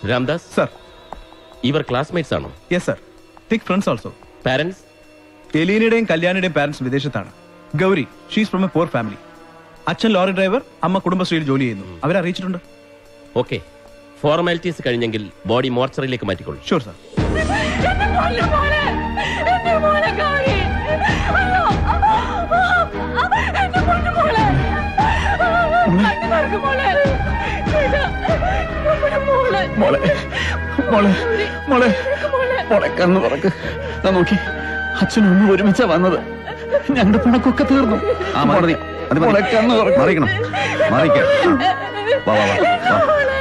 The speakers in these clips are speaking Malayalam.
രാംദാസ് സർ ഇവർ ക്ലാസ്മേറ്റ്സ് ആണോ yes sir thick friends also parents എലീനയുടെയും കല്യാണിയുടെയും പാരന്റ്സ് വിദേശത്താണ് Gauri she's from a poor family അച്ഛൻ ലോറി ഡ്രൈവർ അമ്മ കുടുംബശ്രീയിൽ ജോലി ചെയ്യുന്നു അവരെ അറിയിച്ചിട്ടുണ്ട് ഓക്കെ ഫോർമാലിറ്റീസ് കഴിഞ്ഞെങ്കിൽ ബോഡി മോർച്ചറിയിലേക്ക് മാറ്റിക്കൊള്ളു ഷുവർ സർ എന്റെ മോനെ മോനെ എന്റെ മോനെ ഗൗരി അയ്യോ എന്റെ പൊന്നു മോളെ കണ്ണു തുറക്ക് മോളെ ഇത് നമ്മുടെ മോളെ മോളെ മോളെ മോളെ മോളെ മോളെ കണ്ണു തുറക്ക് ദാ നോക്കി അച്ഛനും അമ്മ ഒരുമിച്ചാ വന്നത് ഞങ്ങളുടെ പിണക്കൊക്കെ തീർന്നു ആ മതി മതി. അത് മതി. മോളെ കണ്ണു തുറക്ക് മാറിക്കണം മാറിക്ക വാ വാ വാ വാ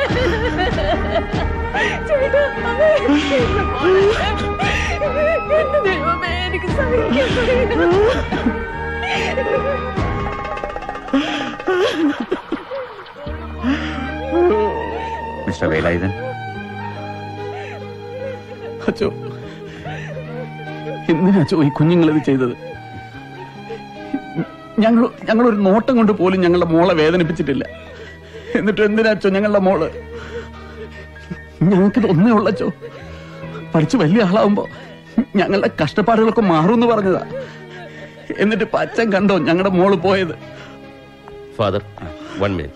ചേട്ടാ എന്റെ മോളെ എന്റെ ദൈവമേ എനിക്ക് സഹിക്കാൻ കഴിയില്ല മിസ്റ്റർ വേലായുധൻ അച്ചോ എന്തിനാ അച്ചോ ഈ കുഞ്ഞുങ്ങൾ ഇത് ചെയ്തത് ഞങ്ങൾ ഞങ്ങൾ ഒരു നോട്ടം കൊണ്ട് പോലും ഞങ്ങളുടെ മോളെ വേദനിപ്പിച്ചിട്ടില്ല എന്നിട്ട് എന്തിനാ അച്ചോ ഞങ്ങളുടെ മോള് ഞങ്ങൾക്കിത് ഒന്നേ ഉള്ളച്ചോ പഠിച്ച് വലിയ ആളാവുമ്പോ ഞങ്ങളുടെ കഷ്ടപ്പാടുകളൊക്കെ മാറുമെന്ന് പറഞ്ഞതാ എന്നിട്ട് ഇപ്പൊ അച്ഛൻ കണ്ടോ ഞങ്ങളുടെ മോള് പോയത് ഫാദർ വൺ മിനിറ്റ്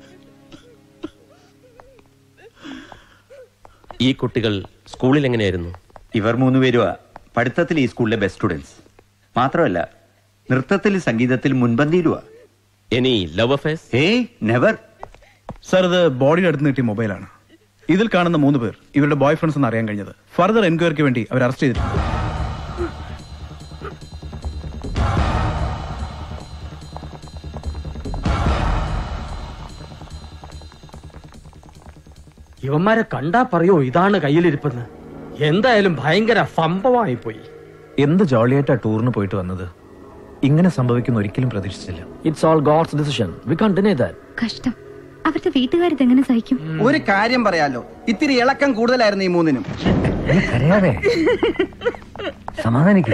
ഈ കുട്ടികൾ സ്കൂളിൽ എങ്ങനെയായിരുന്നു ഇവർ മൂന്നുപേരുവാ പഠിത്തത്തിൽ ഈ സ്കൂളിലെ ബെസ്റ്റ് സ്റ്റുഡൻസ് മാത്രമല്ല നൃത്തത്തിൽ സംഗീതത്തിൽ മുൻപന്തിയിലുവാ എനി ലവ് അഫേഴ്സ് ഏയ് നെവർ സർ ഇത് ബോഡിയുടെ അടുത്ത് കിട്ടിയ മൊബൈലാണ് ഇതിൽ കാണുന്ന മൂന്ന് പേർ ഇവരുടെ ബോയ് ഫ്രണ്ട്സ് എന്ന് അറിയാൻ കഴിഞ്ഞത് ഫർദർ എൻക്വയറിക്ക് വേണ്ടി അവർ അറസ്റ്റ് ചെയ്തിട്ടുണ്ട് ഇവന്മാരെ കണ്ടാ പറയോ ഇതാണ് കയ്യിലിരിപ്പെന്ന് എന്തായാലും ഭയങ്കര സംഭവമായി പോയി എന്ത് ജോളിയായിട്ടാ ടൂറിന് പോയിട്ട് വന്നത് ഇങ്ങനെ സംഭവിക്കുന്ന ഒരിക്കലും പ്രതീക്ഷിച്ചില്ല it's all God's decision we can't deny that കഷ്ടം അവരുടെ വീട്ടുകാരിത് എങ്ങനെ സഹിക്കും ഒരു കാര്യം പറയാലോ ഇത്തിരി ഇളക്കം കൂടുതലായിരുന്നു ഈ മൂന്നിനും കരയാതെ സമാധാനിക്കുക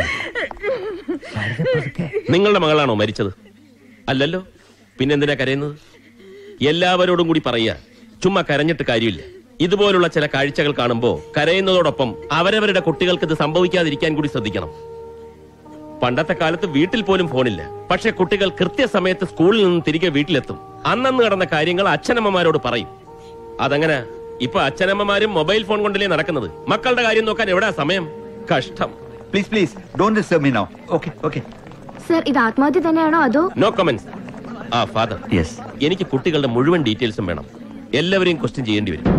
നിങ്ങളുടെ മകളാണോ മരിച്ചത് അല്ലല്ലോ പിന്നെന്തിനാ കരയുന്നത് എല്ലാവരോടും കൂടി പറയുക ചുമ്മാ കരഞ്ഞിട്ട് കാര്യമില്ല ഇതുപോലുള്ള ചില കാഴ്ചകൾ കാണുമ്പോൾ കരയുന്നതോടൊപ്പം അവരവരുടെ കുട്ടികൾക്ക് ഇത് സംഭവിക്കാതിരിക്കാൻ കൂടി ശ്രദ്ധിക്കണം പണ്ടത്തെ കാലത്ത് വീട്ടിൽ പോലും ഫോണില്ല പക്ഷെ കുട്ടികൾ കൃത്യസമയത്ത് സ്കൂളിൽ നിന്ന് തിരികെ വീട്ടിലെത്തും അന്നന്ന് നടന്ന കാര്യങ്ങൾ അച്ഛനമ്മമാരോട് പറയും അതങ്ങനെ ഇപ്പൊ അച്ഛനമ്മമാരും മൊബൈൽ ഫോൺ കൊണ്ടല്ലേ നടക്കുന്നത് മക്കളുടെ കാര്യം നോക്കാൻ എവിടാ സമയം കഷ്ടം please please don't disturb me now okay okay sir ഇത് ആത്മഹത്യ തന്നെയാണോ അതോ നോ കമന്റ്സ് ആ ഫാദർ യെസ് എനിക്ക് കുട്ടികളുടെ മുഴുവൻ ഡീറ്റെയിൽസും വേണം എല്ലാവരെയും ക്വസ്റ്റ്യൻ ചെയ്യേണ്ടി വരും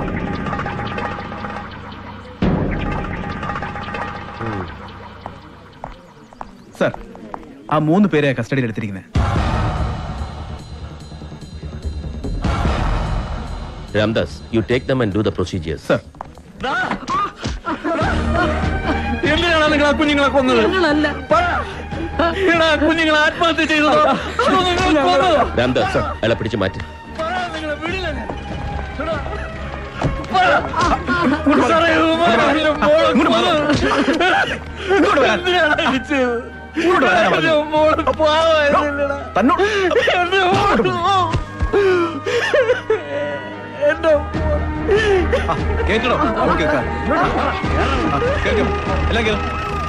സർ ആ മൂന്ന് പേരെ കസ്റ്റഡിയിൽ എടുത്തിരിക്കുന്നത് Ramdas you take them and do the procedures sir എന്തിനാണ് നിങ്ങൾ ആ കുഞ്ഞുങ്ങളെ കൊന്നത് എടാ, കുഞ്ഞുങ്ങളെ ആത്മഹത്യ ചെയ്തതോ അതോ നിങ്ങൾ കൊന്നതോ? രാംദാസ് അയാളെ പിടിച്ച് മാറ്റി സാറേ, ഇവന്മാരാ എന്റെ മോളെ കൊന്നത്. എന്തിനാണ് ഇത് ചെയ്തത്? എന്റെ മോള് പാവമായിരുന്നില്ലടാ. തന്നോട് എന്റെ മോള് എന്റെ കേട്ടോ കേൾക്കാം ആ, കേൾക്കാം എല്ലാം കേൾക്കാം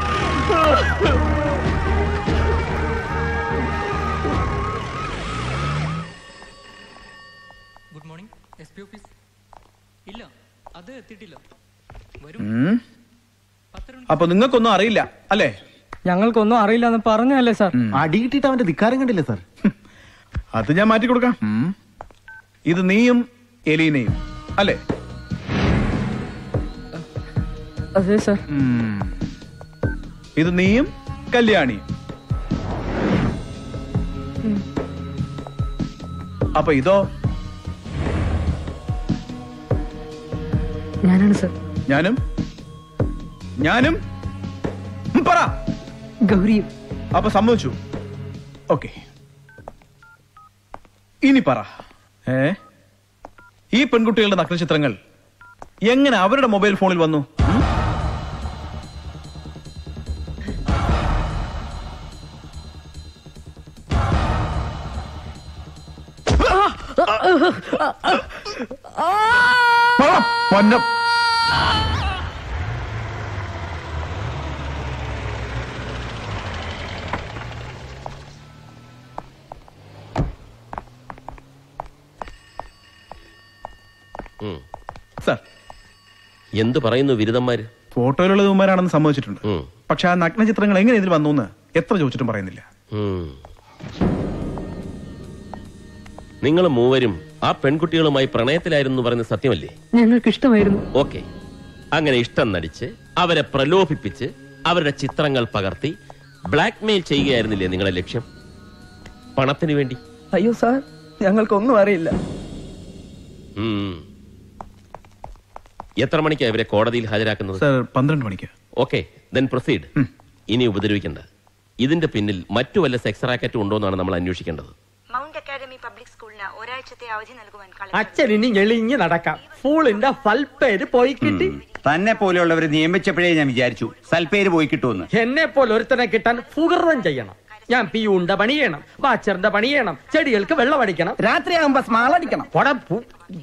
good morning S P office ഇല്ല അത് എത്തിയിട്ടില്ല വരും ഉം. അപ്പൊ നിങ്ങൾക്കൊന്നും അറിയില്ല അല്ലേ ഞങ്ങൾക്കൊന്നും അറിയില്ല എന്ന് പറഞ്ഞല്ലേ സാർ അടി കിട്ടിയിട്ട് അവന്റെ ധിക്കാരം കണ്ടില്ലേ സാർ അത് ഞാൻ മാറ്റി കൊടുക്കാം ഇത് നീയും എലീനയും അല്ലേ അതെ സാർ ഉം. ഇത് നീയും കല്യാണിയും അപ്പൊ ഇതോ ഞാനാണ് സാർ ഞാനും ഞാനും ഉം, പറ ഗൗരിയും അപ്പൊ സമ്മതിച്ചു ഓക്കെ ഇനി പറ ഏ ഈ പെൺകുട്ടികളുടെ നഗ്നചിത്രങ്ങൾ എങ്ങനെ അവരുടെ മൊബൈൽ ഫോണിൽ വന്നു ഉം? പറ. പൊന്നം ഉം. സാർ എന്തു പറയുന്നു ബിരുദന്മാര് ഫോട്ടോയിലുള്ള ഇവന്മാരാണെന്ന് സമ്മതിച്ചിട്ടുണ്ട് ഉം. പക്ഷെ ആ നഗ്ന ചിത്രങ്ങൾ എങ്ങനെ ഇതിൽ വന്നു എന്ന് എത്ര ചോദിച്ചിട്ടും പറയുന്നില്ല ഉം. നിങ്ങൾ മൂവരും ആ പെൺകുട്ടികളുമായി പ്രണയത്തിലായിരുന്നു പറയുന്ന സത്യമല്ലേ ഞങ്ങൾക്ക് ഇഷ്ടമായിരുന്നു ഓക്കെ അങ്ങനെ ഇഷ്ടം നടിച്ച് അവരെ പ്രലോഭിപ്പിച്ച് അവരുടെ ചിത്രങ്ങൾ പകർത്തി ബ്ലാക്ക്മെയിൽ ചെയ്യുകയായിരുന്നില്ലേ നിങ്ങളുടെ ലക്ഷ്യം പണത്തിന് വേണ്ടി അയ്യോ സാർ ഞങ്ങൾക്കൊന്നും അറിയില്ല ഉം. എത്ര മണിക്കാണ് ഇവരെ കോടതിയിൽ ഹാജരാക്കുന്നത് സാർ പന്ത്രണ്ട് മണിക്ക് ഓക്കെ ദെൻ പ്രൊസീഡ് ഇനി ഉപദ്രവിക്കണ്ട ഇതിന്റെ പിന്നിൽ മറ്റു വല്ല സെക്സ് റാക്കറ്റും ഉണ്ടോ എന്നാണ് നമ്മൾ അന്വേഷിക്കേണ്ടത് മൗണ്ട് അക്കാദമി പബ്ലിക് സ്കൂളിന് ഒരാഴ്ചത്തെ അവധി നൽകുവാൻ അച്ഛൻ ഇനി ഞെളിഞ്ഞ് നടക്കാം ഫൂളിന്റെ ഫൽപ്പേര് പോയി കിട്ടി തന്നെ പോലെയുള്ളവരെ നിയമിച്ചപ്പോഴേ ഞാൻ വിചാരിച്ചു സൽപ്പേര് പോയി കിട്ടുമെന്ന് എന്നെ പോലെ ഒരുത്തനെ കിട്ടാൻ ഫുകൃതം ചെയ്യണം ഞാൻ പിയൂണ്ട പണി ചെയ്യണം വാച്ചറിന്റെ പണി ചെയ്യണം ചെടികൾക്ക് വെള്ളം അടിക്കണം രാത്രിയാകുമ്പോ സ്മാളടിക്കണം പൊട പു-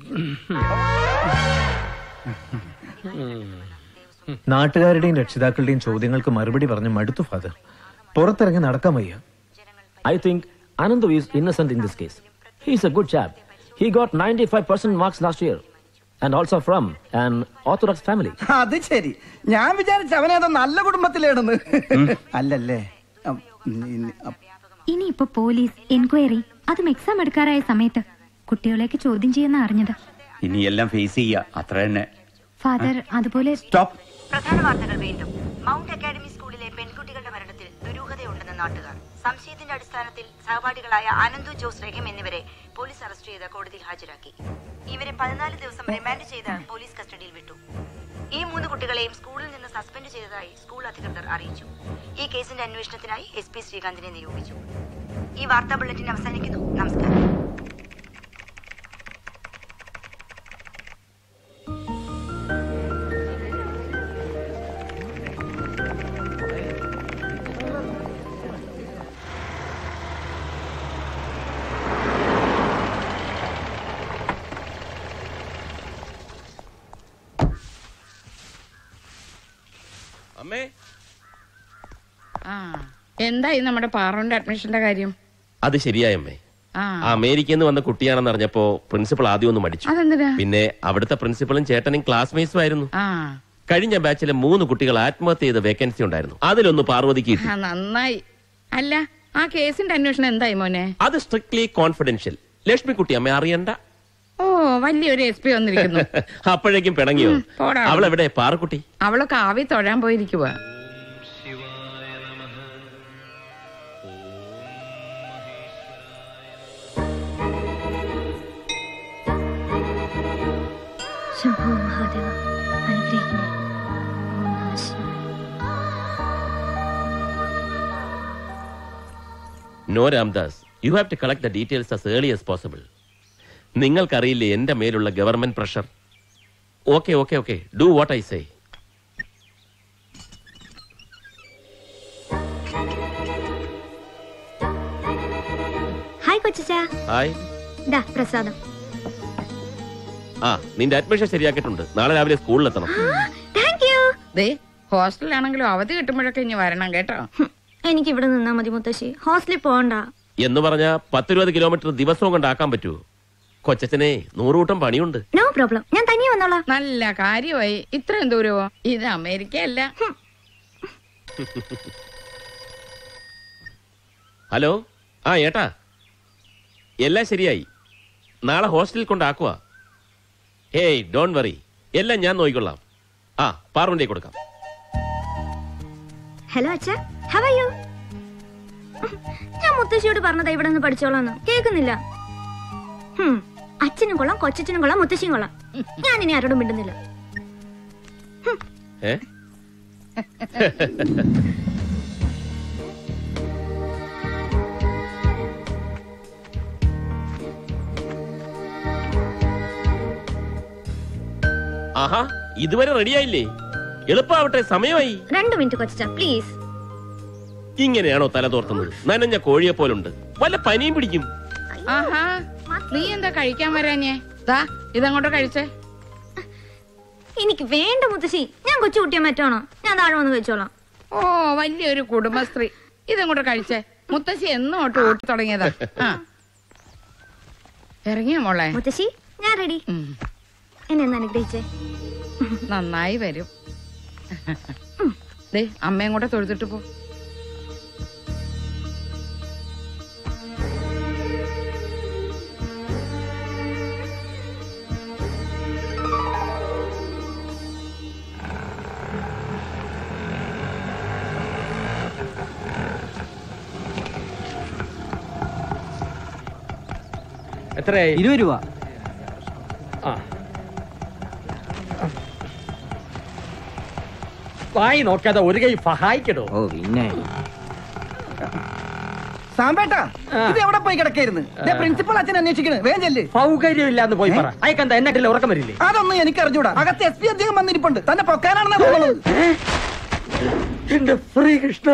നാട്ടുകാരുടെയും രക്ഷിതാക്കളുടെയും ചോദ്യങ്ങൾക്ക് മറുപടി പറഞ്ഞ് മടുത്തു ഫാദർ പുറത്തിറങ്ങി നടക്കാൻ വയ്യ I think Anandu is innocent in this case. He's a good chap. He got 95% marks last year. And also from an Orthodox family. അത് ശരി ഞാൻ വിചാരിച്ച അവനേതോ നല്ല കുടുംബത്തിലേണെന്ന് അല്ലല്ലേ അം, ഇനി- അം, ഇനിയിപ്പോ പോലീസ് എൻക്വയറി അതും എക്സാം എടുക്കാറായ സമയത്ത് കുട്ടികളെയൊക്കെ ചോദ്യം ചെയ്യുന്ന അറിഞ്ഞത് ഇനി എല്ലാം ഫേസ് ചെയ്യുക അത്ര തന്നെ ഫാദർ അതുപോലെ സ്റ്റോപ്പ് പ്രധാന വാർത്തകൾ വീണ്ടും മൗണ്ട് അക്കാദമി സ്കൂളിലെ പെൺകുട്ടികളുടെ മരണത്തിൽ ദുരൂഹതയുണ്ടെന്ന് നാട്ടുകാർ സംശയത്തിന്റെ അടിസ്ഥാനത്തിൽ സഹപാഠികളായ ആനന്ദു ജോസ് റഹിം എന്നിവരെ പോലീസ് അറസ്റ്റ് ചെയ്ത് കോടതിയിൽ ഹാജരാക്കി ഇവരെ പതിനാല് ദിവസം റിമാൻഡ് ചെയ്ത് പോലീസ് കസ്റ്റഡിയിൽ വിട്ടു ഈ മൂന്ന് കുട്ടികളെയും സ്കൂളിൽ നിന്ന് സസ്പെൻഡ് ചെയ്തതായി സ്കൂൾ അധികൃതർ അറിയിച്ചു ഈ കേസിന്റെ അന്വേഷണത്തിനായി എസ് പി ശ്രീകാന്തിനെ നിയോഗിച്ചു ഈ വാർത്താ ബുള്ളറ്റിൻ അവസാനിക്കുന്നു നമസ്കാരം അമ്മേ ആ എന്തായി നമ്മുടെ പാറോന്റെ അഡ്മിഷന്റെ കാര്യം അത് ശരിയായമ്മേ ആ ആ അമേരിക്കയിൽ നിന്ന് വന്ന കുട്ടിയാണെന്ന് അറിഞ്ഞപ്പോ പ്രിൻസിപ്പൾ ആദ്യം ഒന്ന് മടിച്ചു അതെന്തിനാ പിന്നെ അവിടുത്തെ പ്രിൻസിപ്പളും ചേട്ടനും ക്ലാസ്മേറ്റ്സും ആയിരുന്നു ആ കഴിഞ്ഞ ബാച്ചിലെ മൂന്ന് കുട്ടികൾ ആത്മഹത്യ ചെയ്ത വേക്കൻസി ഉണ്ടായിരുന്നു അതിലൊന്ന് പാർവതിക്ക് കിട്ടി ആ, നന്നായി അല്ല ആ കേസിന്റെ അന്വേഷണം എന്തായി മോനെ അത് സ്ട്രിക്ട്ലി കോൺഫിഡൻഷ്യൽ ലക്ഷ്മിക്കുട്ടി അമ്മ അറിയണ്ട ഓ വലിയൊരു എസ് പി വന്നിരിക്കുന്നു അപ്പോഴേക്കും പിണങ്ങിയോ ഉം, പോടാ. അവളെവിടെ പാറക്കുട്ടി അവളൊക്കെ ആവി തൊഴാൻ പോയിരിക്കുക ശംഭോ മഹാദേവ അനുഗ്രഹിക്കണേ ഓം നമഃ ശിവായ no Ramdas you have to collect the details as early as possible നിങ്ങൾക്കറിയില്ലേ എന്റെ മേലുള്ള government pressure okay okay okay do what I say hi കൊച്ചാ ഹായ് ദാ പ്രസാദം ആ നിന്റെ അഡ്മിഷൻ ശരിയാക്കിയിട്ടുണ്ട് നാളെ രാവിലെ സ്കൂളിലെത്തണം താങ്ക് യു ദേ ഹോസ്റ്റലിലാണെങ്കിലും അവധി കിട്ടുമ്പോഴൊക്കെ ഇനി വരണം കേട്ടോ എനിക്ക് ഇവിടെ നിന്നാ മതി മുത്തശ്ശി ഹോസ്റ്റലിൽ പോകണ്ട എന്ന് പറഞ്ഞ പത്തിരുപത് കിലോമീറ്റർ ദിവസവും കൊണ്ടാക്കാൻ പറ്റുമോ കൊച്ചച്ചനെ നൂറുകൂട്ടം പണിയുണ്ട് നോ പ്രോബ്ലം ഞാൻ തനിയെ വന്നോളാം നല്ല കാര്യമായി ഇത്രയും ദൂരമോ ഇത് അമേരിക്കയല്ല ഹലോ ആ ഏട്ടാ എല്ലാം ശരിയായി നാളെ ഹോസ്റ്റലിൽ കൊണ്ടാക്കുക ഹേയ് ഡോൺ വറി എല്ലാം ഞാൻ നോക്കിക്കൊള്ളാം ആ പാറുണ്ടേ കൊടുക്കാം ഹലോ അച്ഛാ ഹൗ ആർ യു ഞാൻ മുത്തശ്ശിയോട് പറഞ്ഞതാ ഇവിടെ നിന്ന് പഠിച്ചോളാന്ന് കേൾക്കുന്നില്ല ഹും, അച്ഛനും കൊള്ളാം കൊച്ചച്ഛനും കൊള്ളാം മുത്തശ്ശിയും കൊള്ളാം ഞാൻ ഇനി ആരോടും മിണ്ടുന്നില്ല ഏ ആഹാ ഇതുവരെ റെഡിയായില്ലേ എളുപ്പാവട്ടെ സമയമായി രണ്ട് മിനിറ്റ് കൊച്ചാ പ്ലീസ് ഇങ്ങനെയാണോ തല തോർത്തുന്നത് നനഞ്ഞ കോഴിയെ പോലുണ്ട് വല്ല പനിയും പിടിക്കും ആഹാ നീ എന്താ കഴിക്കാൻ വരാഞ്ഞേ ദാ ഇതങ്ങോട്ട് കഴിച്ചേ എനിക്ക് വേണ്ട മുത്തശ്ശി ഞാൻ കൊച്ചു കുട്ടിയെ മറ്റാണോ ഞാൻ താഴെ വന്ന് വെച്ചോളാം ഓ വലിയൊരു കുടുംബശ്രീ ഇതും കൂടെ കഴിച്ചേ മുത്തശ്ശി എന്നും തൊട്ട് ഓട്ടി തുടങ്ങിയതാ ആ ഇറങ്ങിയ മോളെ മുത്തശ്ശി ഞാൻ റെഡി എന്നെ ഒന്ന് അനുഗ്രഹിച്ചേ നന്നായി വരും ദേ അമ്മയും കൂടെ തൊഴുതിട്ട് പോ എത്രയായി ഇരുപത് രൂപ ആ വായി നോക്കാതെ ഒരു കൈ സഹായിക്കടോ ഓ പിന്നെ സാമ്പേട്ടാ ഇത് എവിടെ പോയി കിടക്കായിരുന്നു പ്രിൻസിപ്പൾ അച്ഛൻ അന്വേഷിക്കണ് വേഗം ചെല്ല് സൗകര്യമില്ലാന്ന് പോയി പറ അയക്കെന്താ എന്നിട്ടില്ല ഉറക്കം വരില്ലേ അതൊന്നും എനിക്ക് അറിഞ്ഞൂടാ അകത്ത് എസ് പി അദ്ദേഹം വന്നിരിപ്പുണ്ട് തന്നെ പൊക്കാനാണെന്ന് തോന്നുന്നത് എന്റെ ശ്രീകൃഷ്ണ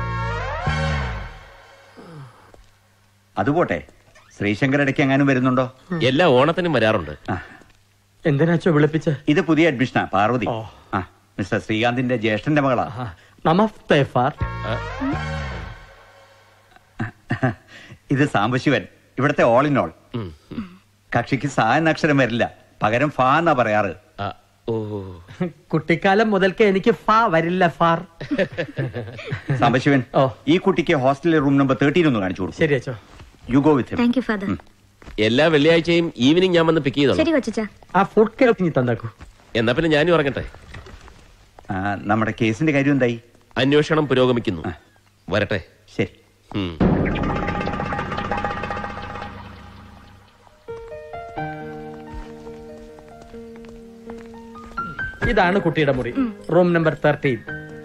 അതുപോട്ടെ ശ്രീശങ്കർ ഇടയ്ക്ക് എങ്ങാനും വരുന്നുണ്ടോ എല്ലാ ഓണത്തിനും വരാറുണ്ട് എന്തിനാച്ചോ വിളിപ്പിച്ച് ഇത് പുതിയ അഡ്മിഷനാ പാർവതി ആ മിസ്റ്റർ ശ്രീകാന്തിന്റെ ജ്യേഷ്ഠന്റെ മകളാ നമസ്തേ ഫാർ ഇത് സാംബശിവൻ ഇവിടത്തെ ഓൾ ഇൻ ഓൾ കക്ഷിക്ക് സാ എന്ന അക്ഷരം വരില്ല പകരം ഫാ എന്നാ പറയാറ് കുട്ടിക്കാലം മുതൽക്കേ എനിക്ക് ഫാ വരില്ല ഫാർ സാംബശിവൻ ഈ കുട്ടിക്ക് ഹോസ്റ്റലിലെ റൂം നമ്പർ തേർട്ടീൻ ഒന്ന് കാണിച്ചു കൊടുക്കും ശരി അച്ചോ you go with thank you father എല്ലാ വെള്ളിയാഴ്ചയും ഈവനിങ് ഞാൻ വന്ന് പിക്ക് ശരി ചെയ്തോളാം കൊച്ചാ ആ ഫുഡ് കേൾക്കി തന്നാക്കൂ എന്നാ പിന്നെ ഞാനും ഇറങ്ങട്ടെ നമ്മുടെ കേസിന്റെ കാര്യം എന്തായി അന്വേഷണം പുരോഗമിക്കുന്നു വരട്ടെ ശരി ഉം. ഇതാണ് കുട്ടിയുടെ മുറി റൂം നമ്പർ തേർട്ടീൻ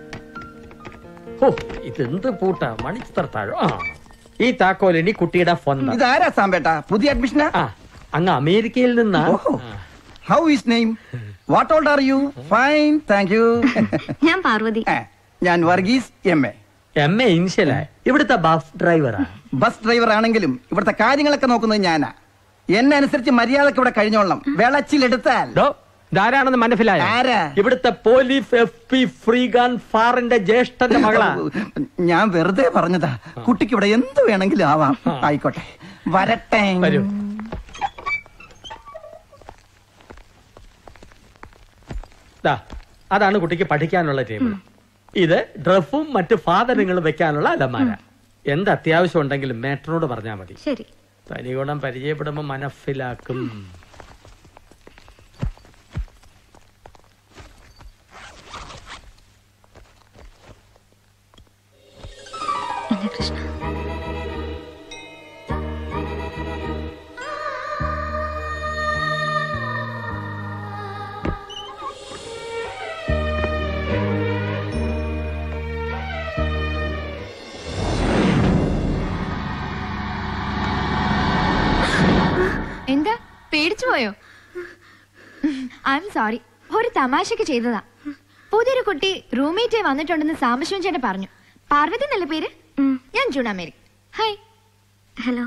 ഓ ഇതെന്ത് പൂട്ടാ മണിച്ചിത്രത്താഴോ ആ ഈ താക്കോലിനി കുട്ടിയുടെ സ്വന്തം ഇതാരാ സാമ്പേട്ടാ പുതിയ അഡ്മിഷനാ ആ അങ്ങ് അമേരിക്കയിൽ നിന്നാ how is name what old are you fine thank you ഞാൻ പാർവതി ഞാൻ Varghese M A M A ഇൻഷ്യലാ ഇവിടുത്തെ ബസ് ഡ്രൈവറാ ബസ് ഡ്രൈവർ ആണെങ്കിലും ഇവിടുത്തെ കാര്യങ്ങളൊക്കെ നോക്കുന്നത് ഞാനാ എന്നെ അനുസരിച്ച് മര്യാദക്ക് ഇവിടെ കഴിഞ്ഞോളണം വെളച്ചിലെടുത്താൽ ധാരാണെന്ന് മനസ്സിലായ ആരാ? ഇവിടുത്തെ പോലീസ് എഫ് പി ഫ്രീഗാൻ ഫാറിന്റെ ജ്യേഷ്ഠന്റെ മകളാ ഞാൻ വെറുതെ പറഞ്ഞതാ കുട്ടിക്ക് ഇവിടെ എന്ത് വേണമെങ്കിലും ആവാം ആയിക്കോട്ടെ വരട്ടെ വരൂ. ദാ, അതാണ് കുട്ടിക്ക് പഠിക്കാനുള്ള ടേബിൾ ഇത് ഡ്രസ്സും മറ്റ് സാധനങ്ങളും വെക്കാനുള്ള അലമാര എന്ത് അത്യാവശ്യം ഉണ്ടെങ്കിലും മേട്ടറോട് പറഞ്ഞാൽ മതി ശരി തനിഗുണം പരിചയപ്പെടുമ്പോ മനസ്സിലാക്കും എന്റെ കൃഷ്ണ എന്താ പേടിച്ചു പോയോ ഐ എം സോറി ഒരു തമാശക്ക് ചെയ്തതാ പുതിയൊരു കുട്ടി റൂംമേറ്റ് വന്നിട്ടുണ്ടെന്ന് സാംബശിവൻ ചേട്ടൻ പറഞ്ഞു പാർവതി എന്നല്ല പേര് ഞാൻ ജൂൺ അമേരി ഹായ് ഹലോ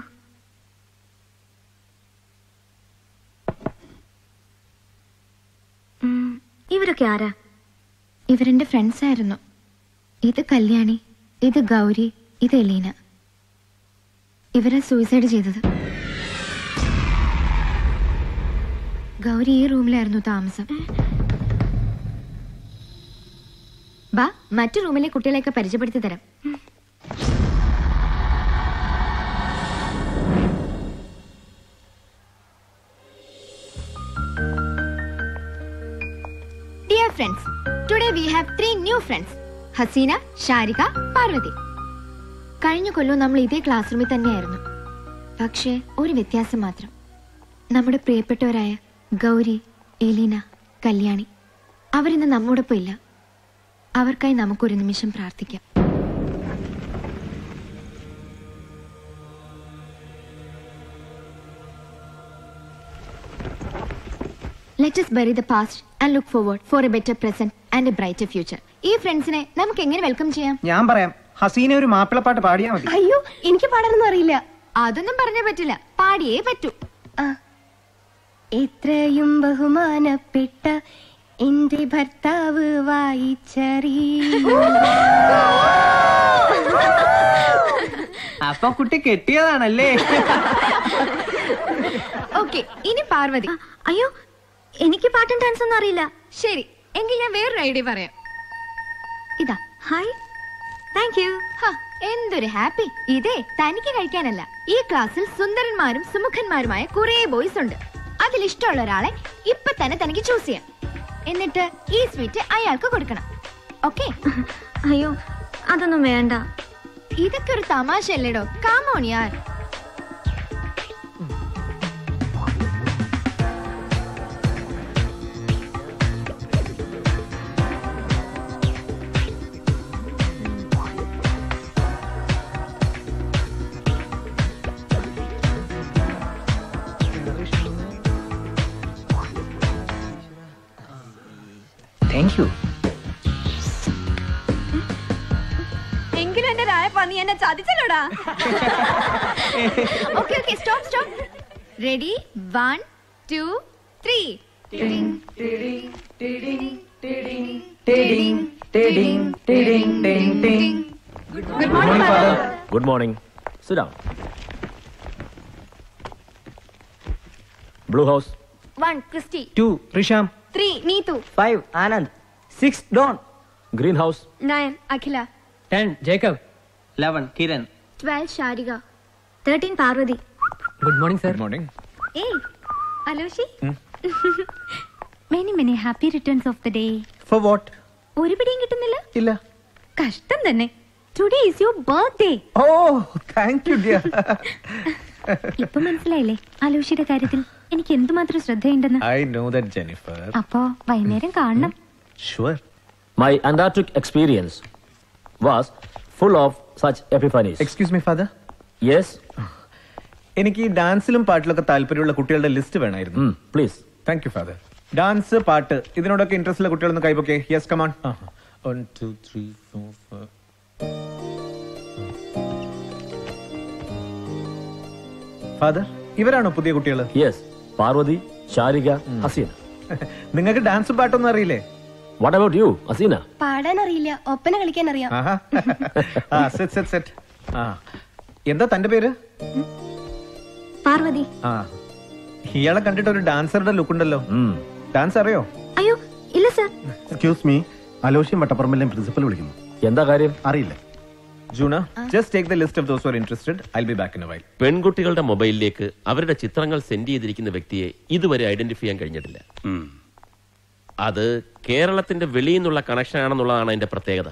ഇവരൊക്കെ ആരാ ഇവരെന്റെ ഫ്രണ്ട്സ് ആയിരുന്നു ഇത് കല്യാണി ഇത് ഗൗരി ഇത് എലീന ഇവരെ സൂയിസൈഡ് ചെയ്തത് ഗൗരി ഈ റൂമിലായിരുന്നു താമസം ബാ മറ്റു റൂമിലെ കുട്ടികളെയൊക്കെ പരിചയപ്പെടുത്തി തരാം dear friends today we have three new friends Haseena Sharika Parvathy കഴിഞ്ഞ കൊല്ലം നമ്മൾ ഇതേ ക്ലാസ് റൂമിൽ തന്നെയായിരുന്നു പക്ഷേ ഒരു വ്യത്യാസം മാത്രം നമ്മുടെ പ്രിയപ്പെട്ടവരായ ഗൗരി എലീന കല്യാണി അവരിന്ന് നമ്മോടൊപ്പം ഇല്ല അവർക്കായി നമുക്കൊരു നിമിഷം പ്രാർത്ഥിക്കാം let us bury the past and look forward for a better present and a brighter future ഈ ഫ്രണ്ട്സിനെ നമുക്ക് എങ്ങനെ വെൽക്കം ചെയ്യാം ഞാൻ പറയാം ഹസീന ഒരു മാപ്പിളപ്പാട്ട് പാടിയാ മതി അയ്യോ എനിക്ക് പാടാനൊന്നും അറിയില്ല അതൊന്നും പറഞ്ഞാ പറ്റില്ല പാടിയേ പറ്റൂ എത്രയും ബഹുമാനപ്പെട്ട എന്റെ ഭർത്താവ് വായിച്ചറി അപ്പൊ കുട്ടി കെട്ടിയതാണല്ലേ ഓക്കെ ഇനി പാർവതി അയ്യോ എനിക്ക് പാട്ടും ഡാൻസ് ഒന്നും അറിയില്ല ശരി എങ്കിൽ ഞാൻ വേറൊരു ഐഡിയ പറയാം ഇതാ ഹായ് താങ്ക് യു എന്തൊരു ഹാപ്പി ഇതേ തനിക്ക് കഴിക്കാനല്ല ഈ ക്ലാസ്സിൽ സുന്ദരന്മാരും സുമുഖന്മാരുമായ കുറെ ബോയ്സ് ഉണ്ട് അതിൽ ഇഷ്ടമുള്ള ഒരാളെ ഇപ്പൊ തന്നെ തനിക്ക് ചൂസ് ചെയ്യാം എന്നിട്ട് ഈ സ്വീറ്റ് അയാൾക്ക് കൊടുക്കണം ഓക്കെ അയ്യോ അതൊന്നും വേണ്ട ഇതൊക്കെ ഒരു തമാശ അല്ലേടോ കാമോൺ യാർ താങ്ക് യു എങ്കിലും എന്റെ രായപ്പ നീ എന്നെ ചതിച്ചല്ലോടാ okay okay stop stop ready one two three Good morning, Father. Good morning. Sit down. Blue house. One Christy two Risham three Neethu five Anand six Don Green house. Nine Akhila ten Jacob eleven Kiran twelve Sharika thirteen Parvathi good morning sir morning ഏയ് Aloshi many many happy returns of the day for what ഒരു പിടിയും കിട്ടുന്നില്ല ഇല്ല കഷ്ടം തന്നെ today is your birthday oh thank you dear ഇപ്പൊ മനസ്സിലായില്ലേ അലോഷിയുടെ കാര്യത്തിൽ എനിക്ക് എന്തുമാത്രം ശ്രദ്ധയുണ്ടെന്ന് ഐ നോ ദാറ്റ് ജെനിഫർ അപ്പോ വൈകുന്നേരം കാണണം sure My Antarctic experience was full of such epiphanies. Excuse me father Yes? എനിക്ക് ഈ ഡാൻസിലും പാട്ടിലൊക്കെ താല്പര്യമുള്ള കുട്ടികളുടെ ലിസ്റ്റ് വേണമായിരുന്നു please thank you father dance പാട്ട് ഇതിനോടൊക്കെ ഇൻട്രസ്റ്റ് ഉള്ള കുട്ടികളൊന്ന് കൈപ്പൊക്കെ yes come on one two three four five father ഇവരാണോ പുതിയ കുട്ടികൾ യെസ് പാർവതി ശാരിക ഹസീന നിങ്ങൾക്ക് ഡാൻസും പാട്ടൊന്നും അറിയില്ലേ വാട്ട് അബൌട്ട് യു ഹസീന പാടാൻ അറിയില്ല ഒപ്പന കളിക്കാൻ അറിയാം ആഹാ. ആ സെറ്റ് സെറ്റ് സെറ്റ് ആ എന്താ തന്റെ പേര് പാർവതി ആ ഇയാളെ കണ്ടിട്ട് ഒരു ഡാൻസറുടെ ലുക്ക് ഉണ്ടല്ലോ ഡാൻസ് അറിയോ അയ്യോ ഇല്ല സർ എക്സ്ക്യൂസ് മീ അലോഷ്യം വട്ടപ്പറമ്പിലെ പ്രിൻസിപ്പൽ വിളിക്കുന്നു എന്താ കാര്യം അറിയില്ല Juna just take the list of those are interested I be back in while പെൺകുട്ടികളുടെ മൊബൈലിലേക്ക് അവരുടെ ചിത്രങ്ങൾ സെൻഡ് ചെയ്തിരിക്കുന്ന വ്യക്തിയെ ഇതുവരെ ഐഡന്റിഫൈ ചെയ്യാൻ കഴിഞ്ഞിട്ടില്ല അത് കേരളത്തിന്റെ വെളിയിൽ നിന്നുള്ള കണക്ഷൻ ആണെന്നുള്ളതാണ് അതിന്റെ പ്രത്യേകത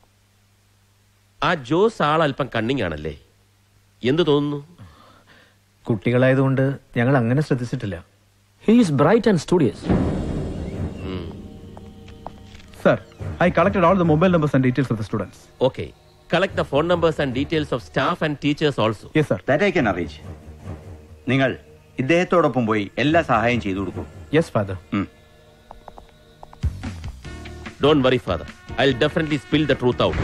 ആ ജോസ് ആൾ അല്പം കണ്ണിങ് ആണല്ലേ എന്ത് തോന്നുന്നു കുട്ടികളായതുകൊണ്ട് ഞങ്ങൾ അങ്ങനെ ശ്രദ്ധിച്ചിട്ടില്ല He is bright and studious. Sir, I collected all the mobile numbers and details of the students. Okay collect the phone numbers and details of staff and teachers also yes sir that I can arrange നിങ്ങൾ ഇദ്ദേഹത്തോടൊപ്പം പോയി എല്ലാ സഹായം ചെയ്തു കൊടുക്കും yes father don't worry father I definitely spill the truth out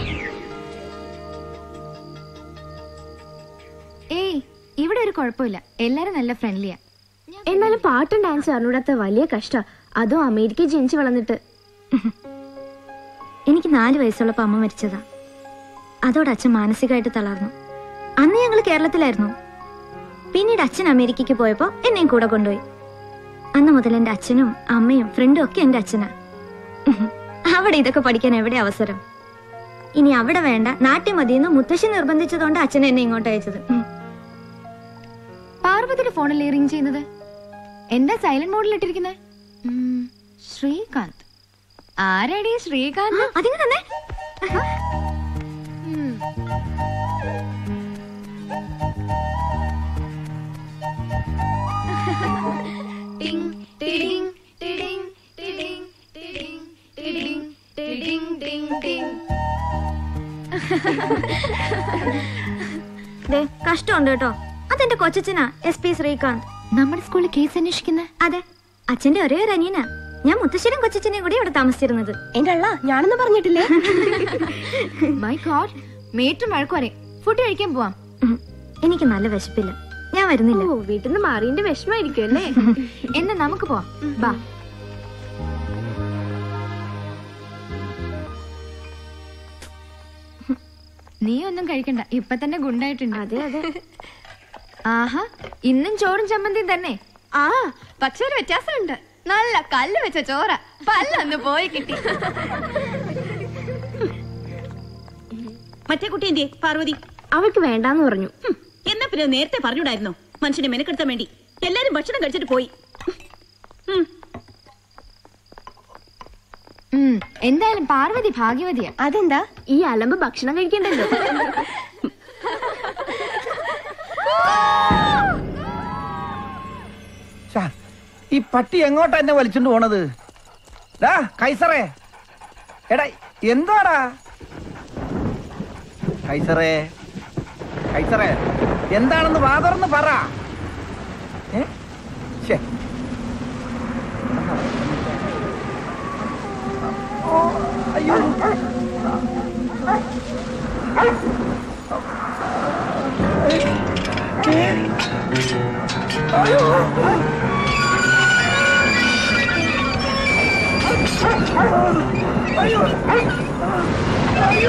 ഏയ് ഇവിടെ ഒരു കുഴപ്പമില്ല എല്ലാരും നല്ല ഫ്രണ്ട്ലിയാ എന്നാലും പാട്ടും ഡാൻസും അറിഞ്ഞൂടാത്ത വലിയ കഷ്ട അതും അമേരിക്കയിൽ ജനിച്ചു വളർന്നിട്ട് എനിക്ക് നാല് വയസ്സുള്ളപ്പോ അമ്മ മരിച്ചതാ അതോടെ അച്ഛൻ മാനസികമായിട്ട് തളർന്നു അന്ന് ഞങ്ങൾ കേരളത്തിലായിരുന്നു പിന്നീട് അച്ഛൻ അമേരിക്കയ്ക്ക് പോയപ്പോ എന്നെയും കൂടെ കൊണ്ടുപോയി അന്ന് മുതൽ എന്റെ അച്ഛനും അമ്മയും ഫ്രണ്ടും ഒക്കെ എന്റെ അച്ഛനാ അവിടെ ഇതൊക്കെ പഠിക്കാൻ എവിടെ അവസരം ഇനി അവിടെ വേണ്ട നാട്ടിൽ മതിയെന്ന് മുത്തശ്ശി നിർബന്ധിച്ചതുകൊണ്ട് അച്ഛൻ എന്നെ ഇങ്ങോട്ട് അയച്ചത് ഉം. പാർവതിയുടെ ഫോണിൽ റിംഗ് ചെയ്യുന്നത് എന്താ സൈലന്റ് മോഡിൽ ഇട്ടിരിക്കുന്നത് ശ്രീകാന്ത് ആരാടി ഈ ശ്രീകാന്ത് അതിന് തന്നെ ഉം. ടിങ്, ടിടിങ്, ടിടിങ്, ടിടിങ്, ടിടിങ്, ടിടിങ്, ടിടിങ്, ടിങ്, ടിങ്. ദേ കഷ്ടമുണ്ട് കേട്ടോ അതെന്റെ കൊച്ചച്ഛനാ എസ് പി ശ്രീകാന്ത് നമ്മുടെ സ്കൂളിൽ കേസ് അന്വേഷിക്കുന്ന അതെ അച്ഛന്റെ ഒരേ ഒരു അനിയനാ ഞാൻ മുത്തശ്ശനും കൊച്ചച്ഛനെയും കൂടി ഇവിടെ താമസിച്ചിരുന്നത് എന്റെ അള്ള ഞാനൊന്നും പറഞ്ഞിട്ടില്ലേ മൈ ഗോഡ് മേറ്റും വഴക്കുവരെ ഫുഡ് കഴിക്കാൻ പോവാം ഉം. എനിക്ക് നല്ല വിശപ്പില്ല ഞാൻ വരുന്നില്ല വീട്ടിൽ നിന്ന് മാറിന്റെ വിഷമായിരിക്കും അല്ലേ എന്നാ നമുക്ക് പോവാം ബാ നീ ഒന്നും കഴിക്കണ്ട ഇപ്പൊ തന്നെ ഗുണ്ടായിട്ടുണ്ട് അതെ അതെ ആഹാ ഇന്നും ചോറും ചമ്മന്തിയും തന്നെ ആ പക്ഷെ ഒരു വ്യത്യാസമുണ്ട് നല്ല കല്ല് വെച്ച ചോറ പല്ലൊന്ന് പോയി കിട്ടി മറ്റേ കുട്ടി എന്തിയെ പാർവതി അവൾക്ക് വേണ്ടാന്ന് പറഞ്ഞു ഹും, എന്നാ പിന്നെ നേരത്തെ പറഞ്ഞൂടായിരുന്നോ മനുഷ്യനെ മെനക്കെടുത്താൻ വേണ്ടി എല്ലാരും ഭക്ഷണം കഴിച്ചിട്ട് പോയി ഉം. ഉം, എന്തായാലും പാർവതി ഭാഗ്യവതിയാ അതെന്താ ഈ അലമ്പ് ഭക്ഷണം കഴിക്കണ്ടല്ലോ ഛ, ഈ പട്ടി എങ്ങോട്ടാ എന്നെ വലിച്ചോണ്ട് പോണത് ഡാ കൈസറേ എടാ എന്താടാ കൈസറേ കൈസറേ എന്താണെന്ന് വാതർന്ന് പറ ഏ? ശ്ശെ. ഓ, അയ്യോ ഏ? അയ്യോ അയ്യോ അയ്യോ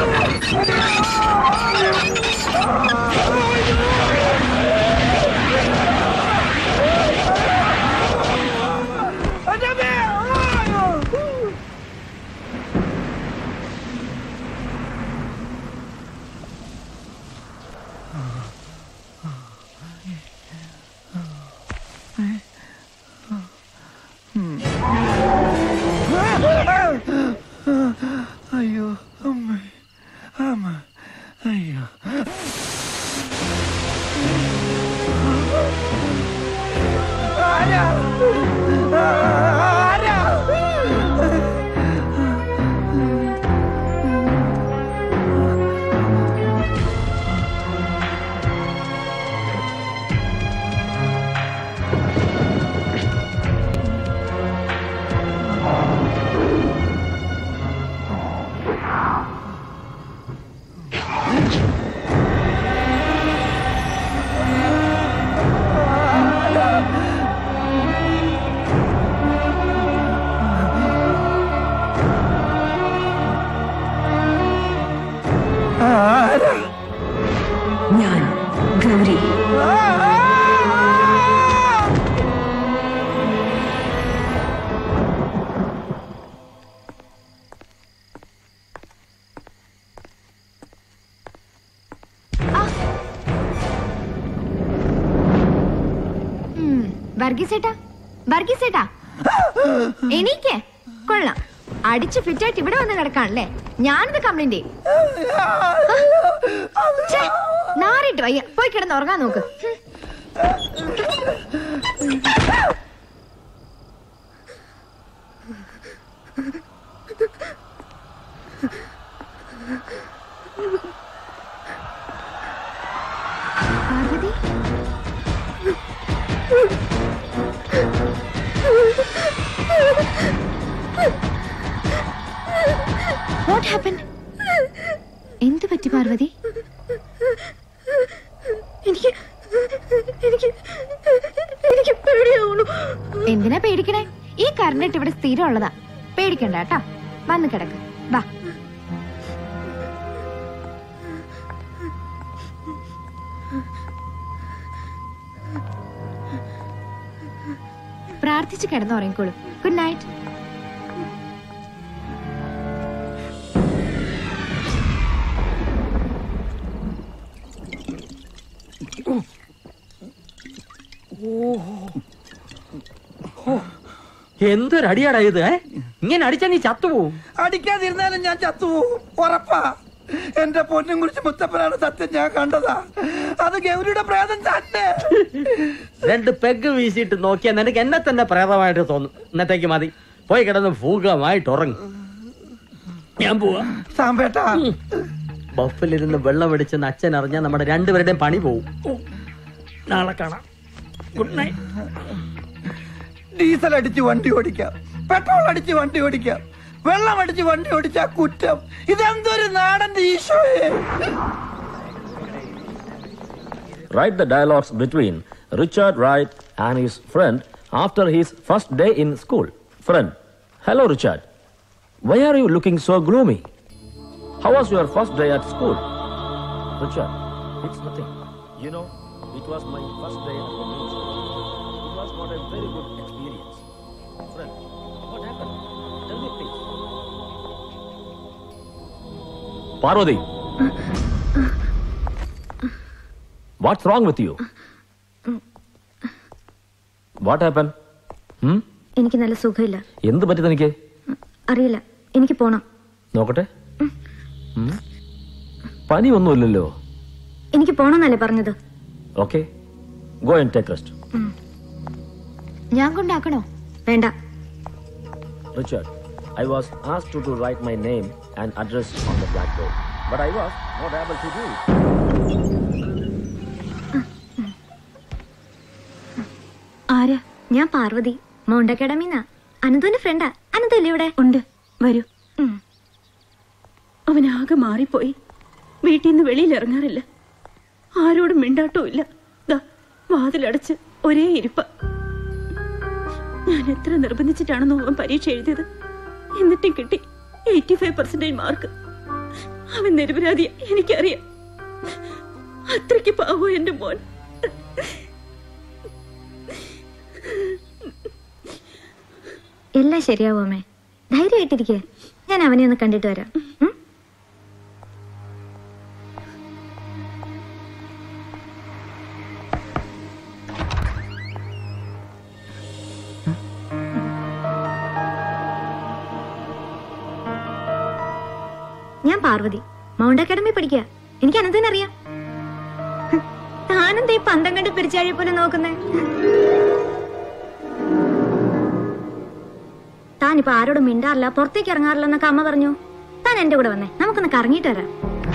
അയ്യോ അമ്മ അമ്മ അയ്യോ ആരാ ആരാ ആരാ ഞാൻ ഗൗരി ഉം, വർഗീസേട്ടാ വർഗീസേട്ടാ എണീക്ക് കൊള്ളാം അടിച്ച് ഫിറ്റായിട്ട് ഇവിടെ വന്ന് കിടക്കാണല്ലേ ഞാനിത് കംപ്ലൈന്റ് ചെയ്യും ഛെ, നാറിയിട്ട് വയ്യ പോയി കിടന്ന് ഉറങ്ങാൻ നോക്ക് ഹും. പാർവതി വാട്ട് ഹാപ്പൻ എന്ത് പറ്റി പാർവതി എനിക്ക് എനിക്ക് എനിക്ക് പേടിയാവുന്നു എന്തിനാ പേടിക്കണേ ഈ കറണ്ട് ഇവിടെ സ്ഥിരം ഉള്ളതാ പേടിക്കണ്ട കേട്ടാ വന്ന് കിടക്ക് വാ പ്രാർത്ഥിച്ച് കിടന്നുറങ്ങിക്കോളൂ ഗുഡ് നൈറ്റ് എന്തൊരടിയാടാ ഇത് ഏ? ഇങ്ങനെ അടിച്ചാ നീ ചത്തുപോവും അടിക്കാതിരുന്നാലും ഞാൻ ചത്തുപോകും ഉറപ്പാ എന്റെ പൊന്നും കുറിച്ച് മുത്തപ്പനാണ് സത്യം ഞാൻ കണ്ടതാ അത് ഗൗരിയുടെ പ്രേതം തന്നെ രണ്ട് പെഗ് വീശിയിട്ട് നോക്കിയാൽ നിനക്ക് എന്നെ തന്നെ പ്രേതമായിട്ട് തോന്നും ഇന്നത്തേക്ക് മതി പോയി കിടന്ന് ഭൂകമായിട്ട് ഉറങ്ങും ഞാൻ പോവാ സാമ്പേട്ടാ ബഫിലിരുന്ന് വെള്ളം അടിച്ചെന്ന് അച്ഛൻ അറിഞ്ഞാൽ നമ്മുടെ രണ്ടുപേരുടെയും പണി പോവും നാളെ കാണാം ഗുഡ് നൈറ്റ് ഡീസൽ അടിച്ച് വണ്ടി ഓടിക്കാം പെട്രോൾ അടിച്ച് വണ്ടി ഓടിക്കാം വെള്ളം അടിച്ച് വണ്ടി ഓടിച്ചാ കുറ്റം ഇതെന്തൊരു നാടന്റെ ഈശോയെ Write the dialogues between Richard Wright and his friend after his first day in school. Friend, hello Richard. Why are you looking so gloomy? How was your first day at school? Richard, it's nothing. You know, it was my first day at the news. It was not a very good experience. Friend, what happened? Tell me, please. Parvati! What's wrong with you? What happened? Hmm? എനിക്ക് നല്ല സുഖമില്ല എന്ത് പറ്റി തനിക്ക് അറിയില്ല എനിക്ക് പോണം നോക്കട്ടെ ഉം. പനി ഒന്നുമില്ലല്ലോ എനിക്ക് പോണമെന്നല്ലേ പറഞ്ഞത് okay go and take rest ഞാൻ കൊണ്ടാക്കണോ വേണ്ട Richard, I was asked to, to write my name and address on the blackboard, but I was not able to do it. ആരാ ഞാൻ പാർവതി മൗണ്ട് അക്കാഡമിന്നാ അനന്തുവിന്റെ ഫ്രണ്ടാ അനന്തു ഇല്ലേ ഇവിടെ ഉണ്ട് വരൂ അവനാകെ മാറിപ്പോയി വീട്ടിൽ നിന്ന് വെളിയിൽ ഇറങ്ങാറില്ല ആരോടും മിണ്ടാട്ടവും ഇല്ല ദാ വാതിലടച്ച് ഒരേ ഇരിപ്പ ഞാൻ എത്ര നിർബന്ധിച്ചിട്ടാണെന്നോ അവൻ പരീക്ഷ എഴുതിയത് എന്നിട്ടും കിട്ടി എയ്റ്റി ഫൈവ് പെർസെന്റേജ് മാർക്ക് അവൻ നിരപരാധിയ എനിക്കറിയാം അത്രയ്ക്ക് പാവോ എന്റെ മോൻ എല്ലാം ശരിയാവും അമ്മേ ധൈര്യമായിട്ടിരിക്കേ ഞാൻ അവനെ ഒന്ന് കണ്ടിട്ട് വരാം ഉം? ഞാൻ പാർവതി മൗണ്ട് അക്കാഡമി പഠിക്കുക എനിക്ക് അനന്തനെ അറിയാം താനെന്താ ഈ പന്തം കണ്ട് പിരിച്ചാഴിയെ പോലെ നോക്കുന്നേ താനിപ്പോ ആരോടും മിണ്ടാറില്ല പുറത്തേക്ക് ഇറങ്ങാറില്ല എന്നൊക്കെ അമ്മ പറഞ്ഞു താൻ എന്റെ കൂടെ വന്നേ നമുക്കൊന്ന് കറങ്ങിയിട്ട് വരാം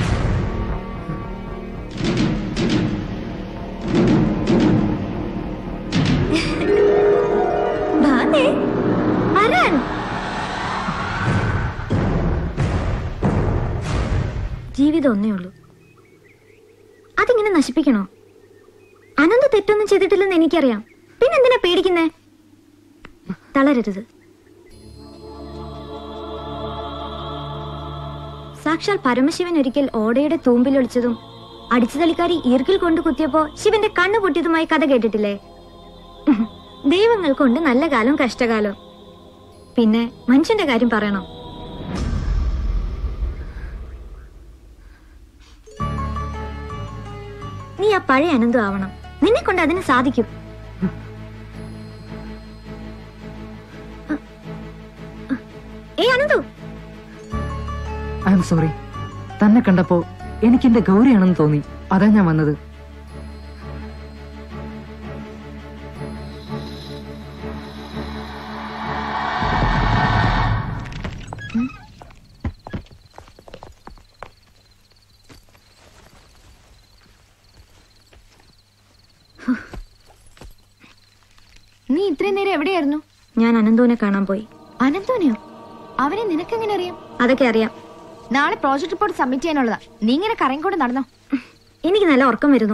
വാന്നേ, വരാൻ. ജീവിതം ഒന്നേ ഉള്ളൂ അതിങ്ങനെ നശിപ്പിക്കണോ അനന്ത തെറ്റൊന്നും ചെയ്തിട്ടില്ലെന്ന് എനിക്കറിയാം പിന്നെന്തിനാ പേടിക്കുന്നേ തളരരുത് സാക്ഷാൽ പരമശിവൻ ഒരിക്കൽ ഓടയുടെ തൂമ്പിലൊളിച്ചതും അടിച്ചുതളിക്കാരി ഈർക്കിൽ കൊണ്ട് കുത്തിയപ്പോ ശിവന്റെ കണ്ണു പൊട്ടിയതുമായി കഥ കേട്ടിട്ടില്ലേ ദൈവങ്ങൾക്കുണ്ട് നല്ല കാലം കഷ്ടകാലം പിന്നെ മനുഷ്യന്റെ കാര്യം പറയണോ നീ ആ പഴയ അനന്തു ആവണം നിന്നെ കൊണ്ട് അതിന് സാധിക്കും ഏ അനന്തു ഐ എം സോറി തന്നെ കണ്ടപ്പോ എനിക്ക് എന്റെ ഗൗരിയാണെന്ന് തോന്നി അതാ ഞാൻ വന്നത് നീ ഇത്രയും നേരം എവിടെയായിരുന്നു ഞാൻ അനന്തുവിനെ കാണാൻ പോയി അനന്തോനെയോ അവനെ നിനക്കെങ്ങനെ അറിയാം അതൊക്കെ അറിയാം നാളെ പ്രോജക്ട് റിപ്പോർട്ട് സബ്മിറ്റ് ചെയ്യാനുള്ളതാ നീ ഇങ്ങനെ കറങ്ങിക്കൊണ്ട് നടന്നോ എനിക്ക് നല്ല ഉറക്കം വരുന്നു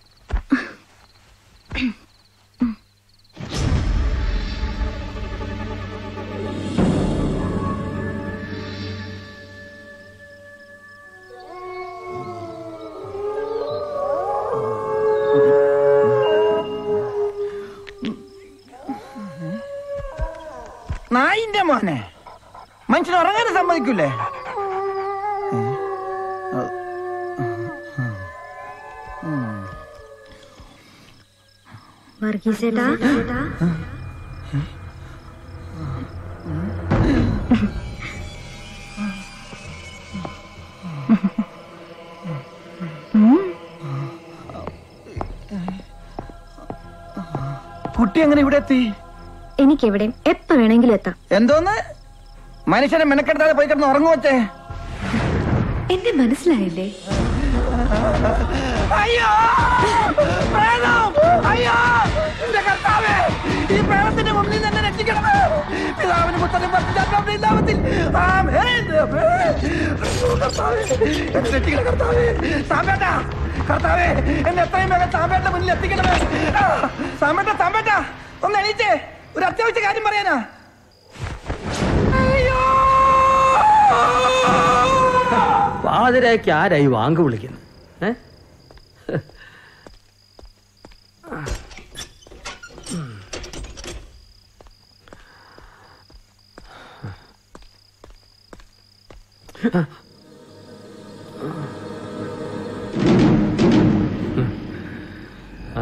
നായിന്റെ മോനെ മനുഷ്യൻ ഉറങ്ങാനും സമ്മതിക്കൂലേ വർഗീസേട്ടാ കുട്ടി എങ്ങനെ ഇവിടെ എത്തി എനിക്ക് എവിടെയും എപ്പോ വേണമെങ്കിലും എത്താം എന്തോന്ന് മനുഷ്യനെ മെനക്കെടുത്താതെ പോയി കിടന്ന് ഉറങ്ങുവച്ചേ എന്നെ മനസ്സിലായില്ലേ അയ്യോ പ്രേതം! അയ്യോ എന്റെ കർത്താവേ ഈ പ്രേതത്തിന്റെ മുന്നിൽ നിന്ന് എന്നെ രക്ഷിക്കണമേ പിതാവിന് പുത്രനും പരിശുദ്ധാത്മാവിന്റെ നാമത്തിൽ ആമേൻ. ആമേൻ. കർത്താവേ, എന്നെ രക്ഷിക്കണേ കർത്താവേ സാമ്പേട്ട കർത്താവേ എന്നെ എത്രയും വേഗം സാമ്പേട്ടന്റെ മുന്നിൽ എത്തിക്കണമേ ആ, സാമ്പേട്ട സാമ്പേട്ട ഒന്ന് എണീച്ചേ ഒരു അത്യാവശ്യ കാര്യം പറയാനാ പാതിരയ്ക്ക് ആരായി വാങ്ക് വിളിക്കുന്നത് ഏ ആ.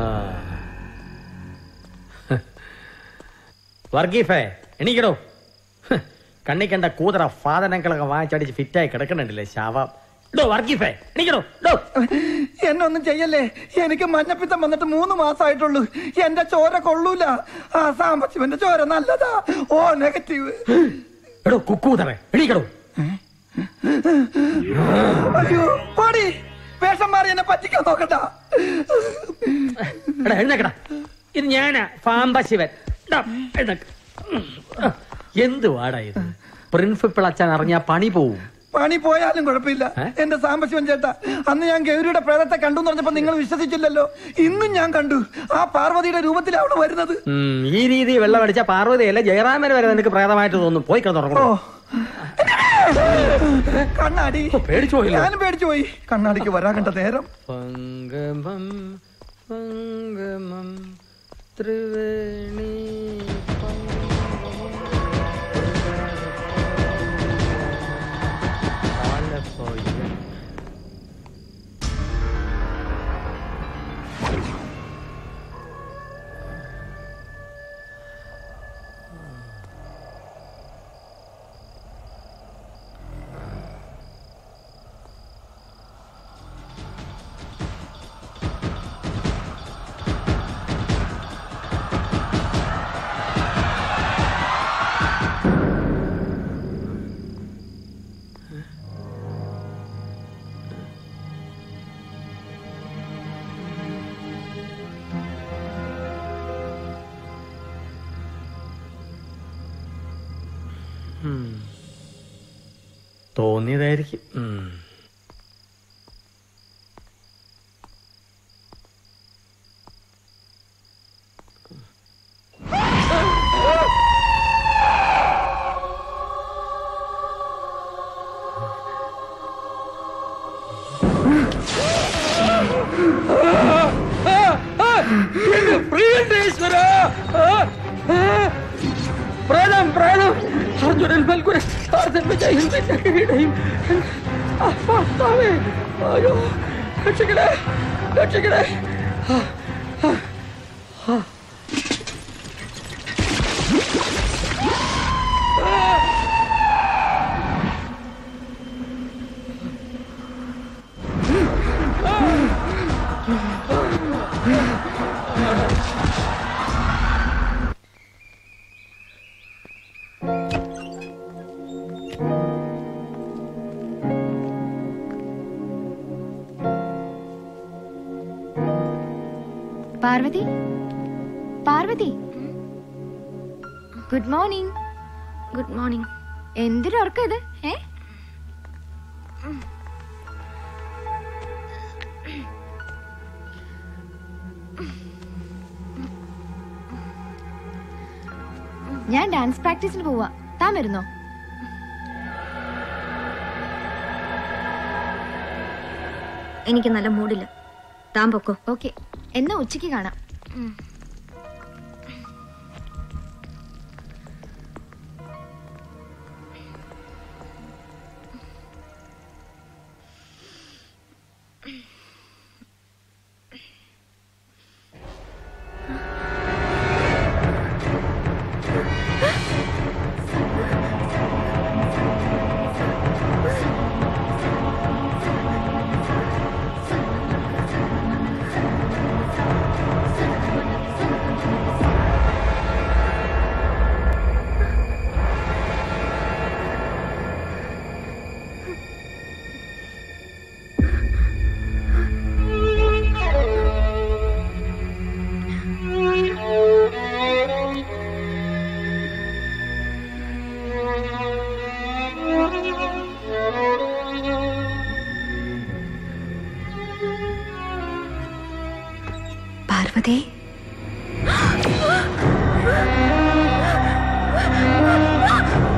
വർഗീഫേ എണീക്കടോ ഹ്, കണ്ണി കണ്ട കൂതറ ഫാദനങ്ങളൊക്കെ വാങ്ങിച്ചടിച്ച് ഫിറ്റായി കിടക്കണുണ്ടല്ലേ ശാവം ഡോ വർഗീഫേ എണീക്കടോ ഡോ എന്നെ ഒന്നും ചെയ്യല്ലേ എനിക്ക് മഞ്ഞപ്പിത്തം വന്നിട്ട് മൂന്ന് മാസമായിട്ടുള്ളൂ എന്റെ ചോര കൊള്ളൂല ആ സാമ്പത്തികന്റെ ചോര നല്ലതാ ഓ നെഗറ്റീവ് എടോ കുക്കൂതറേ എണീക്കടോ അയ്യോ പാടി വേഷം മാറി എന്നെ പറ്റിക്കാൻ നോക്കണ്ട എടാ എഴുന്നേക്കടാ ഇത് ഞാനാ ഫാമ്പ ശിവൻ ഡാ, എഴുന്നേക്ക്. ഉം. ആ, എന്ത് വാടാ ഇത് പ്രിൻസിപ്പൾ അച്ഛൻ അറിഞ്ഞാ പണി പോവും പണി പോയാലും കുഴപ്പമില്ല എന്റെ സാമ്പശിവൻ ചേട്ടാ അന്ന് ഞാൻ ഗൗരിയുടെ പ്രേതത്തെ കണ്ടു എന്ന് പറഞ്ഞപ്പോ നിങ്ങൾ വിശ്വസിച്ചില്ലല്ലോ ഇന്നും ഞാൻ കണ്ടു ആ പാർവതിയുടെ രൂപത്തിലാണ് അവള് വരുന്നത് ഉം, ഈ രീതി വെള്ളം അടിച്ച പാർവതിയല്ല ജയറാമന് വരെ നിനക്ക് പ്രേതമായിട്ട് തോന്നും പോയി കിടന്നുറങ്ങണോ കണ്ണാടി പേടിച്ചു പോയില്ലേ? ഞാനും പേടിച്ചു പോയി കണ്ണാടിക്ക് വരാൻ കണ്ട നേരം പങ്കമം പങ്കമം ത്രിവേണി ഉം. തോന്നിയതായിരിക്കും ഉം. പ്രിയണ്ടേശ്വര പ്രണം പ്രണം അർജുനൻ നൽകുന്ന സാധനയും ഭർത്താവേ അയ്യോ രക്ഷിക്കണേ രക്ഷിക്കണേ ആ, ആ, ആ. Parvathy Parvathy good morning good morning എന്തൊരു ഉറക്കം ഇത് ഏ ഞാൻ ഡാൻസ് പ്രാക്ടീസിന് പോവാ താൻ വരുന്നോ എനിക്ക് നല്ല മൂഡില്ല താൻ പൊക്കോ ഓക്കെ എന്നാ ഉച്ചയ്ക്ക് കാണാം പാർവതി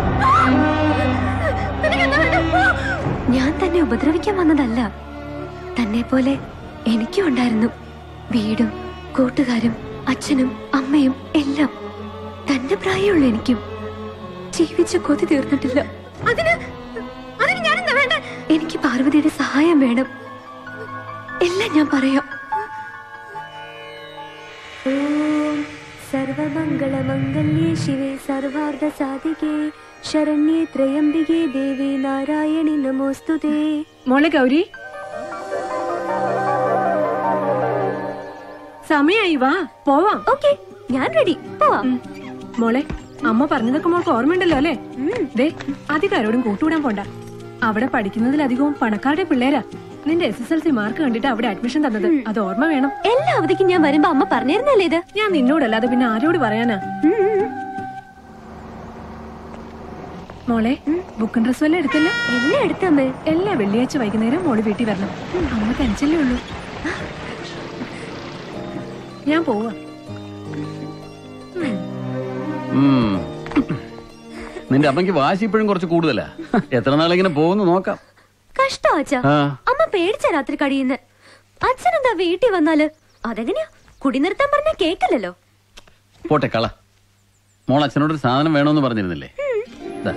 ഞാൻ തന്നെ ഉപദ്രവിക്കാൻ വന്നതല്ല തന്നെ പോലെ എനിക്കും ഉണ്ടായിരുന്നു വീടും കൂട്ടുകാരും അച്ഛനും അമ്മയും എല്ലാം തന്റെ പ്രായമുള്ള എനിക്കും ജീവിച്ച കൊതി തീർന്നിട്ടില്ല അതിന് അതിന് ഞാനെന്താ വേണ്ട എനിക്ക് പാർവതിയുടെ സഹായം വേണം എല്ലാം ഞാൻ പറയാം ഓം സർവമംഗളമംഗല്യേ ശിവേ സർവാർദ്ധ സാധികേ ശരണ്യേ ത്രയംബികേ ദേവി നാരായണി നമോസ്തുതേ മോളെ ഗൗരി സമയായി വാ പോവാം ഓക്കെ ഞാൻ റെഡി പോവാം മോളെ അമ്മ പറഞ്ഞതൊക്കെ മോൾക്ക് ഓർമ്മയുണ്ടല്ലോ അല്ലേ ദേ അധികാരോടും കൂട്ടുകൂടാൻ പോണ്ട അവിടെ പഠിക്കുന്നതിലധികവും പണക്കാരുടെ പിള്ളേരാ നിന്റെ S S L C mark കണ്ടിട്ട് അവിടെ അഡ്മിഷൻ തന്നത് അത് ഓർമ്മ വേണം എല്ലാ അവധിക്കും ഞാൻ വരുമ്പോ അമ്മ പറഞ്ഞിരുന്നല്ലേ ഇത് ഞാൻ നിന്നോടല്ലാതെ പിന്നെ ആരോട് പറയാനാ മോളെ ബുക്കും ഡ്രസ്സും എല്ലാം എടുത്തല്ലോ എല്ലാം എടുത്തമ്മേ എല്ലാ വെള്ളിയാഴ്ച വൈകുന്നേരം മോള് വീട്ടിൽ വരണം അമ്മ തനിച്ചല്ലേ ഉള്ളൂ ഞാൻ പോവാ ഉം. നിന്റെ അമ്മയ്ക്ക് വാശി ഇപ്പോഴും കുറച്ച് കൂടുതലാ എത്ര നാളിങ്ങനെ പോകുന്നു നോക്കാം കഷ്ടോ അച്ഛാ ആ. അമ്മ പേടിച്ച രാത്രി കഴിയുന്നത് അച്ഛനെന്താ വീട്ടിൽ വന്നാല് അതെങ്ങനെയാ കുടി നിർത്താൻ പറഞ്ഞ കേക്കില്ലല്ലോ പോട്ടെ കള മോൾ അച്ഛനോടൊരു സാധനം വേണമെന്ന് പറഞ്ഞിരുന്നില്ലേ ദാ,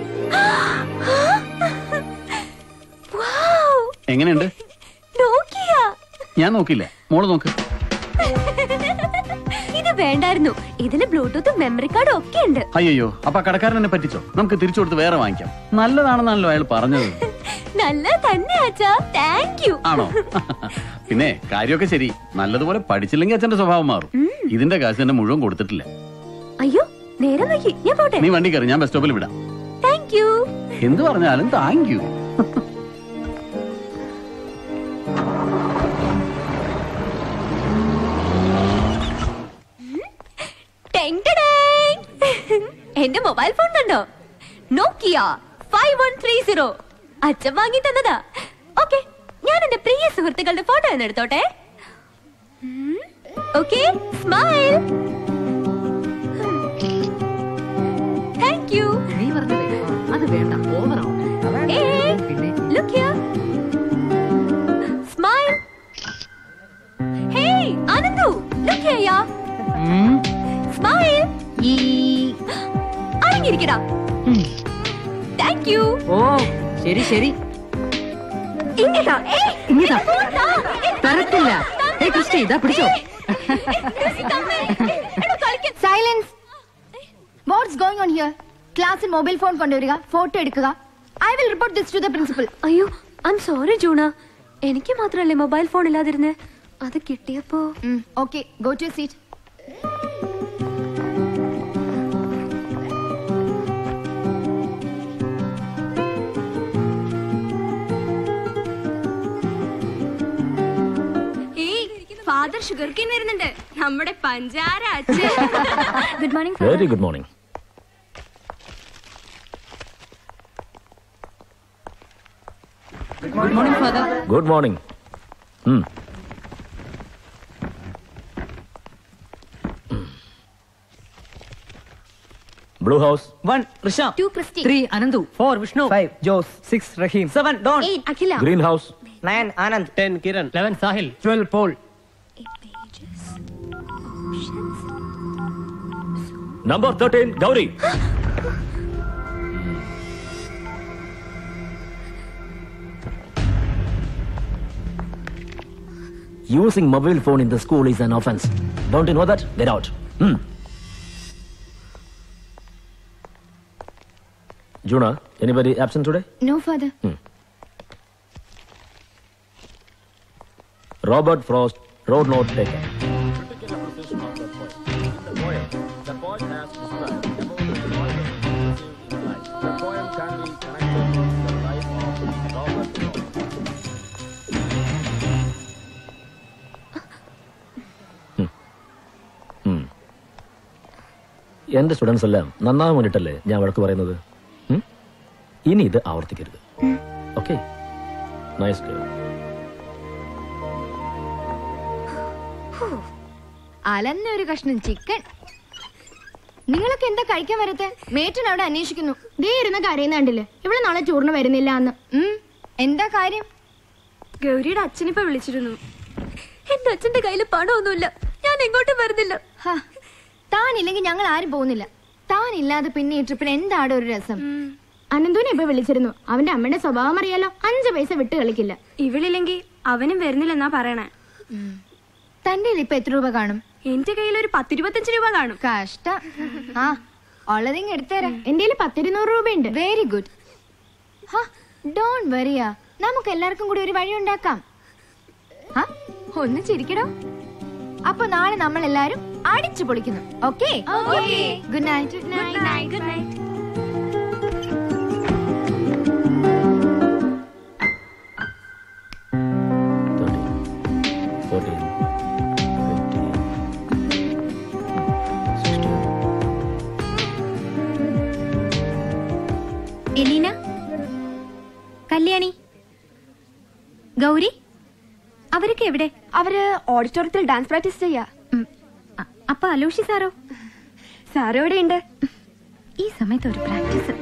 വൗ, എങ്ങനെയുണ്ട് നോക്കിയ ഞാൻ നോക്കില്ല മോള് നോക്ക് ഇത് വേണ്ടായിരുന്നു ഇതില് ബ്ലൂടൂത്തും മെമ്മറി കാർഡും ഒക്കെ ഉണ്ട് അയ്യോ അപ്പൊ ആ കടക്കാരൻ എന്നെ പറ്റിച്ചോ നമുക്ക് തിരിച്ചു കൊടുത്ത് വേറെ വാങ്ങിക്കാം നല്ലതാണെന്നാണല്ലോ അയാൾ പറഞ്ഞത് നല്ല തന്നെ അച്ഛാ താങ്ക് യു ആണോ പിന്നെ കാര്യമൊക്കെ ശരി നല്ലതുപോലെ പഠിച്ചില്ലെങ്കിൽ അച്ഛന്റെ സ്വഭാവം മാറും ഇതിന്റെ കാശ് എന്നെ മുഴുവൻ കൊടുത്തിട്ടില്ല അയ്യോ നേരം വൈകി ഞാൻ പോട്ടെ നീ വണ്ടി കയറി ഞാൻ ബസ് സ്റ്റോപ്പിൽ വിടാം താങ്ക് യു എന്ത് പറഞ്ഞാലും താങ്ക് യു ടെങ് ടെടേങ്. എന്റെ മൊബൈൽ ഫോൺ കണ്ടോ Nokia five one three zero അച്ഛൻ വാങ്ങി തന്നതാ ഓക്കെ ഞാൻ എന്റെ പ്രിയ സുഹൃത്തുക്കളുടെ ഫോട്ടോ ഒന്ന് എടുത്തോട്ടെ ഓക്കെ സ്മൈൽ താങ്ക് യു നീ പറഞ്ഞത് അത് വേണ്ട ഓവറാവും look here smile hey Anandu look here yeah smile അടങ്ങിയിരിക്കടാ താങ്ക് യു ഓ ശരി ശരി ഇങ്ങതാ ഇങ്ങതാ തരത്തില്ല ഏ ക്രിസ്റ്റി ഇതാ പിടിച്ചോ silence what's going on here ക്ലാസ്സിൽ മൊബൈൽ ഫോൺ കൊണ്ടുവരിക ഫോട്ടോ എടുക്കുക I will report this to the principal അയ്യോ ഐ എം സോറി ജൂണ എനിക്ക് മാത്രമല്ലേ മൊബൈൽ ഫോൺ ഇല്ലാതിരുന്നേ അത് കിട്ടിയപ്പോ okay go to seat father sugar cane വരുന്നുണ്ട് നമ്മുടെ പഞ്ചാര അച്ഛൻ good morning very good morning good morning father good morning blue house one Risha two Christy three Ananthu four Vishnu five Jose six Rahim seven Don eight Akhila green house nine Anand ten Kiran eleven Sahil twelve Paul number thirteen Gauri Using mobile phone in the school is an offense. Don't you know that? Get out. Hmm. Juna, anybody absent today? No father Robert Frost, road note taken. എന്റെ സ്റ്റുഡൻസ് എല്ലാം നന്നാവാൻ വേണ്ടിട്ടല്ലേ ഞാൻ വഴക്ക് പറയുന്നത് ഉം? ഇനി ഇത് ആവർത്തിക്കരുത് ഓക്കെ നൈസ് ഗേൾ അലന്ന ഒരു കഷ്ണം ചിക്കൻ നിങ്ങളൊക്കെ എന്താ കഴിക്കാൻ വരത്തെ മേറ്റൻ അവിടെ അന്വേഷിക്കുന്നു ദേ ഇരുന്ന് കരയുന്ന കണ്ടില്ലേ ഇവിടെ നാളെ ടൂറിന് വരുന്നില്ല എന്ന് ഉം, എന്താ കാര്യം ഗൗരിയുടെ അച്ഛനിപ്പോ വിളിച്ചിരുന്നു എന്റെ അച്ഛന്റെ കയ്യിൽ പണമൊന്നുമില്ല ഞാൻ എങ്ങോട്ടും വരുന്നില്ല താനില്ലെങ്കിൽ ഞങ്ങൾ ആരും പോകുന്നില്ല താനില്ലാതെ പിന്നെ ഈ ട്രിപ്പിന് എന്താണ് ഒരു രസം അനന്തുവിനെ ഇപ്പൊ വിളിച്ചിരുന്നു അവന്റെ അമ്മയുടെ സ്വഭാവം അറിയാലോ അഞ്ച് പൈസ വിട്ട് കളിക്കില്ല ഇവളില്ലെങ്കിൽ അവനും വരുന്നില്ലെന്നാ പറയണേ തന്റെ കയ്യിൽ ഇപ്പൊ എത്ര രൂപ കാണും എന്റെ കയ്യിൽ ഒരു പത്തിരുപത്തഞ്ച് രൂപ കാണും കഷ്ട ആ ഉള്ളതിങ് എടുത്തേരാ എന്റെ കയ്യിൽ പത്തിരുന്നൂറ് രൂപയുണ്ട് വെരി ഗുഡ് ഡോൺ വറിയ നമുക്ക് എല്ലാവർക്കും കൂടി ഒരു വഴി ഉണ്ടാക്കാം ആ, ഒന്ന് ചിരിക്കടോ അപ്പൊ നാളെ നമ്മൾ എല്ലാരും അടിച്ചു പൊളിക്കുന്നു okay good night good night good night fourteen Eleena Kalyani Gauri അവരൊക്കെ എവിടെ അവര് ഓഡിറ്റോറിയത്തിൽ ഡാൻസ് പ്രാക്ടീസ് ചെയ്യാ അപ്പൊ അലോഷി സാറോ സാറ് എവിടെ ഉണ്ട് ഈ സമയത്ത് ഒരു പ്രാക്ടീസ്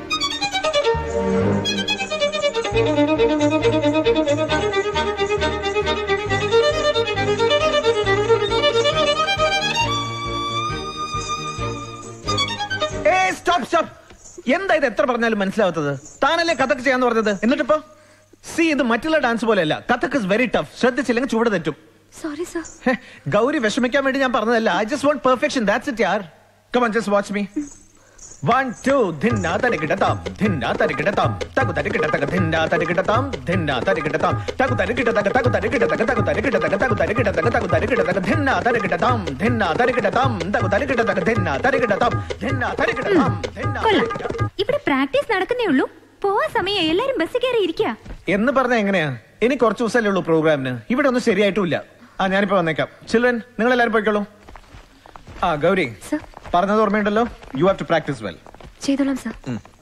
ഏ സ്റ്റോപ്പ് സ്റ്റോപ്പ് എന്താ ഇത് എത്ര പറഞ്ഞാലും മനസ്സിലാവാത്തത് താനല്ലേ കഥക്ക് ചെയ്യാന്ന് പറഞ്ഞത് എന്നിട്ടിപ്പോ സി ഇത് മറ്റുള്ള ഡാൻസ് പോലെയല്ല കഥക്ക് ഇസ് വെരി ടഫ് ശ്രദ്ധിച്ചില്ലെങ്കിൽ ചൂട് തെറ്റും സോറി സർ ഹെ, ഗൗരി വിഷമിക്കാൻ വേണ്ടി ഞാൻ പറഞ്ഞതല്ല I just want perfection that's it യാർ come on just watch me one two ധിന്ന തരികിടതാം ധിന്ന തരികിടതാം തകു തരികിടതക ധിന്ന തരികിടതാം ധിന്ന തരികിടതാം തകു തരികിടതക തകു തരികിടതക തകു തരികിടതക തകു തരികിടതക തകു തരികിടതക ധിന്ന തരികിടതാം ധിന്ന തരികിടതാം തകു തരികിടതക ധിന്ന തരികിടതാം ധിന്ന തരികിടതാം ധിന്ന കൊള്ളാം ഇവിടെ പ്രാക്ടീസ് നടക്കുന്നേ ഉള്ളൂ പോവാൻ സമയം എല്ലാരും ബസ് കയറി ഇരിക്കുക എന്ന് പറഞ്ഞ എങ്ങനെയാ ഇനി കുറച്ച് ദിവസമല്ലേ ഉള്ളൂ പ്രോഗ്രാമിന് ഇവിടെ ഒന്നും ശരിയായിട്ടുമില്ല ആ ഞാനിപ്പോ വന്നേക്കാം ചിൽഡ്രൻ നിങ്ങൾ എല്ലാവരും പോയിക്കോളൂ ആ ഗൗരി പറഞ്ഞത് ഓർമ്മയുണ്ടല്ലോ you have to practice well ചെയ്തോളാം സർ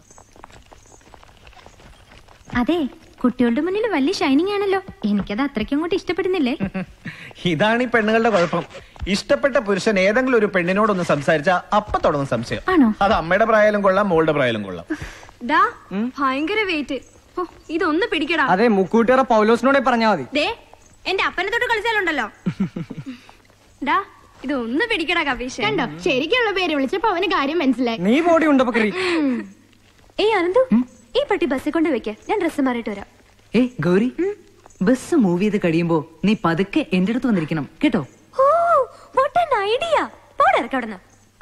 അതെ കുട്ടികളുടെ മുന്നിൽ വലിയ ഷൈനിങ് ആണല്ലോ എനിക്കത് അത്രയ്ക്കും അങ്ങോട്ട് ഇഷ്ടപ്പെടുന്നില്ലേ ഇതാണ് ഈ പെണ്ണുങ്ങളുടെ കുഴപ്പം ഇഷ്ടപ്പെട്ട പുരുഷൻ ഏതെങ്കിലും ഒരു പെണ്ണിനോടൊന്ന് സംസാരിച്ചാ അപ്പൊ തുടങ്ങും സംശയം ആണോ അത് അമ്മയുടെ പ്രായാലും കൊള്ളാം മോളുടെ പ്രായാലും കൊള്ളാം ഡാ ഭയങ്കര വെയിറ്റ് ഓ ഇതൊന്ന് പിടിക്കടാ അതെ മുക്കൂട്ടിയറ പൗലോസിനോടെ പറഞ്ഞാ മതി ദേ എന്റെ അപ്പനെ തൊട്ട് കളിച്ചാലുണ്ടല്ലോ ഡാ ഇതൊന്ന് പിടിക്കടാ കപീഷ് കണ്ടോ ശരിക്കുള്ള പേര് വിളിച്ചപ്പോ അവന് കാര്യം മനസ്സിലായി നീ ബോഡി ഉണ്ടോ കറി ഏയ് അനന്തു ഈ പട്ടി ബസ്സിൽ കൊണ്ട് വെക്ക ഞാൻ ഡ്രസ്സ് മാറിയിട്ട് വരാം ഏ ഗൗരി ബസ് മൂവ് ചെയ്ത് കഴിയുമ്പോ നീ പതുക്കെ എന്റെ അടുത്ത് വന്നിരിക്കണം കേട്ടോ ഓ വാട്ട് ആൻ ഐഡിയ പോടെ ഇറക്ക അവിടുന്ന്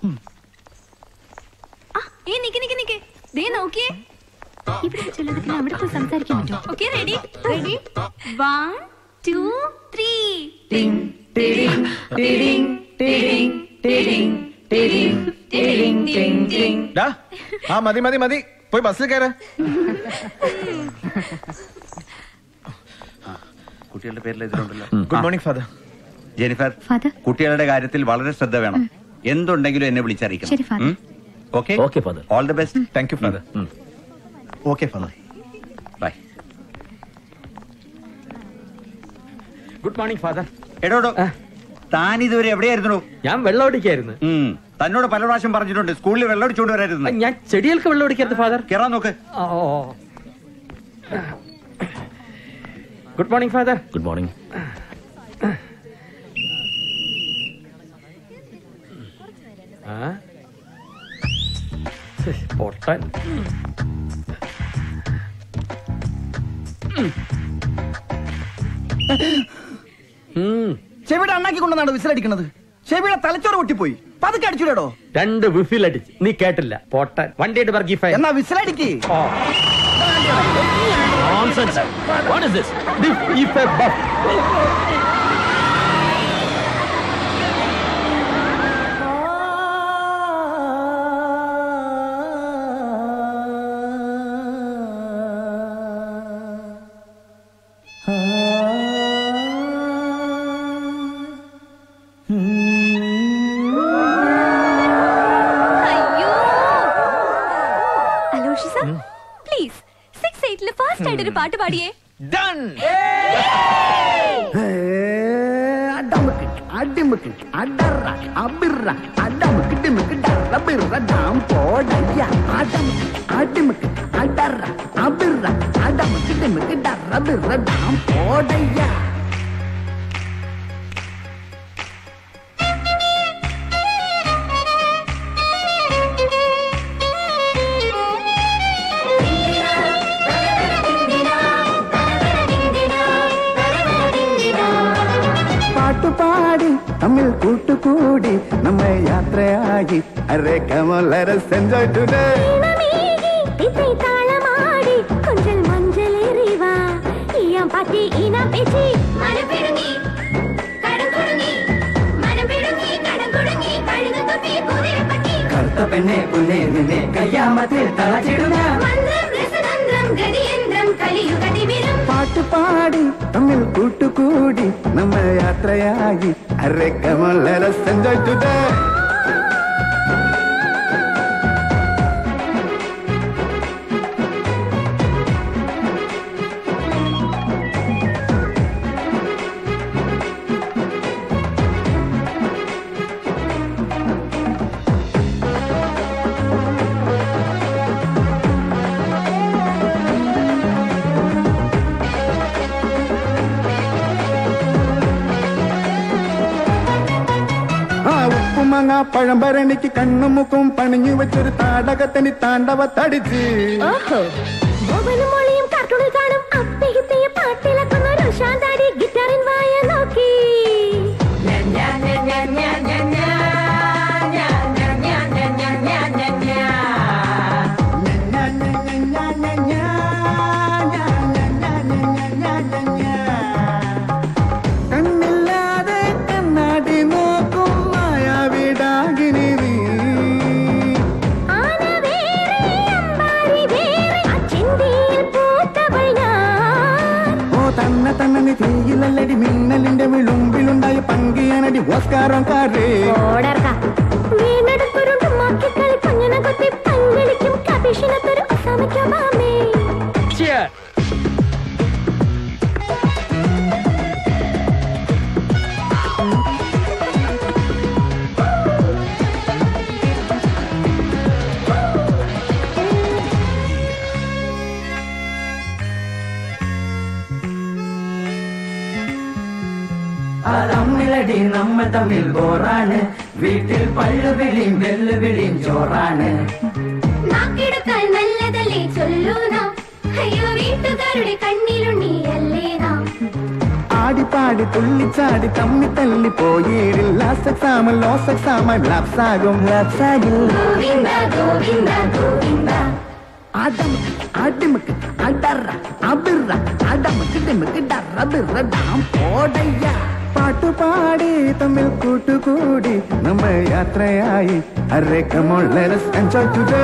ആ ഏ നിക്ക് നിക്ക് നിക്ക് ദേ നോക്കിയേ ഇവിടെ ചിലതൊക്കെ അവിടെ പോയി സംസാരിക്കാൻ പറ്റുമോ okay ready ready one two three ഡാ, ആ മതി മതി മതി പോയി ബസ്സിൽ കയറ കുട്ടികളുടെ പേരിൽ ഇതിലുണ്ടല്ലോ ഗുഡ് മോർണിംഗ് ഫാദർ ജെനിഫർ കുട്ടികളുടെ കാര്യത്തിൽ വളരെ ശ്രദ്ധ വേണം എന്തുണ്ടെങ്കിലും എന്നെ ശരി, വിളിച്ചറിയിക്കണം father. Okay okay father all the best thank you father okay father bye good morning father എടോടോ താൻ ഇതുവരെ എവിടെയായിരുന്നു ഞാൻ വെള്ളമടിക്കായിരുന്നു തന്നോട് പല പ്രാവശ്യം പറഞ്ഞിട്ടുണ്ട് സ്കൂളിൽ വെള്ളം അടിച്ചുകൊണ്ട് വരരുത് ഞാൻ ചെടികൾക്ക് വെള്ളം അടിക്കരുത് ഫാദർ കേറാൻ നോക്ക് good morning father good morning പൊട്ടൻ ചെവിയുടെ അണ്ണാക്കി കൊണ്ടാണ് വിസിലടിക്കണത് ചെവിയുടെ തലച്ചോറ് പൊട്ടിപ്പോയി പതുക്കെ അടിച്ചുടോ രണ്ട് വിഫിൽ അടിച്ച് നീ കേട്ടില്ല പൊട്ടൻ വണ്ടിയുടെ വർഗീഫ എന്നാ വിസിലടിക്ക് Nonsense. What is this? അയ്യോ അലോഷി സർ പ്ലീസ് സിക്സ് എയ്റ്റില് ഫാസ്റ്റ് ആയിട്ട് ഒരു പാട്ട് പാടിയേ ഡൺ അടി അടിമുക്ക് അടറ അബിറ അടമുക്ക് ഡിമുക്ക് ഡറ ബിറ ഡാം പോടയ്യ അടമുക്ക് അടിമുക്ക് അടറ അബിറ അടമുക്ക് ഡിമുക്ക് ഡറ ബിറ ഡാം പോടയ്യ പാട്ടുപാടി തമ്മിൽ കൂട്ടുകൂടി നമ്മെ യാത്രയായി അരേ കമൽ എൻജോയ് ടുഡേ இசை தாளமாடி கொஞ்சல் மஞ்சள் எறிவா ஈயம் பாட்டி ஈனம் பேச்சு மனம் பிடுங்கி கடன் குடுங்கி மனம் பிடுங்கி கடன் குடுங்கி கழுகு தொப்பி குதிரை பட்டி കറുത്ത പെണ്ണെ പൊന്നെ നിന്നെ കയ്യാമത്തിൽ തളച്ചിടുന്ന மந்திரம் ரசதந்திரம் கதியந்திரம் கலியுகதி விரும் പാട്ടുപാടി തമ്മിൽ കൂട്ടുകൂടി നമ്മെ യാത്രയായി അരേ കമൽ എൻജോയ് ടുഡേ ആ ഉപ്പുമങ്ങ പഴംപരണിക്ക് കണ്ണും മുക്കും പണിഞ്ഞു വെച്ചൊരു താടകത്തനി താണ്ടവത്തടിച്ച് ഓഹോ ബോബനും മോളിയും കാർട്ടൂണിൽ കാണും അപ്പയും പാട്ടിലക്കുന്ന ഒരു ശാന്താടി ഗിറ്റാറിൻ വായ നോക്കി കണ്ണില്ലാതെ കണ്ണാടി നോക്കും മായാവിടാകിനി നീ ആന വേറെ അമ്പാരി വേറെ അച്ചിന്തിയിൽ പൂത്തവൾ ഞാൻ ഓ തന്നെ തന്നെ തീയിലല്ലടി മിന്നലിന്റെ വിളുമ്പിലുണ്ടായ പങ്കിയാനടി ഓസ്കാരംകാരേ ഓടർക്ക വീണെടുത്തൊരുണ്ട് മാക്കിക്കളി കുഞ്ഞിനെ കൊത്തി പങ്കളിക്കും കപിഷിനത്തൊരു അസാമിക്കോ മാമേ ആ തമ്മിലടി നമ്മൾ തമ്മിൽ ബോറാണ് വീട്ടിൽ പള്ളുവിളിയും വെല്ലുവിളിയും ചോറാണ് നാക്കെടുക്കാൻ നല്ലതല്ലേ ചൊല്ലൂ നാം അയ്യോ വീട്ടുകാരുടെ കണ്ണിലുണ്ണിയല്ലേ നാം ആടിപ്പാടി തുള്ളിച്ചാടി തമ്മി തല്ലി പോയിടില്ല സെക്സാമ ലോ സെക്സാമ ലാപ്സാകും ലാപ്സാകിൽ ഗോവിന്ദ ഗോവിന്ദ ഗോവിന്ദ അടമുക്ക് അടിമുക്ക് അടറ അബിറ അടമുക്ക് ഡിമുക്ക് ഡറ ബിറ ഡാം പോടയ്യ പാട്ടുപാടി തമ്മിൽ കൂട്ടുകൂടി നമ്മ യാത്രയായി അരേ കമോൾ ലെറ്റ്സ് എൻജോയ് ടുഡേ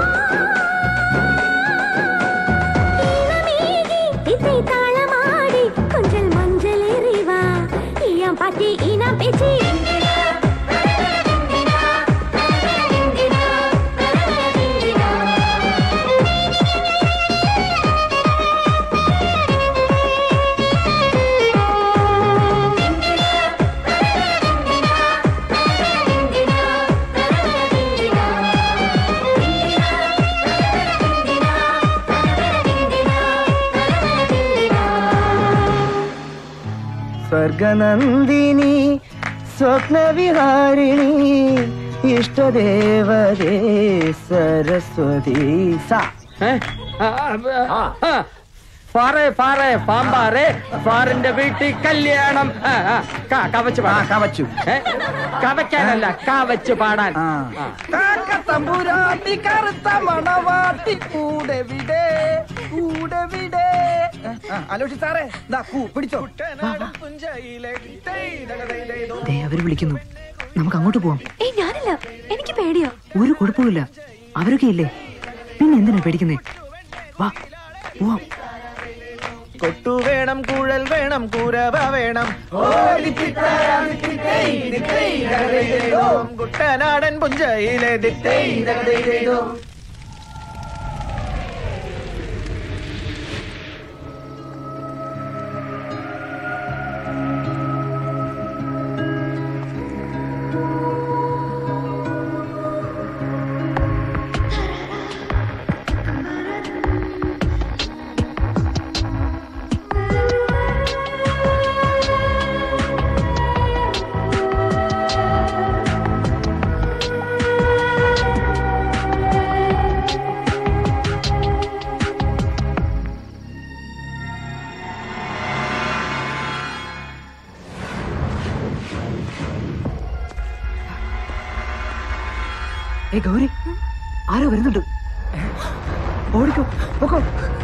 இசை தாளமாடி கொஞ்சல் மஞ்சள் எறிவா ஈயம் பாட்டி ஈனம் பேச்சு സ്വർഗനന്ദിനി സ്വപ്നവിഹാരിണി ഇഷ്ടദേവതേ സരസ്വതി സ ഫാറേ ഫാറേ പാമ്പാറേ ഫാറിന്റെ വീട്ടിൽ കല്യാണം ആ, ആ, ക- കവച്ച് പാടാൻ കവച്ചു കവയ്ക്കാനല്ല കാവച്ച് പാടാൻ ആ. തമ്പുരാട്ടി കറുത്ത മണവാട്ടി കൂടെ വിടെ കൂടെ വിടെ അലോഷി സാറേ ദാ കൂ പിടിച്ചോ ദേ അവര് വിളിക്കുന്നു നമുക്ക് അങ്ങോട്ട് പോവാം ഏയ് ഞാനില്ല എനിക്ക് പേടിയോ ഒരു കുഴപ്പമില്ല അവരൊക്കെ ഇല്ലേ പിന്നെ എന്തിനാ പേടിക്കുന്നേ വാ പോവാം കൊട്ടു വേണം കുഴൽ വേണം കുരവ വേണം കുട്ടനാടൻ പുഞ്ചയിലെ ദിത്തൈ ദഗദൈദൈദോ. ഏ ഗൗരി ആരോ വരുന്നുണ്ട് ഓടിക്കോ പൊക്കോ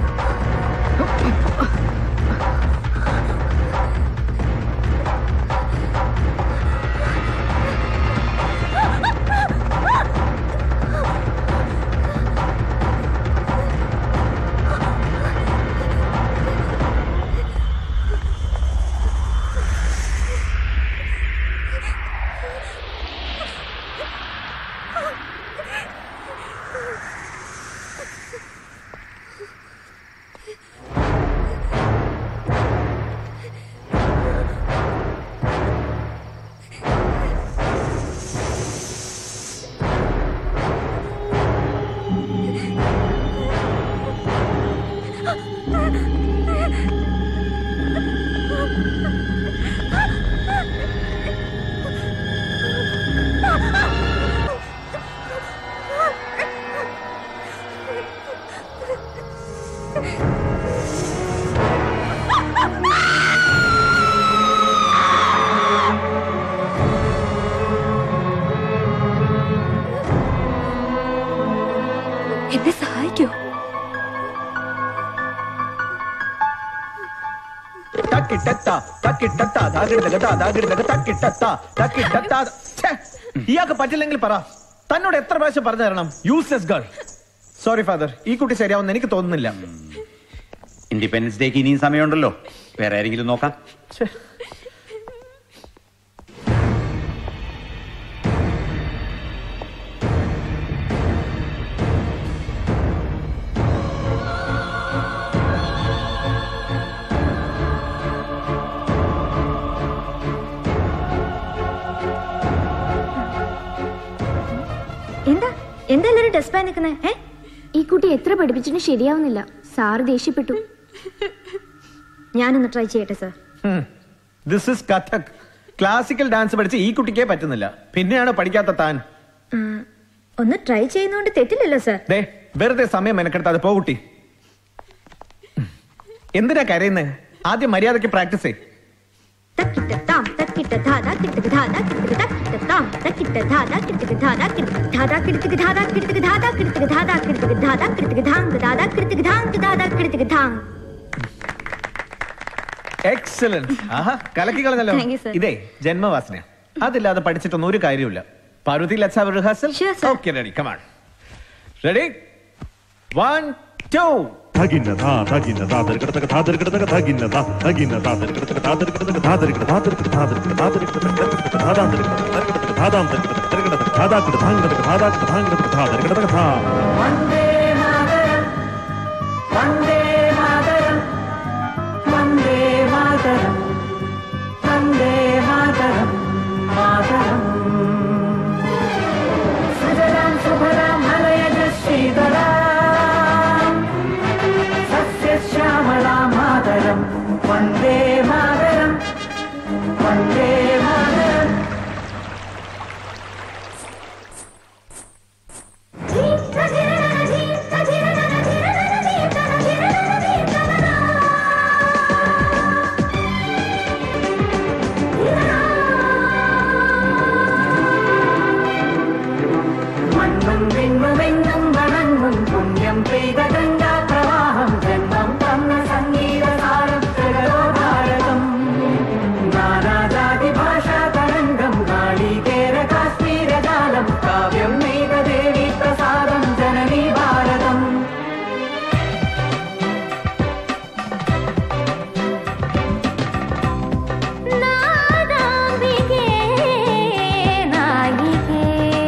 എന്നെ സഹായിക്കോ തക്കിട്ടത്ത, തക്കിട്ടത്ത, ദാഗിടുതക, ദാഗിടുതക, തക്കിട്ടത്ത, തക്കിട്ടത്ത. ഛെ, ഇയാൾക്ക് പറ്റില്ലെങ്കിൽ പറ തന്നോട് എത്ര പ്രാവശ്യം പറഞ്ഞു തരണം യൂസ്ലെസ് ഗേൾ സോറി ഫാദർ ഈ കുട്ടി ശരിയാവുന്ന എനിക്ക് തോന്നുന്നില്ല ഇൻഡിപെൻഡൻസ് ഡേക്ക് ഇനിയും സമയമുണ്ടല്ലോ വേറെ ആരെങ്കിലും നോക്കാം എന്താ എന്താ എല്ലാരും ഡെസ്ക് പാൻ നിൽക്കുന്നേ ഏ ഈ കുട്ടി എത്ര പഠിപ്പിച്ചിട്ടും ശരിയാവുന്നില്ല സാറ് ദേഷ്യപ്പെട്ടു ഞാനൊന്ന് ട്രൈ ചെയ്യട്ടെ sir this is Kathak classical dance പഠിച്ച് ഈ കുട്ടിക്കേ പറ്റുന്നില്ല പിന്നെയാണ് പഠിക്കാത്ത താൻ ഒന്ന് ട്രൈ ചെയ്യുന്നോണ്ട് തെറ്റില്ലല്ലോ സർ ദേ വെറുതെ സമയം മെനക്കെടുത്താതെ പോ കുട്ടി എന്തിനാ കരയുന്നേ ആദ്യം മര്യാദയ്ക്ക് പ്രാക്ടീസ് ചെയ് തക്കിട്ടത്താം തക്കിട്ട ധാതാ കിട്ടുക ധാതാ കിട്ടുക തക്കിട്ടത്താം തക്കിട്ട ധാതാ കിട്ടുക ധാതാ കിട്ടുക ധാതാ കിട്ടുക ധാതാ കിട്ടുക ധാതാ കിട്ടുക ധാതാ കിട്ടുക ധാതാ കിട്ടുക ധാങ്ക് ദാദാ കിട്ടുക ധാങ്ക് ദാദാ കിട്ടുക ധാങ്ക് എക്സലന്റ് ആഹാ കലക്കി കളഞ്ഞല്ലോ Thank you, sir. ഇതേ ജന്മവാസന അതില്ലാതെ പഠിച്ചിട്ടൊന്നും ഒരു കാര്യമില്ല Parvathi let's have rehearsal okay ready come on ready one two തകിന്ന ധാ തകിന്ന ധാ ദർകടതക ധാ ദർകടതക തകിന്ന ധാ തകിന്ന ധാ ദർകടതക ധാ ദർകടതക ധാ ദർകട ധാ ദർകട ധാ ദർകട ധാ ദർകട ദർകട ധാ ദാം ദർകട ദർകട ധാ ദാം ദർകട ദർകട ധാ ദാ കട ധാങ്കട ധാ ദാ കട ധാങ്കട ധാ ദർകടതക ധാ വന്ദേ മാതരം വന്ദേ മാതരം വന്ദേ മാതരം വന്ദേ മാതരം മാതരം സുജലാം സുഭലാം മലയജ ശ്രീധരാം സസ്യശ്യാമളാം മാതരം വന്ദേ മാതരം വന്ദേ മാതരം മണ്ണും വിണ്ണുമെങ്ങും വണങ്ങും പുണ്യം പെയ്ത ഗംഗാ പ്രവാഹം ജന്മം തന്ന സംഗീതസാരം ജഗതോ ഭാരതം നാനാജാതി ഭാഷാ തരംഗം നാളീകേര കാശ്മീരജാലം കാവ്യം നെയ്ത ദേവി പ്രസാദം ജനനീ ഭാരതം നാദാംബികേ നായികേ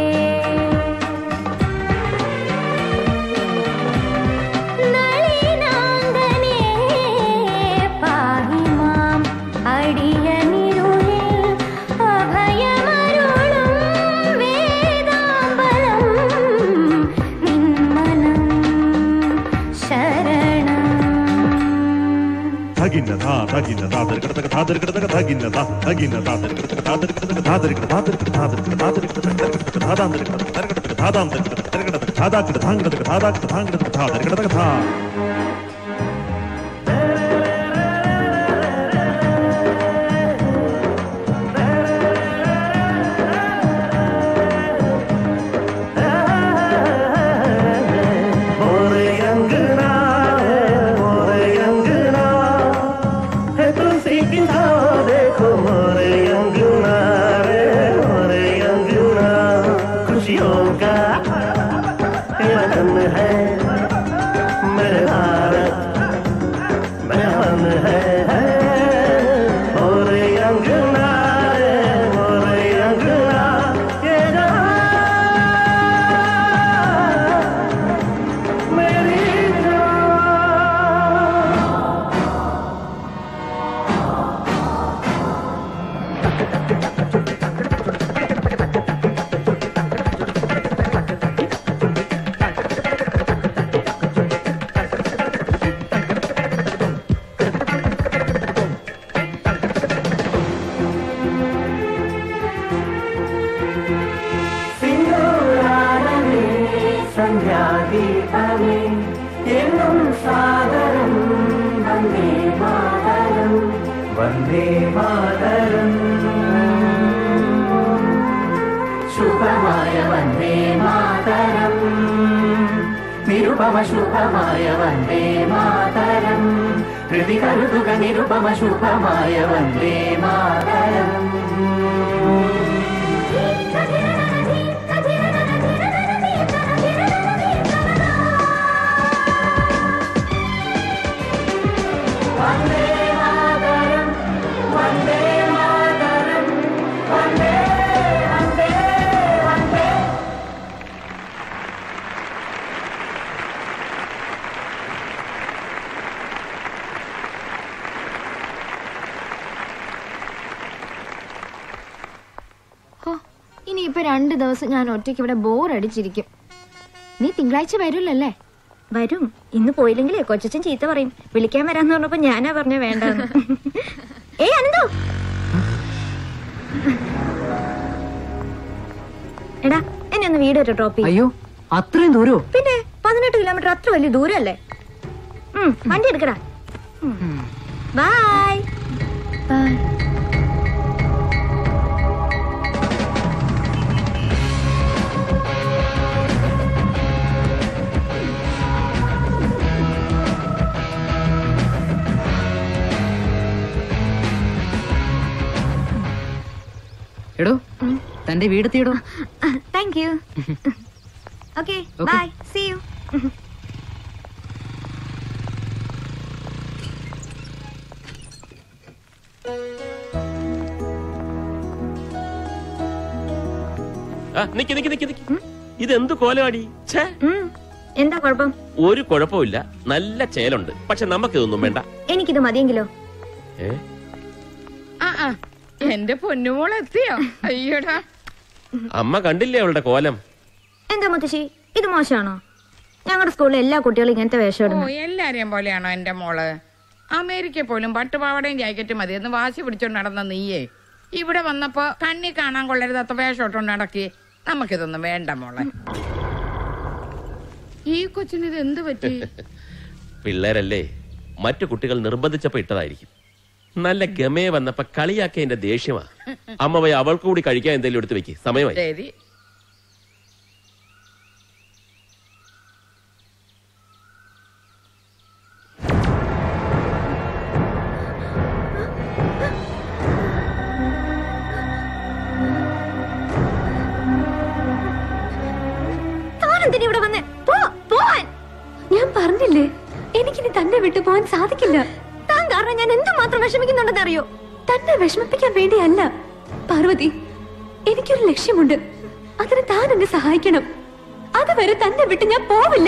നളിനാംഗനേ പാഹി മാം അടിയനിരുളിൽ അഭയമരുളും വേദാമ്പലം നിന്മനം ശരണം തകിന്ന ധാ തകിന്ന ധാ ദർകടതക ധാ ദർകടതക തകിന്ന ധാ തകിന്ന ധാ ദർകടതക ധാ ദർകടതക ധാ ദർകട ധാ ദർകട ധാ ദർകട ധാ ദർകട ദർകട ധാ ദാം ദർകട ദർകട ധാ ദാം ദർകട ദർകട ധാ ദാ കട ധാങ്കട ധാ ദാ കട ധാങ്കട ധാ ദർകടതക ധാ ആ जाओ देखो मोरे अंगना रे मोरे अंगना खुशियों का ये वतन है मेरे भारत मेहमान है है। मोरे अंगना रे मोरे अंगना ये जहां मेरी जान സിന്ദൂരാനമേ സന്ധ്യാദീപമേ എന്നും സാദരം വന്ദേ മാതരം വന്ദേ മാതരം ശുഭമായ വന്ദേ മാതരം നിരുപമ ശുഭമായ വന്ദേ മാതരം ഹൃതി കരുതുക നിരുപമ ശുഭമായ വന്ദേ മാതരം വന്ദേ മാതരം വന്ദേ മാതരം വന്ദേ വന്ദേ വന്ദേ ഹോ, ഇനിയിപ്പോ രണ്ട് ദിവസം ഞാൻ ഒറ്റയ്ക്ക് ഇവിടെ ബോർ അടിച്ചിരിക്കും നീ തിങ്കളാഴ്ച വരുമല്ലേ വരും ഇന്ന് പോയില്ലെങ്കിലേ കൊച്ചച്ഛൻ ചീത്ത പറയും വിളിക്കാൻ വരാന്ന് പറഞ്ഞപ്പോ ഞാനാ പറഞ്ഞ വേണ്ടെന്ന് ഏയ് അനന്തോ എടാ എന്നെ ഒന്ന് വീട് വരെ ഡ്രോപ്പ് അയ്യോ അത്രയും ദൂരോ പിന്നെ പതിനെട്ട് കിലോമീറ്റർ അത്ര വലിയ ദൂരല്ലേ ഉം, വണ്ടി എടുക്കടാ ബൈ ബൈ എടോ തന്റെ വീടെത്തിയടോ thank you okay Okay. Bye see you ആ, നിക്ക് നിക്ക് നിക്ക് നിക്ക് ഇതെന്ത് കോലമാടി ഛേ എന്താ കുഴപ്പം ഒരു കുഴപ്പമില്ല നല്ല ചേലുണ്ട് പക്ഷെ നമുക്കിതൊന്നും വേണ്ട എനിക്കിത് മതിയെങ്കിലോ ഏ ആ ആ എന്റെ പൊന്നുമോൾ എത്തിയോ അയ്യോടാ അമ്മ കണ്ടില്ലേ അവളുടെ കോലം എന്താ മുത്തശ്ശി ഇത് മോശമാണോ ഞങ്ങളുടെ സ്കൂളിലെ എല്ലാ കുട്ടികളും ഇങ്ങനത്തെ വേഷം ഓ ഇടുന്നു എല്ലാരെയും പോലെയാണോ എന്റെ മോള് അമേരിക്ക പോലും പട്ടുപാവടയും ജാക്കറ്റും മതി എന്ന് വാശി പിടിച്ചോണ്ട് നടന്ന നീയേ ഇവിടെ വന്നപ്പോ കണ്ണി കാണാൻ കൊള്ളരുതാത്ത വേഷം ഇട്ടോണ്ട് നടക്കി നമുക്കിതൊന്നും വേണ്ട മോളെ ഈ കൊച്ചിന് ഇത് എന്ത് പറ്റി പിള്ളേരല്ലേ മറ്റു കുട്ടികൾ നിർബന്ധിച്ചപ്പോ ഇട്ടതായിരിക്കും നല്ല ഗമയെ വന്നപ്പോ കളിയാക്കിയ എന്റെ ദേഷ്യമാ അമ്മ പോയി അവൾക്ക് കൂടി കഴിക്കാൻ എന്തെങ്കിലും എടുത്ത് വെക്ക് സമയമായി ശരി താനെന്തിനാ ഇവിടെ വന്നേ പോ പോവാൻ ഞാൻ പറഞ്ഞില്ലേ എനിക്കിനി തന്നെ വിട്ടു പോകാൻ സാധിക്കില്ല താൻ കാരണം ഞാൻ എന്തുമാത്രം വിഷമിക്കുന്നുണ്ടെന്ന് അറിയോ തന്നെ വിഷമിപ്പിക്കാൻ വേണ്ടിയല്ല പാർവതി എനിക്കൊരു ലക്ഷ്യമുണ്ട് അതിന് താൻ എന്നെ സഹായിക്കണം അതുവരെ തന്നെ വിട്ട് ഞാൻ പോവില്ല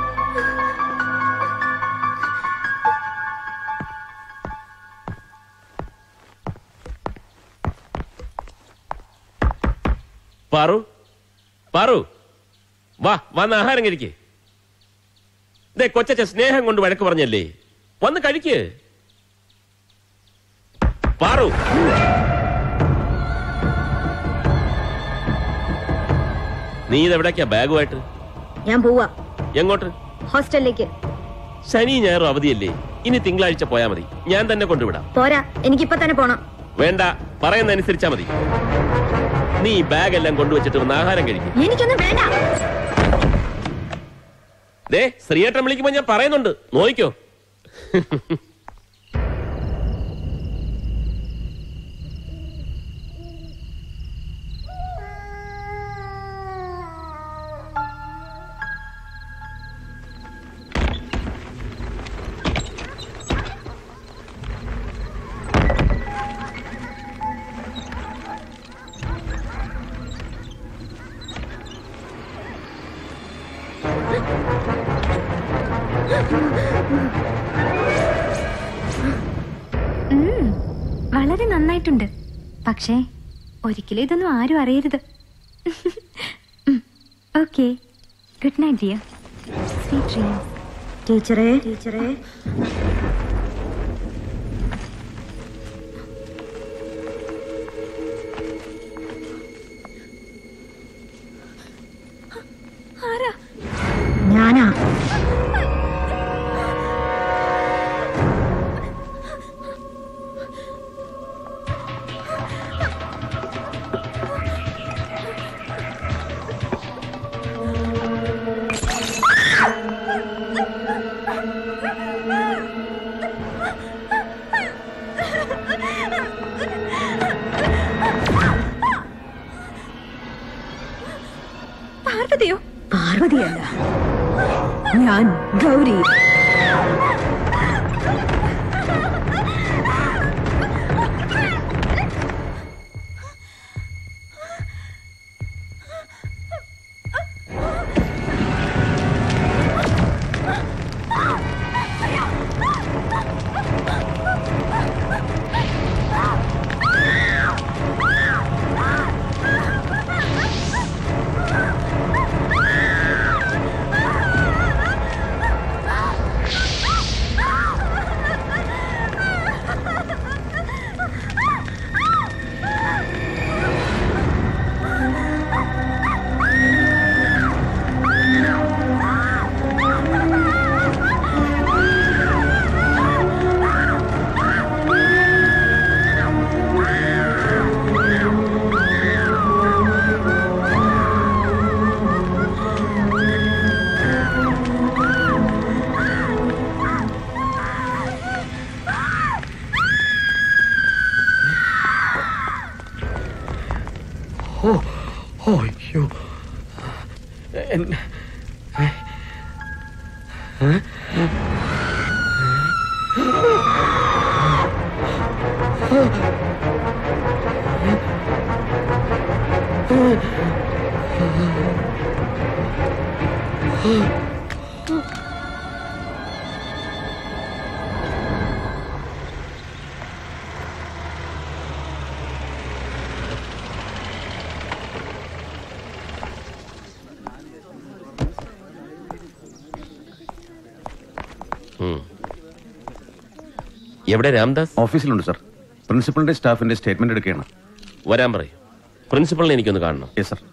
പാറു പാറു വാ വന്ന് ആഹാരം കഴിക്ക് ദേ കൊച്ചച്ച സ്നേഹം കൊണ്ട് വഴക്ക് പറഞ്ഞല്ലേ വന്ന് കഴിക്ക് പാറു നീ ഇതെവിടേക്കാ ബാഗുമായിട്ട് ഞാൻ പോവാ എങ്ങോട്ട് ഹോസ്റ്റലിലേക്ക് ശനി ഞായറും അവധിയല്ലേ ഇനി തിങ്കളാഴ്ച പോയാ മതി ഞാൻ തന്നെ കൊണ്ടുവിടാം പോരാ എനിക്കിപ്പൊ തന്നെ പോണം വേണ്ട പറയുന്ന അനുസരിച്ചാ മതി നീ ഈ ബാഗ് എല്ലാം കൊണ്ടുവച്ചിട്ട് വന്ന് ആഹാരം കഴിക്കും എനിക്കൊന്നും വേണ്ട ദേ ശ്രീയേട്ടൻ വിളിക്കുമ്പോ ഞാൻ പറയുന്നുണ്ട് നോയിക്കോ വളരെ നന്നായിട്ടുണ്ട് പക്ഷേ ഒരിക്കലും ഇതൊന്നും ആരും അറിയരുത് okay good night dear sweet dreams ടീച്ചറേ ടീച്ചറേ ആരാ ഞാനാ പാർവതിയോ പാർവതിയല്ല ഞാൻ ഗൗരി ഓ ഓ അയ്യോ എന്നെ ഏ? ഏ? ഉം. എവിടെ രാംദാസ് ഓഫീസിലുണ്ട് സർ പ്രിൻസിപ്പളിന്റെ സ്റ്റാഫിന്റെ സ്റ്റേറ്റ്മെന്റ് എടുക്കുകയാണ് വരാൻ പറയും പ്രിൻസിപ്പളിനെ എനിക്കൊന്ന് കാണണം യെസ് സർ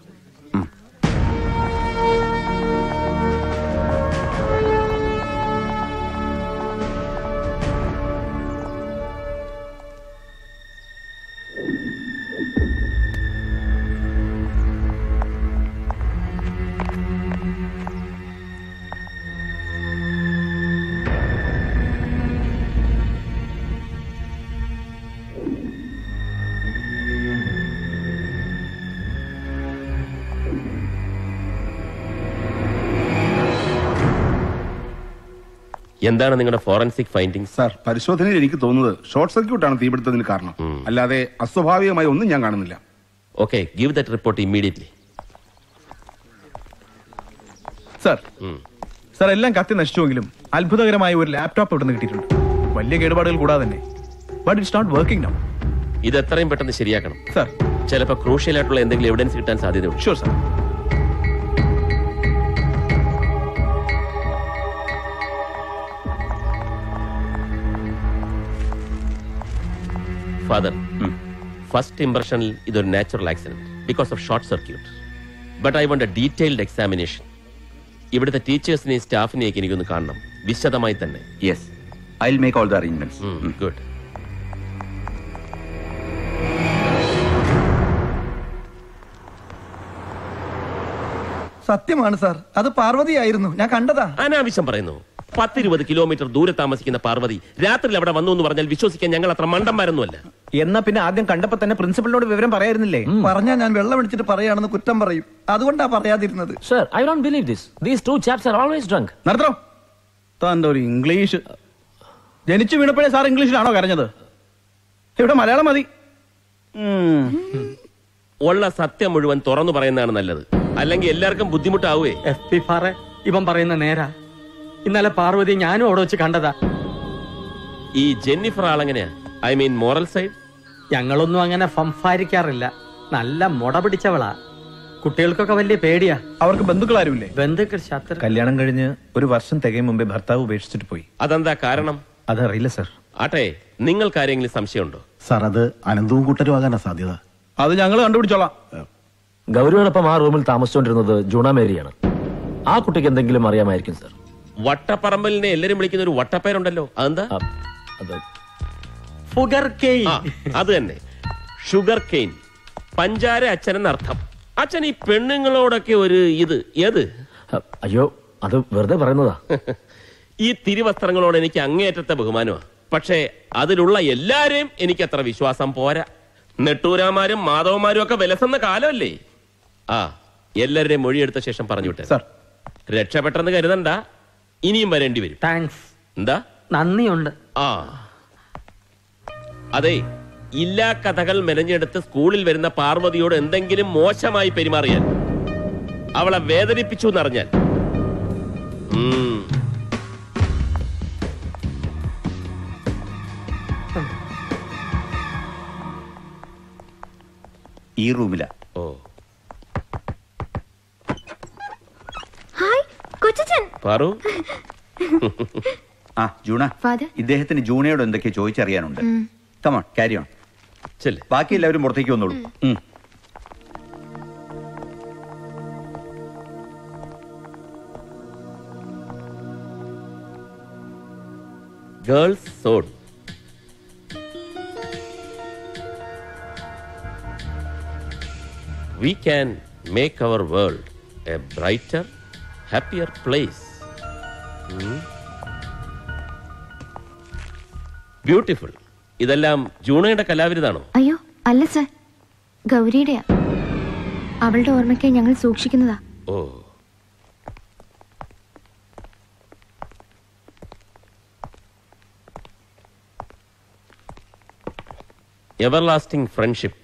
എന്താണ് നിങ്ങളുടെ ഫോറൻസിക് ഫൈൻഡിങ്സ് സാർ പരിശോധനയിൽ എനിക്ക് തോന്നുന്നത് ഷോർട്ട് സർക്യൂട്ടാണ് തീപിടുത്തത്തിന് കാരണം അല്ലാതെ അസ്വാഭാവികമായി ഒന്നും ഞാൻ കാണുന്നില്ല okay give that report immediately sir sir എല്ലാം കത്തി നശിച്ചുവെങ്കിലും അത്ഭുതകരമായ ഒരു ലാപ്ടോപ്പ് ഇവിടെ നിന്ന് കിട്ടിയിട്ടുണ്ട് വലിയ കേടുപാടുകൾ കൂടാതെ തന്നെ but it's not working now ഇത് എത്രയും പെട്ടെന്ന് ശരിയാക്കണം സർ ചിലപ്പോൾ ക്രൂഷ്യൽ ആയിട്ടുള്ള എന്തെങ്കിലും എവിഡൻസ് കിട്ടാൻ സാധ്യതയുണ്ട് ഷുവർ സർ ഫാദർ ഫസ്റ്റ് ഇംപ്രഷനിൽ ഇതൊരു natural accident because of short circuit but I want a detailed examination ഇവിടുത്തെ ടീച്ചേഴ്സിനെയും സ്റ്റാഫിനെയൊക്കെ എനിക്കൊന്ന് കാണണം വിശദമായി തന്നെ yes I will make all the arrangements good സത്യമാണ് സാർ അത് പാർവതിയായിരുന്നു ഞാൻ കണ്ടതാ അനാവശ്യം പറയുന്നു പത്തിരുപത് കിലോമീറ്റർ ദൂരെ താമസിക്കുന്ന പാർവതി രാത്രിയിൽ അവിടെ വന്നു എന്ന് പറഞ്ഞാൽ വിശ്വസിക്കാൻ ഞങ്ങൾ അത്ര മണ്ടന്മാരൊന്നുമല്ല എന്നാ പിന്നെ ആദ്യം കണ്ടപ്പോ തന്നെ പ്രിൻസിപ്പലിനോട് വിവരം പറയായിരുന്നില്ലേ പറഞ്ഞാ ഞാൻ വെള്ളം അടിച്ചിട്ട് പറയാണെന്ന് കുറ്റം പറയും അതുകൊണ്ടാ പറയാതിരുന്നത് Sir, I don't believe this. These two chaps are always drunk. നടത്തോ താൻ്റെ ഒരു ഇംഗ്ലീഷ് ജനിച്ചു വീണപ്പോഴേ സാർ ഇംഗ്ലീഷിലാണോ കരഞ്ഞത് ഇവിടെ മലയാളം മതി ഉം. ഉള്ള സത്യം മുഴുവൻ തുറന്നു പറയുന്നതാണ് നല്ലത് അല്ലെങ്കിൽ എല്ലാവർക്കും ബുദ്ധിമുട്ടാവേ എഫ് പി ഫാറെ ഇവൻ പറയുന്ന നേരാ ഇന്നലെ പാർവതി ഞാനും അവിടെ വെച്ച് കണ്ടതാ ഈ ജെന്നിഫർ ആളെങ്ങനെയാ ഐ മീൻ മോറൽ സൈഡ് ഞങ്ങളൊന്നും അങ്ങനെ സംസാരിക്കാറില്ല നല്ല മുട പിടിച്ചവളാ കുട്ടികൾക്കൊക്കെ വലിയ പേടിയാ അവർക്ക് ബന്ധുക്കളാരുമില്ലേ ബന്ധുക്കൾ ശത്രു കല്യാണം കഴിഞ്ഞ് ഒരു വർഷം തികയും മുമ്പേ ഭർത്താവ് ഉപേക്ഷിച്ചിട്ട് പോയി അതെന്താ കാരണം അതറിയില്ല സർ ആട്ടെ നിങ്ങൾക്ക് ആരെങ്കിലും സംശയമുണ്ടോ സാർ അത് അനന്തവും കൂട്ടരും ആകാനാ സാധ്യത അത് ഞങ്ങൾ കണ്ടുപിടിച്ചോളാം ഗൗരിയോടൊപ്പം ആ റൂമിൽ താമസിച്ചുകൊണ്ടിരുന്നത് ജൂണ മേരിയാണ് ആ കുട്ടിക്ക് എന്തെങ്കിലും അറിയാമായിരിക്കും സർ വട്ടപ്പറമ്പലിനെ എല്ലാരും വിളിക്കുന്ന ഒരു വട്ടപ്പേരുണ്ടല്ലോ അതെന്താ അത് ഷുഗർ കെയിൻ ആ, അത് തന്നെ ഷുഗർ കെയിൻ പഞ്ചാര അച്ഛൻ എന്നർത്ഥം അച്ഛൻ ഈ പെണ്ണുങ്ങളോടൊക്കെ ഒരു ഇത് ഏത് അയ്യോ അത് വെറുതെ പറയുന്നതാ ഈ തിരുവസ്ത്രങ്ങളോട് എനിക്ക് അങ്ങേയറ്റത്തെ ബഹുമാനമാണ് പക്ഷേ അതിലുള്ള എല്ലാരെയും എനിക്ക് അത്ര വിശ്വാസം പോരാ നെട്ടൂരാമാരും മാധവന്മാരും ഒക്കെ വിലസുന്ന കാലമല്ലേ ആ എല്ലാവരുടെയും മൊഴിയെടുത്ത ശേഷം പറഞ്ഞു വിട്ടെ സാർ രക്ഷപ്പെട്ടെന്ന് കരുതണ്ട ഇനിയും വരേണ്ടി വരും താങ്ക്സ് എന്താ നന്ദിയുണ്ട് ആ അതെ ഇല്ലാ കഥകൾ മെനഞ്ഞെടുത്ത് സ്കൂളിൽ വരുന്ന പാർവതിയോട് എന്തെങ്കിലും മോശമായി പെരുമാറിയാൽ അവളെ വേദനിപ്പിച്ചു എന്നറിഞ്ഞാൽ ഉം, ഈ റൂമിലാ ഓ ഹായ് കൊച്ചച്ചൻ പാറു ആ ജൂണ ഫാദർ ഇദ്ദേഹത്തിന് ജൂണയോട് എന്തൊക്കെയോ ചോദിച്ചറിയാനുണ്ട് ഉം. കമോൺ ക്യാരി ഓൺ ബാക്കി എല്ലാവരും പുറത്തേക്ക് വന്നോളൂ ഉം. Girls zone we can make our world a brighter, happier place. Beautiful ഇതെല്ലാം ജൂണയുടെ കലാവിരുതാണോ അയ്യോ അല്ല സർ ഗൗരിയുടെയാ അവളുടെ ഓർമ്മയ്ക്ക് ഞങ്ങൾ സൂക്ഷിക്കുന്നതാ ഓ എവർലാസ്റ്റിംഗ് ഫ്രണ്ട്ഷിപ്പ്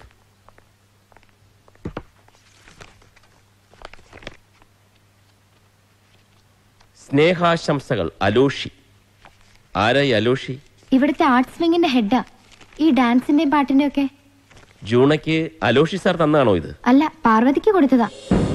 സ്നേഹാശംസകൾ അലോഷി ആരായി അലോഷി ഇവിടുത്തെ ആർട്സ് വിങ്ങിന്റെ ഹെഡാ ഈ ഡാൻസിന്റെയും പാട്ടിന്റെയും ഒക്കെ ജൂണയ്ക്ക് അലോഷി സാർ തന്നാണോ ഇത് അല്ല പാർവതിക്ക് കൊടുത്തതാ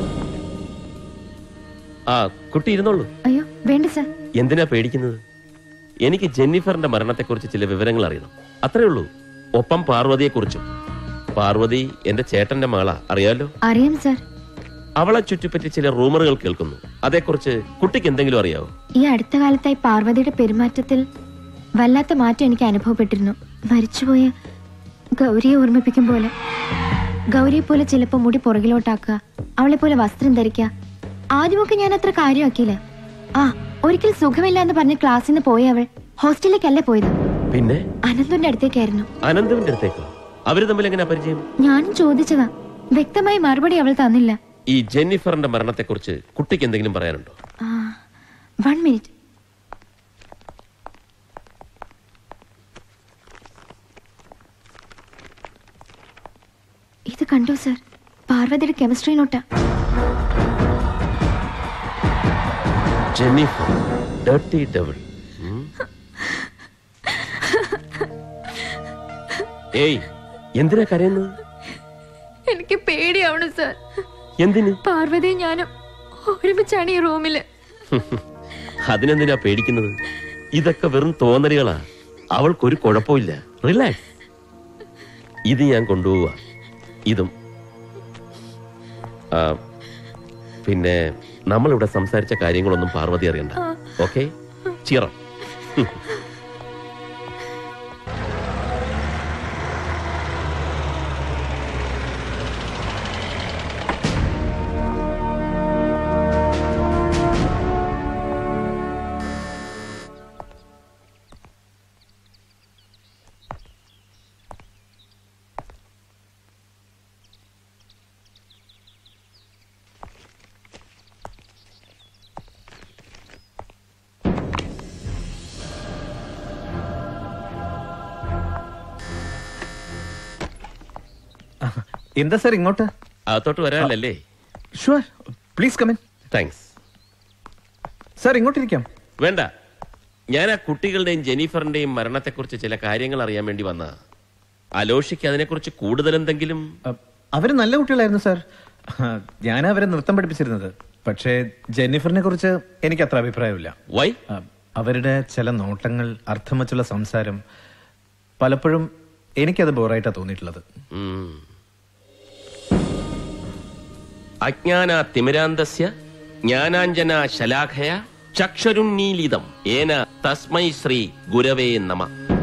ആ കുട്ടി ഇരുന്നോളൂ അയ്യോ വേണ്ട സർ എന്തിനാ പേടിക്കുന്നത് എനിക്ക് ജെന്നിഫറിന്റെ മരണത്തെക്കുറിച്ച് ചില വിവരങ്ങൾ അറിയണം അത്രേ ഉള്ളൂ ഒപ്പം പാർവതിയെക്കുറിച്ചും പാർവതി എന്റെ ചേട്ടന്റെ മകളാ അറിയാലോ അറിയാം സർ അവളെ ചുറ്റിപ്പറ്റി ചില റൂമറുകൾ കേൾക്കുന്നു അതേക്കുറിച്ച് കുട്ടിക്ക് എന്തെങ്കിലും അറിയാവോ ഈ അടുത്ത കാലത്തായി പാർവതിയുടെ പെരുമാറ്റത്തിൽ വല്ലാത്ത മാറ്റം എനിക്ക് അനുഭവപ്പെട്ടിരുന്നു മരിച്ചുപോയ ഗൗരിയെ ഓർമ്മിപ്പിക്കും പോലെ ഗൗരിയെ പോലെ ചിലപ്പോൾ മുടി പുറകിലോട്ടാക്കുക അവളെ പോലെ വസ്ത്രം ധരിക്കുക ആദ്യമൊക്കെ ഞാൻ അത്ര കാര്യമാക്കിയില്ല ആ ഒരിക്കൽ സുഖമില്ല എന്ന് പറഞ്ഞ് ക്ലാസ്സിൽ നിന്ന് പോയ അവൾ ഹോസ്റ്റലിലേക്കല്ല പോയത് പിന്നെ അനന്തുന്റെ അടുത്തേക്കായിരുന്നു അനന്തുവിന്റെ അടുത്തേക്കോ അവര് തമ്മിൽ എങ്ങനെ പരിചയം ഞാനും ചോദിച്ചതാ വ്യക്തമായി മറുപടി അവൾ തന്നില്ല ഈ ജെന്നിഫറിന്റെ മരണത്തെക്കുറിച്ച് കുട്ടിക്ക് എന്തെങ്കിലും പറയാനുണ്ടോ വൺ മിനിറ്റ് ഇത് കണ്ടോ സർ പാർവതിയുടെ കെമിസ്ട്രി നോട്ടാ ജെന്നിഫർ ഡർട്ടി ഡെവിൾ ഏയ് എന്തിനാ കരയുന്നത് എനിക്ക് പേടിയാവണം സാർ എന്തിന് പാർവതി ഞാനും ഒരുമിച്ചാണ് ഈ റൂമില് അതിനെന്തിനാ പേടിക്കുന്നത് ഇതൊക്കെ വെറും തോന്നലുകളാ അവൾക്കൊരു കുഴപ്പമില്ല റിലാക്സ് ഇത് ഞാൻ കൊണ്ടുപോവാ ഇതും ആ, പിന്നെ നമ്മളിവിടെ സംസാരിച്ച കാര്യങ്ങളൊന്നും പാർവതി അറിയണ്ട ഓക്കെ ചിറം എന്താ സാർ ഇങ്ങോട്ട് അകത്തോട്ട് വരാനല്ലേ sure please come in thanks sir ഇങ്ങോട്ടിരിക്കാം വേണ്ട ഞാൻ ആ കുട്ടികളുടെയും ജെനിഫറിന്റെയും മരണത്തെക്കുറിച്ച് ചില കാര്യങ്ങൾ അറിയാൻ വേണ്ടി വന്ന അലോഷിക്ക് അതിനെക്കുറിച്ച് കൂടുതൽ എന്തെങ്കിലും അവര് നല്ല കുട്ടികളായിരുന്നു സാർ ഞാൻ അവരെ നൃത്തം പഠിപ്പിച്ചിരുന്നത് പക്ഷേ ജെന്നിഫറിനെ കുറിച്ച് എനിക്ക് അത്ര അഭിപ്രായമില്ല വൈ അവരുടെ ചില നോട്ടങ്ങൾ അർത്ഥം വച്ചുള്ള സംസാരം പലപ്പോഴും എനിക്കത് ബോറായിട്ടാ തോന്നിയിട്ടുള്ളത് ഉം. അജ്ഞാന തിമിരാന്തസ്യ ജ്ഞാനാഞ്ജന ശലാഖയ ചക്ഷരുന്നീലിതം ഏന തസ്മൈ ശ്രീ ഗുരവേ നമ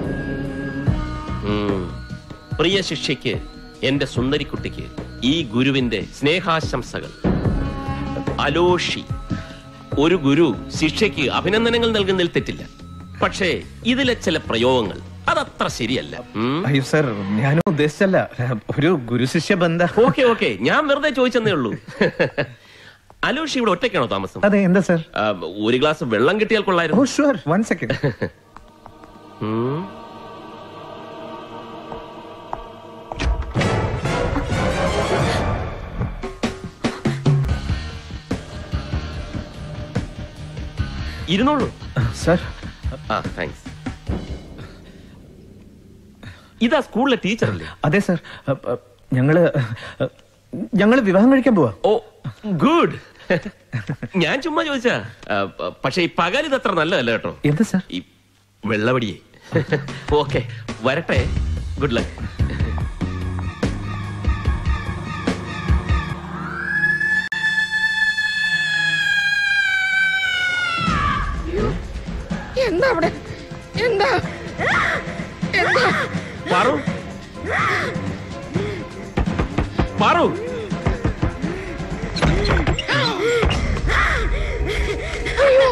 ഉം. പ്രിയ ശിഷ്യയ്ക്ക് എന്റെ സുന്ദരിക്കുട്ടിക്ക് ഈ ഗുരുവിന്റെ സ്നേഹാശംസകൾ അലോഷി ഒരു ഗുരു ശിഷ്യയ്ക്ക് അഭിനന്ദനങ്ങൾ നൽകുന്നതിൽ തെറ്റില്ല പക്ഷേ ഇതിലെ ചില പ്രയോഗങ്ങൾ അതത്ര ശരിയല്ല ഉം. അയ്യോ സാർ ഞാനും ഉദ്ദേശിച്ചല്ല ഒരു ഗുരുശിഷ്യ ബന്ധ ഓക്കെ ഓക്കെ ഞാൻ വെറുതെ ചോദിച്ചെന്നേ ഉള്ളൂ അലോഷി ഇവിടെ ഒറ്റയ്ക്കാണോ താമസം അതെ എന്താ സാർ ആ, ഒരു ഗ്ലാസ് വെള്ളം കിട്ടിയാൽ കൊള്ളായിരുന്നു ഓ ഷുവർ വൺ സെക്കൻഡ് ഉം. ഇരുന്നോളൂ സാർ ആ താങ്ക്സ് ഇതാ സ്കൂളിലെ ടീച്ചറല്ലേ അതെ സാർ ഞങ്ങള് ഞങ്ങള് വിവാഹം കഴിക്കാൻ പോവാ ഓ ഗുഡ് ഞാൻ ചുമ്മാ ചോദിച്ചാ ആ, പക്ഷേ ഈ പകൽ ഇത് അത്ര നല്ലതല്ല കേട്ടോ എന്താ സാർ ഈ വെള്ളവടിയെ ഓക്കെ വരട്ടെ ഗുഡ് ലക്ക് എന്താ അവിടെ എന്താ എന്താ പാറു പാറു അയ്യോ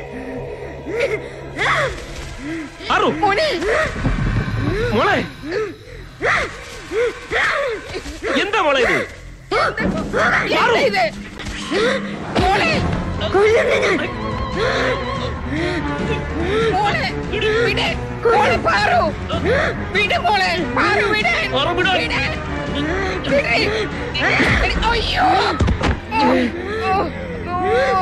പാറു മോനെ മോളെ എന്താ മോളെ ഇത് എന്താ ഇത് മോളെ മോളെ വിട് മോളെ പാറു വിട് മോളെ പാറു വിട് വിട് വിട്. അയ്യോ ഓ, ഓ, ഓ.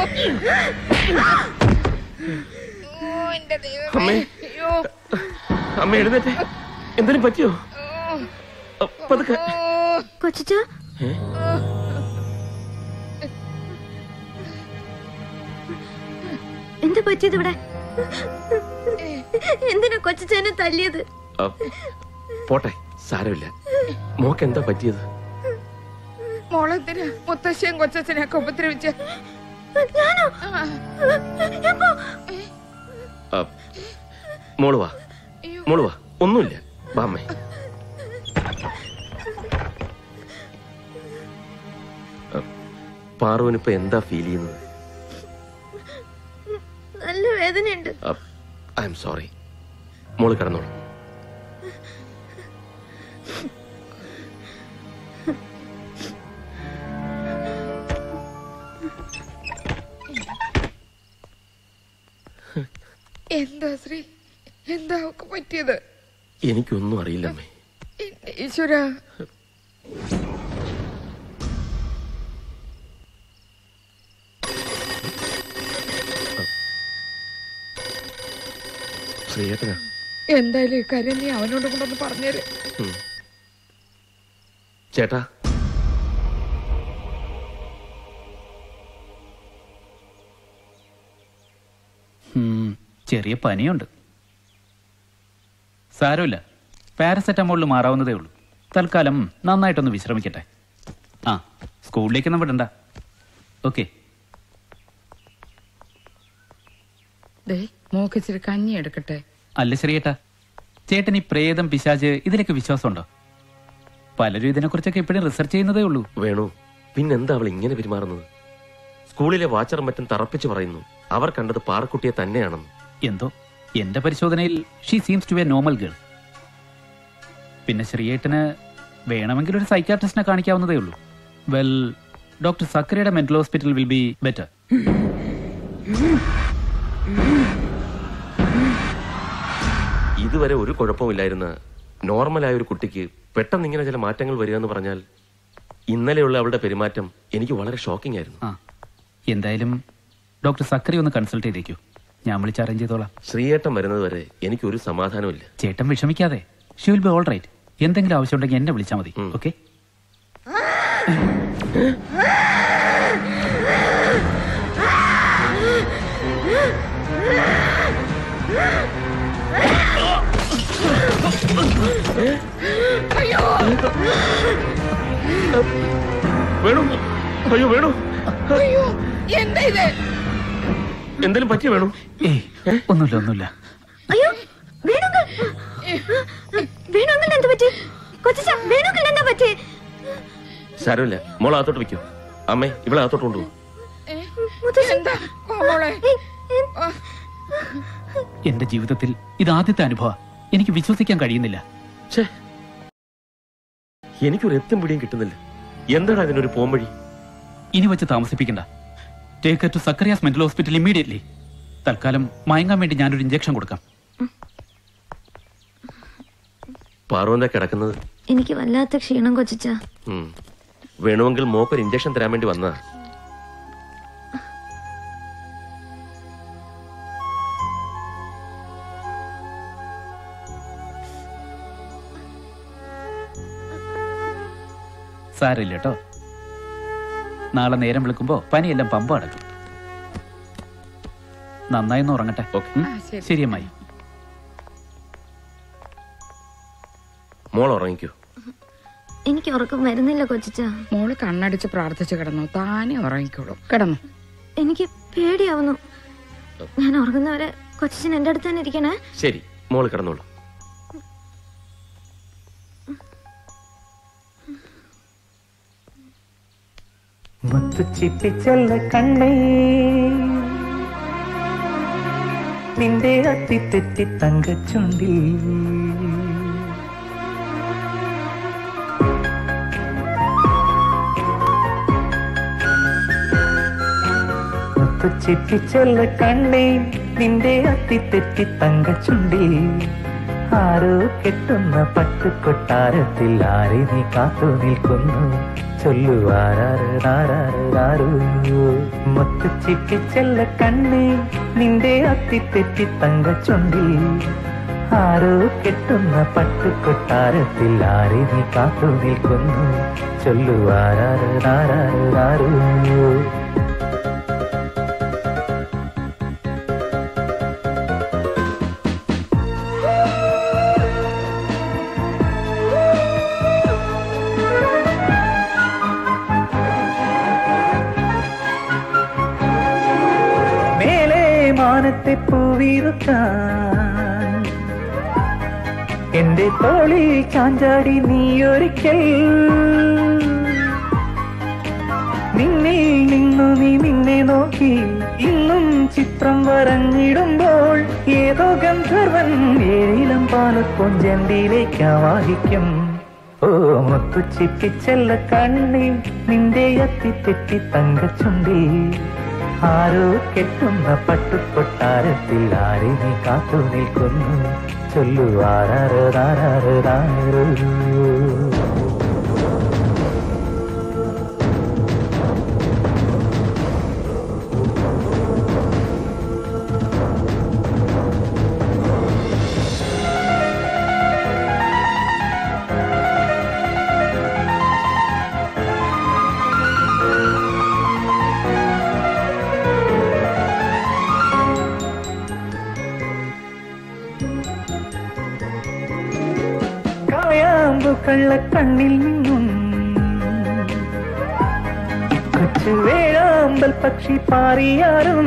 ഓ, എന്റെ ദൈവമേ അമ്മേ. അയ്യോ അമ്മ എഴുന്നേറ്റ് എന്തിനും പറ്റിയോ അ, പതുക്കെ കൊച്ചിച്ച എന്താ പറ്റിയത് ഇവിടെ എന്തിനാ കൊച്ചിച്ചനെ തല്ലിയത് അ, പോട്ടെ സാരമില്ല മോക്ക് എന്താ പറ്റിയത് മോളെന്തിനാ മുത്തശ്ശിയും കൊച്ചച്ഛനെയൊക്കെ ഉപദ്രവിച്ച് ഞാനോ എപ്പോ? അ, മോള് വാ മോള് വാ ഒന്നുമില്ല വാ അമ്മേ അ, പാറുവിനിപ്പോ എന്താ ഫീൽ ചെയ്യുന്നത് നല്ല വേദനയുണ്ട് ഐ എം സോറി മോള് കിടന്നോളൂ എന്താ ശ്രീ എന്താ അവക്ക് പറ്റിയത് എനിക്കൊന്നും അറിയില്ലമ്മേ എന്റെ ഈശ്വര ശ്രീയേട്ടനാ എന്തായാലും ഈ കാര്യം നീ അവനോട് കൊണ്ടൊന്ന് പറഞ്ഞേര് ഉം. ചേട്ടാ ഉം, ചെറിയ പനിയുണ്ട് സാരമില്ല പാരസെറ്റമോളിൽ മാറാവുന്നതേ ഉള്ളൂ തൽക്കാലം നന്നായിട്ടൊന്ന് വിശ്രമിക്കട്ടെ ആ സ്കൂളിലേക്കൊന്നും വിടണ്ട ഓക്കെ ദേ മോക്ക് ഇച്ചിരി കഞ്ഞി എടുക്കട്ടെ അല്ല ശരിയേട്ടാ ചേട്ടൻ ഈ പ്രേതം പിശാച് ഇതിലൊക്കെ വിശ്വാസമുണ്ടോ പലരും ഇതിനെക്കുറിച്ചൊക്കെ ഇപ്പോഴും റിസർച്ച് ചെയ്യുന്നതേ ഉള്ളൂ വേണു പിന്നെന്താ അവൾ ഇങ്ങനെ പെരുമാറുന്നത് സ്കൂളിലെ വാച്ചറും മറ്റും തറപ്പിച്ച് പറയുന്നു അവർ കണ്ടത് പാറക്കുട്ടിയെ തന്നെയാണെന്ന് എന്തോ എന്റെ പരിശോധനയിൽ she seems to a normal girl പിന്നെ ശ്രീയേട്ടന് വേണമെങ്കിൽ ഒരു സൈക്കാട്രിസ്റ്റിനെ കാണിക്കാവുന്നതേ ഉള്ളൂ വെൽ ഡോക്ടർ സക്കരയുടെ mental hospital will be better ഇതുവരെ ഒരു കുഴപ്പമില്ലായിരുന്ന നോർമലായ ഒരു കുട്ടിക്ക് പെട്ടെന്ന് ഇങ്ങനെ ചില മാറ്റങ്ങൾ വരിക എന്ന് പറഞ്ഞാൽ ഇന്നലെയുള്ള അവളുടെ പെരുമാറ്റം എനിക്ക് വളരെ ഷോക്കിംഗ് ആയിരുന്നു ആ എന്തായാലും ഡോക്ടർ സക്കറി ഒന്ന് കൺസൾട്ട് ചെയ്തേക്കൂ ഞാൻ വിളിച്ച് അറേഞ്ച് ചെയ്തോളാം ശ്രീയേട്ടൻ വരുന്നത് വരെ എനിക്ക് ഒരു സമാധാനമില്ല ചേട്ടൻ വിഷമിക്കാതെ she will be all right എന്തെങ്കിലും ആവശ്യമുണ്ടെങ്കിൽ എന്നെ വിളിച്ചാൽ മതി ഓക്കെ അയ്യോ വേണു അയ്യോ വേണു അയ്യോ എന്താ ഇത് എന്തെങ്കിലും പറ്റിയ വേണു ഏയ് ഒന്നുമില്ല ഒന്നുമില്ല അയ്യോ വേണുങ്കൾ വേണുങ്കൾ എന്ത് പറ്റി കൊച്ചിച്ച വേണുങ്കൾ എന്താ പറ്റി സാരമില്ല മോൾ അകത്തോട്ട് വെക്കൂ അമ്മേ ഇവിടെ അകത്തോട്ട് കൊണ്ടുപോകും എന്താ കോമോളെ എന്റെ ജീവിതത്തിൽ ഇത് ആദ്യത്തെ അനുഭവം എനിക്ക് വിശ്വസിക്കാൻ കഴിയുന്നില്ല എനിക്കൊരു എത്തും പിടിയും കിട്ടുന്നില്ല എന്താണ് അതിനൊരു പോംവഴി ഇനി വെച്ച് താമസിപ്പിക്കണ്ട take to Zacharias mental hospital immediately തൽക്കാലം മയങ്ങാൻ വേണ്ടി ഞാനൊരു ഇഞ്ചക്ഷൻ കൊടുക്കാം പാറുവെന്താ കിടക്കുന്നത് എനിക്ക് വല്ലാത്ത ക്ഷീണം കൊച്ചിച്ച ഉം. വേണമെങ്കിൽ മോക്കൊരു ഇഞ്ചക്ഷൻ തരാൻ വേണ്ടി വന്നതാ സാരമില്ല കേട്ടോ നാളെ നേരം വിളിക്കുമ്പോ പനിയെല്ലാം പമ്പ അടക്കും നന്നായി ഒന്ന് ഉറങ്ങട്ടെ ഉം? ശരി. ശരി അമ്മായി മോൾ ഉറങ്ങിക്കോ എനിക്ക് ഉറക്കം വരുന്നില്ല കൊച്ചിച്ച മോള് കണ്ണടിച്ച് പ്രാർത്ഥിച്ച് കിടന്നു താനെ ഉറങ്ങിക്കോളൂ കിടന്നു എനിക്ക് പേടിയാവുന്നു ഞാൻ ഉറങ്ങുന്നവരെ കൊച്ചിച്ചൻ എന്റെ അടുത്ത് തന്നെ ഇരിക്കണേ ശരി മോൾ കിടന്നോളൂ മുത്തുച്ചിപ്പിച്ചല്ല കണ്ണേ നിന്റെ അത്തിത്തെറ്റി തങ്കച്ചുണ്ടിൽ മുത്തുച്ചിപ്പിച്ചല്ല കണ്ണേ നിന്റെ അത്തിത്തെറ്റി തങ്കച്ചുണ്ടിൽ ആരോ കെട്ടുന്ന പട്ടുകൊട്ടാരത്തിൽ ആരെ നീ കാത്തു നിൽക്കുന്നു ചൊല്ലുവാരാരോ മുത്തുച്ചിപ്പിച്ചല്ല കണ്ണേ നിന്റെ അത്തിത്തെറ്റി തങ്കച്ചുണ്ടിൽ ആരോ കെട്ടുന്ന പട്ടുകൊട്ടാരത്തിൽ ആരെ നീ കാത്തു നിൽക്കുന്നു ചൊല്ലുവാരാരോ മേലെ മാനത്തെ പൂവിറുക്കാൻ എന്റെ തോളിൽ ചാഞ്ചാടി നീയൊരിക്കൽ നിന്നിൽ നിന്നു നീ നിന്നെ നോക്കി ഇന്നും ചിത്രം വരഞ്ഞിടുമ്പോൾ ഏതോ ഗന്ധർവൻ ഏഴിലും പാലപ്പൊഞ്ചണ്ടിയിലേക്ക് ആവാഹിക്കും ഓ മുത്തുച്ചിപ്പിച്ചല്ല കണ്ണി നിന്റെ അത്തിത്തെറ്റി തങ്കച്ചുണ്ടി ആരോ കെട്ടുന്ന പട്ടുകൊട്ടാരത്തിൽ ആരെ നീ കാത്തു നിൽക്കുന്നു ചൊല്ലുവാരോ കായാമ്പു കള്ളക്കണ്ണിൽ നിന്നും കൊച്ചു വേഴാമ്പൽ പക്ഷി പാറിയാറും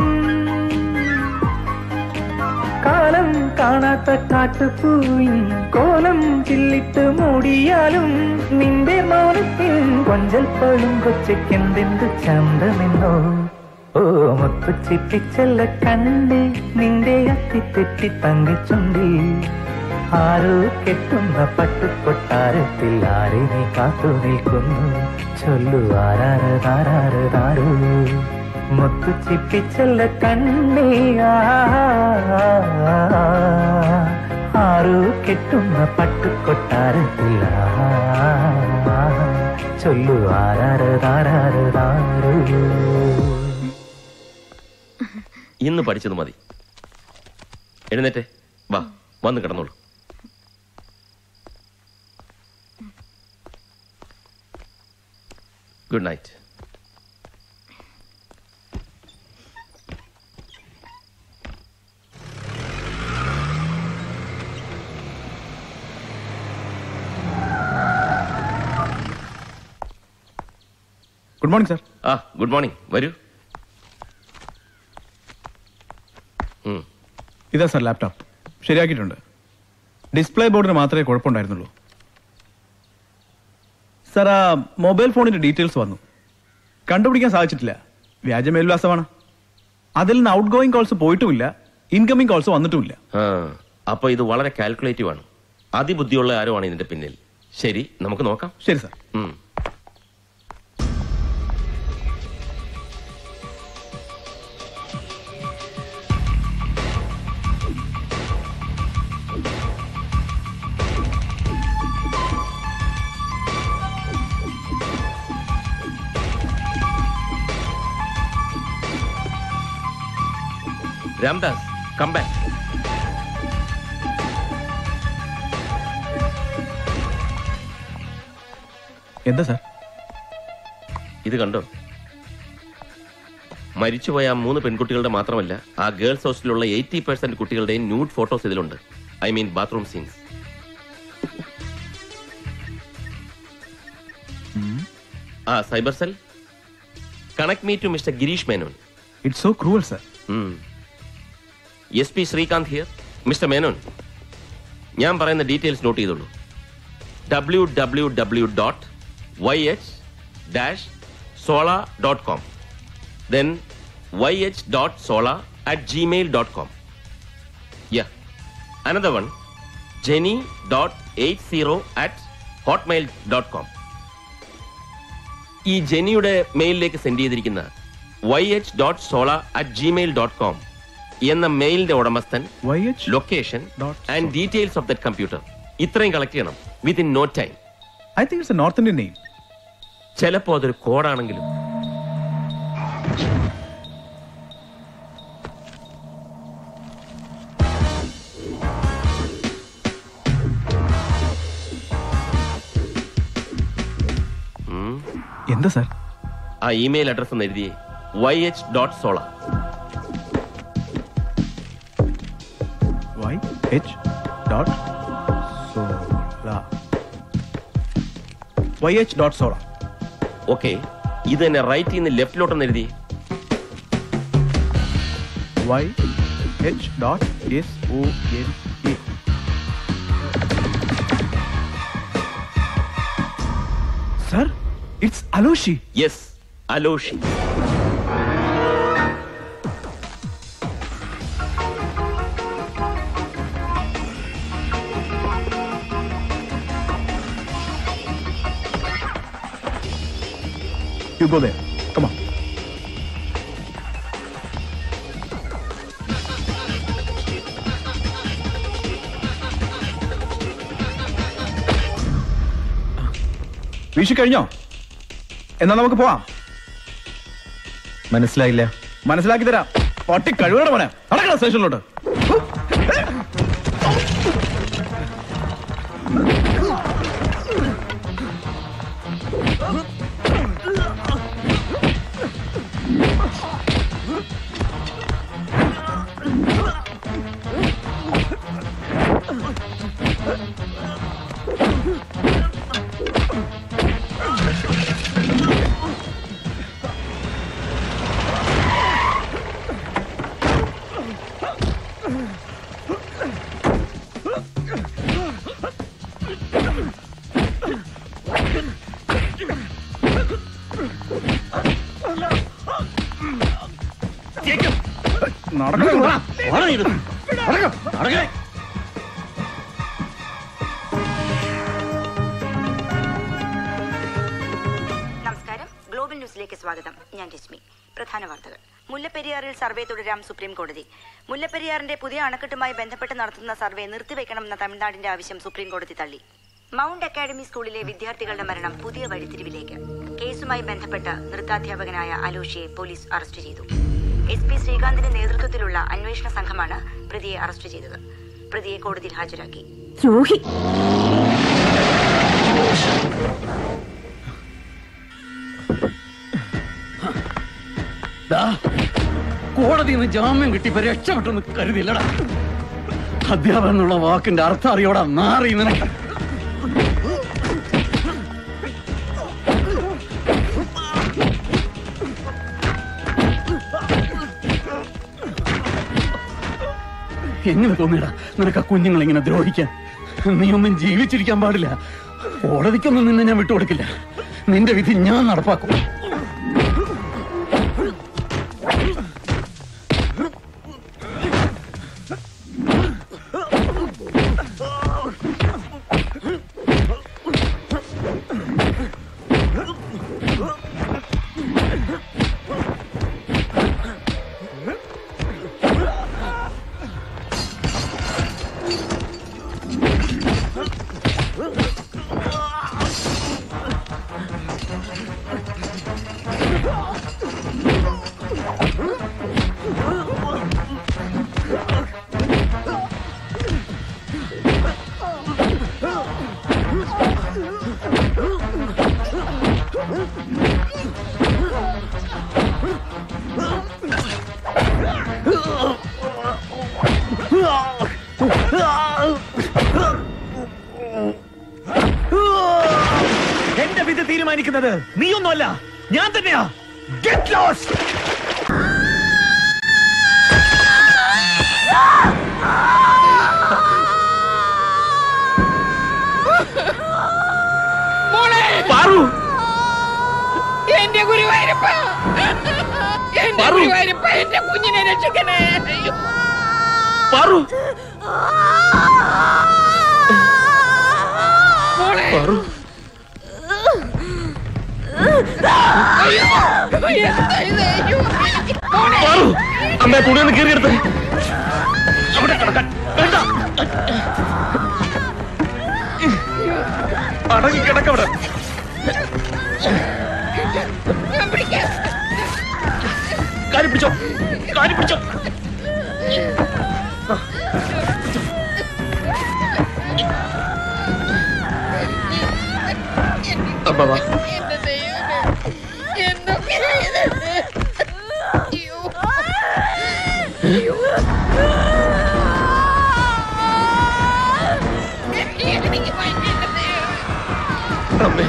കാലം കാണാത്ത കാട്ടുപൂവിൻ കോലം ചില്ലിട്ട് മൂടിയാലും നിന്റെ മൗനത്തിൽ കൊഞ്ചൽ പോലും കൊച്ചയ്ക്കെന്തെന്ത് ചന്തമെന്നോ ഓ മുത്തുച്ചിപ്പിച്ചല്ല കണ്ടേ നിന്റെ അത്തിത്തെറ്റി തങ്കച്ചുണ്ടി ആരോ കെട്ടുന്ന പട്ടുകൊട്ടാരത്തിൽ ആരെ നീ കാത്തു നിൽക്കുന്നു ചൊല്ലുവാരോ മുത്തുച്ചിപ്പിച്ചല്ല കണ്ണേ ആ, ആരോ കെട്ടുന്ന പട്ടുകൊട്ടാരത്തിൽ ചൊല്ലുവാരോ ഇന്ന് പഠിച്ചത് മതി എഴുന്നേറ്റേ വാ വന്ന് കിടന്നോളൂ good night good morning sir ആ ഗുഡ് മോർണിംഗ് വരൂ ഉം. ഇതാ സാർ ലാപ്ടോപ്പ് ശരിയാക്കിയിട്ടുണ്ട് ഡിസ്പ്ലേ ബോർഡിന് മാത്രമേ കുഴപ്പമുണ്ടായിരുന്നുള്ളൂ സാർ ആ മൊബൈൽ ഫോണിന്റെ ഡീറ്റെയിൽസ് വന്നു കണ്ടുപിടിക്കാൻ സാധിച്ചിട്ടില്ല വ്യാജ മേൽവിലാസമാണ് അതിൽ നിന്ന് ഔട്ട് ഗോയിങ് കോൾസ് പോയിട്ടുമില്ല ഇൻകമിംഗ് കോൾസ് വന്നിട്ടുമില്ല ആ അപ്പൊ ഇത് വളരെ കാൽക്കുലേറ്റീവ് ആണ് അതിബുദ്ധിയുള്ള ആരോ ആണ് ഇതിന്റെ പിന്നിൽ ശരി നമുക്ക് നോക്കാം ശരി സാർ ഉം. രാംദാസ് കം ബാക്ക് എന്താ സാർ ഇത് കണ്ടോ മരിച്ചുപോയ ആ മൂന്ന് പെൺകുട്ടികളുടെ മാത്രമല്ല ആ ഗേൾസ് ഹോസ്റ്റലിലുള്ള എയ്റ്റി പെർസെന്റ് കുട്ടികളുടെയും ന്യൂഡ് ഫോട്ടോസ് ഇതിലുണ്ട് ഐ മീൻ ബാത്റൂം സീൻസ് ആ cyber cell connect me to mister Girish Menon it's so cruel sir S P Srikanth here mister Menon ഞാൻ പറയുന്ന ഡീറ്റെയിൽസ് നോട്ട് ചെയ്തോളൂ W W W dot Y H dash sola dot com then Y H dot sola at Gmail dot com yeah another one Jenny dot eight zero at Hotmail dot com ഈ ജെനിയുടെ മെയിലിലേക്ക് സെൻഡ് ചെയ്തിരിക്കുന്ന Y H dot sola at Gmail dot com എന്ന മെയിലിന്റെ ഉടമസ്ഥൻ location and details of that computer ഇത്രയും കളക്ട് ചെയ്യണം within no time I think it's a north Indian name ചിലപ്പോ അതൊരു കോഡാണെങ്കിലും ഉം. എന്താ സാർ ആ ഇമെയിൽ അഡ്രസ് ഒന്ന് എഴുതിയേ Y H dot sola Y H dot sola Y H dot sola okay ഇത് തന്നെ റൈറ്റ് നിന്ന് ലെഫ്റ്റിലോട്ടൊന്ന് എഴുതി Y H dot S O N A sir it's Aloshy yes Aloshy You go there. Come on. വീശി കഴിഞ്ഞോ എന്നാ നമുക്ക് പോവാം മനസ്സിലായില്ല മനസ്സിലാക്കി തരാം പട്ടി കഴിവുകളുടെ മോനെ നടക്കണം സ്റ്റേഷനിലോട്ട് നമസ്കാരം ഗ്ലോബൽ ന്യൂസിലേക്ക് സ്വാഗതം ഞാൻ രശ്മി പ്രധാന വാർത്തകൾ മുല്ലപ്പെരിയാറിൽ സർവേ തുടരാം സുപ്രീം കോടതി മുല്ലപ്പെരിയാറിന്റെ പുതിയ അണക്കെട്ടുമായി ബന്ധപ്പെട്ട് നടത്തുന്ന സർവേ നിർത്തിവെക്കണമെന്ന തമിഴ്നാടിന്റെ ആവശ്യം സുപ്രീം കോടതി തള്ളി മൗണ്ട് അക്കാഡമി സ്കൂളിലെ വിദ്യാർത്ഥികളുടെ മരണം പുതിയ വഴിത്തിരിവിലേക്ക് കേസുമായി ബന്ധപ്പെട്ട് നൃത്താധ്യാപകനായ അലോഷിയെ പോലീസ് അറസ്റ്റ് ചെയ്തു എസ് പി ശ്രീകാന്തിന്റെ നേതൃത്വത്തിലുള്ള അന്വേഷണ സംഘമാണ് പ്രതിയെ അറസ്റ്റ് ചെയ്തത് പ്രതിയെ കോടതിയിൽ ഹാജരാക്കി ദ്രോഹി കോടതിയിൽ നിന്ന് ജാമ്യം കിട്ടിയപ്പോ രക്ഷപ്പെട്ടെന്ന് കരുതിയില്ലടാ അധ്യാപനം എന്നുള്ള വാക്കിന്റെ അർത്ഥം അറിയോടാ മാറി നിനക്ക് എങ്ങനെ തോന്നിയടാ നിനക്ക് ആ കുഞ്ഞുങ്ങൾ ഇങ്ങനെ ദ്രോഹിക്കാൻ നീ ഒന്നും ജീവിച്ചിരിക്കാൻ പാടില്ല കോടതിക്കൊന്നും നിന്നെ ഞാൻ വിട്ടുകൊടുക്കില്ല നിന്റെ വിധി ഞാൻ നടപ്പാക്കും എന്റെ വിധി തീരുമാനിക്കുന്നത് നീയൊന്നുമല്ല ഞാൻ തന്നെയാ ഗെറ്റ് ലോസ്റ്റ് പാറു എന്റെ ഗുരുവായൂരപ്പ എന്റെ ഗുരുവായൂരപ്പ എന്റെ കുഞ്ഞിനെ രക്ഷിക്കണേ അയ്യോ. പാറു മോളെ. പാറു അയ്യോ. എന്താ ഇത്? അയ്യോ. മോളെ. പാറു അമ്മ തുണി ഒന്ന് കീറിയെടുത്ത് അവിടെ കിടക്കാൻ വേണ്ട അടങ്ങി കിടക്കവിടെ ഞാൻ പിടിക്കാം. കാരി പിടിച്ചോ കാരി പിടിച്ചോ അമ്മ വാ എന്റെ ദൈവമേ. എന്തൊക്കെയാ ഇത്? അയ്യോ. അയ്യോ. എനിക്ക് ഭയങ്കര ദൈവമേ. അമ്മേ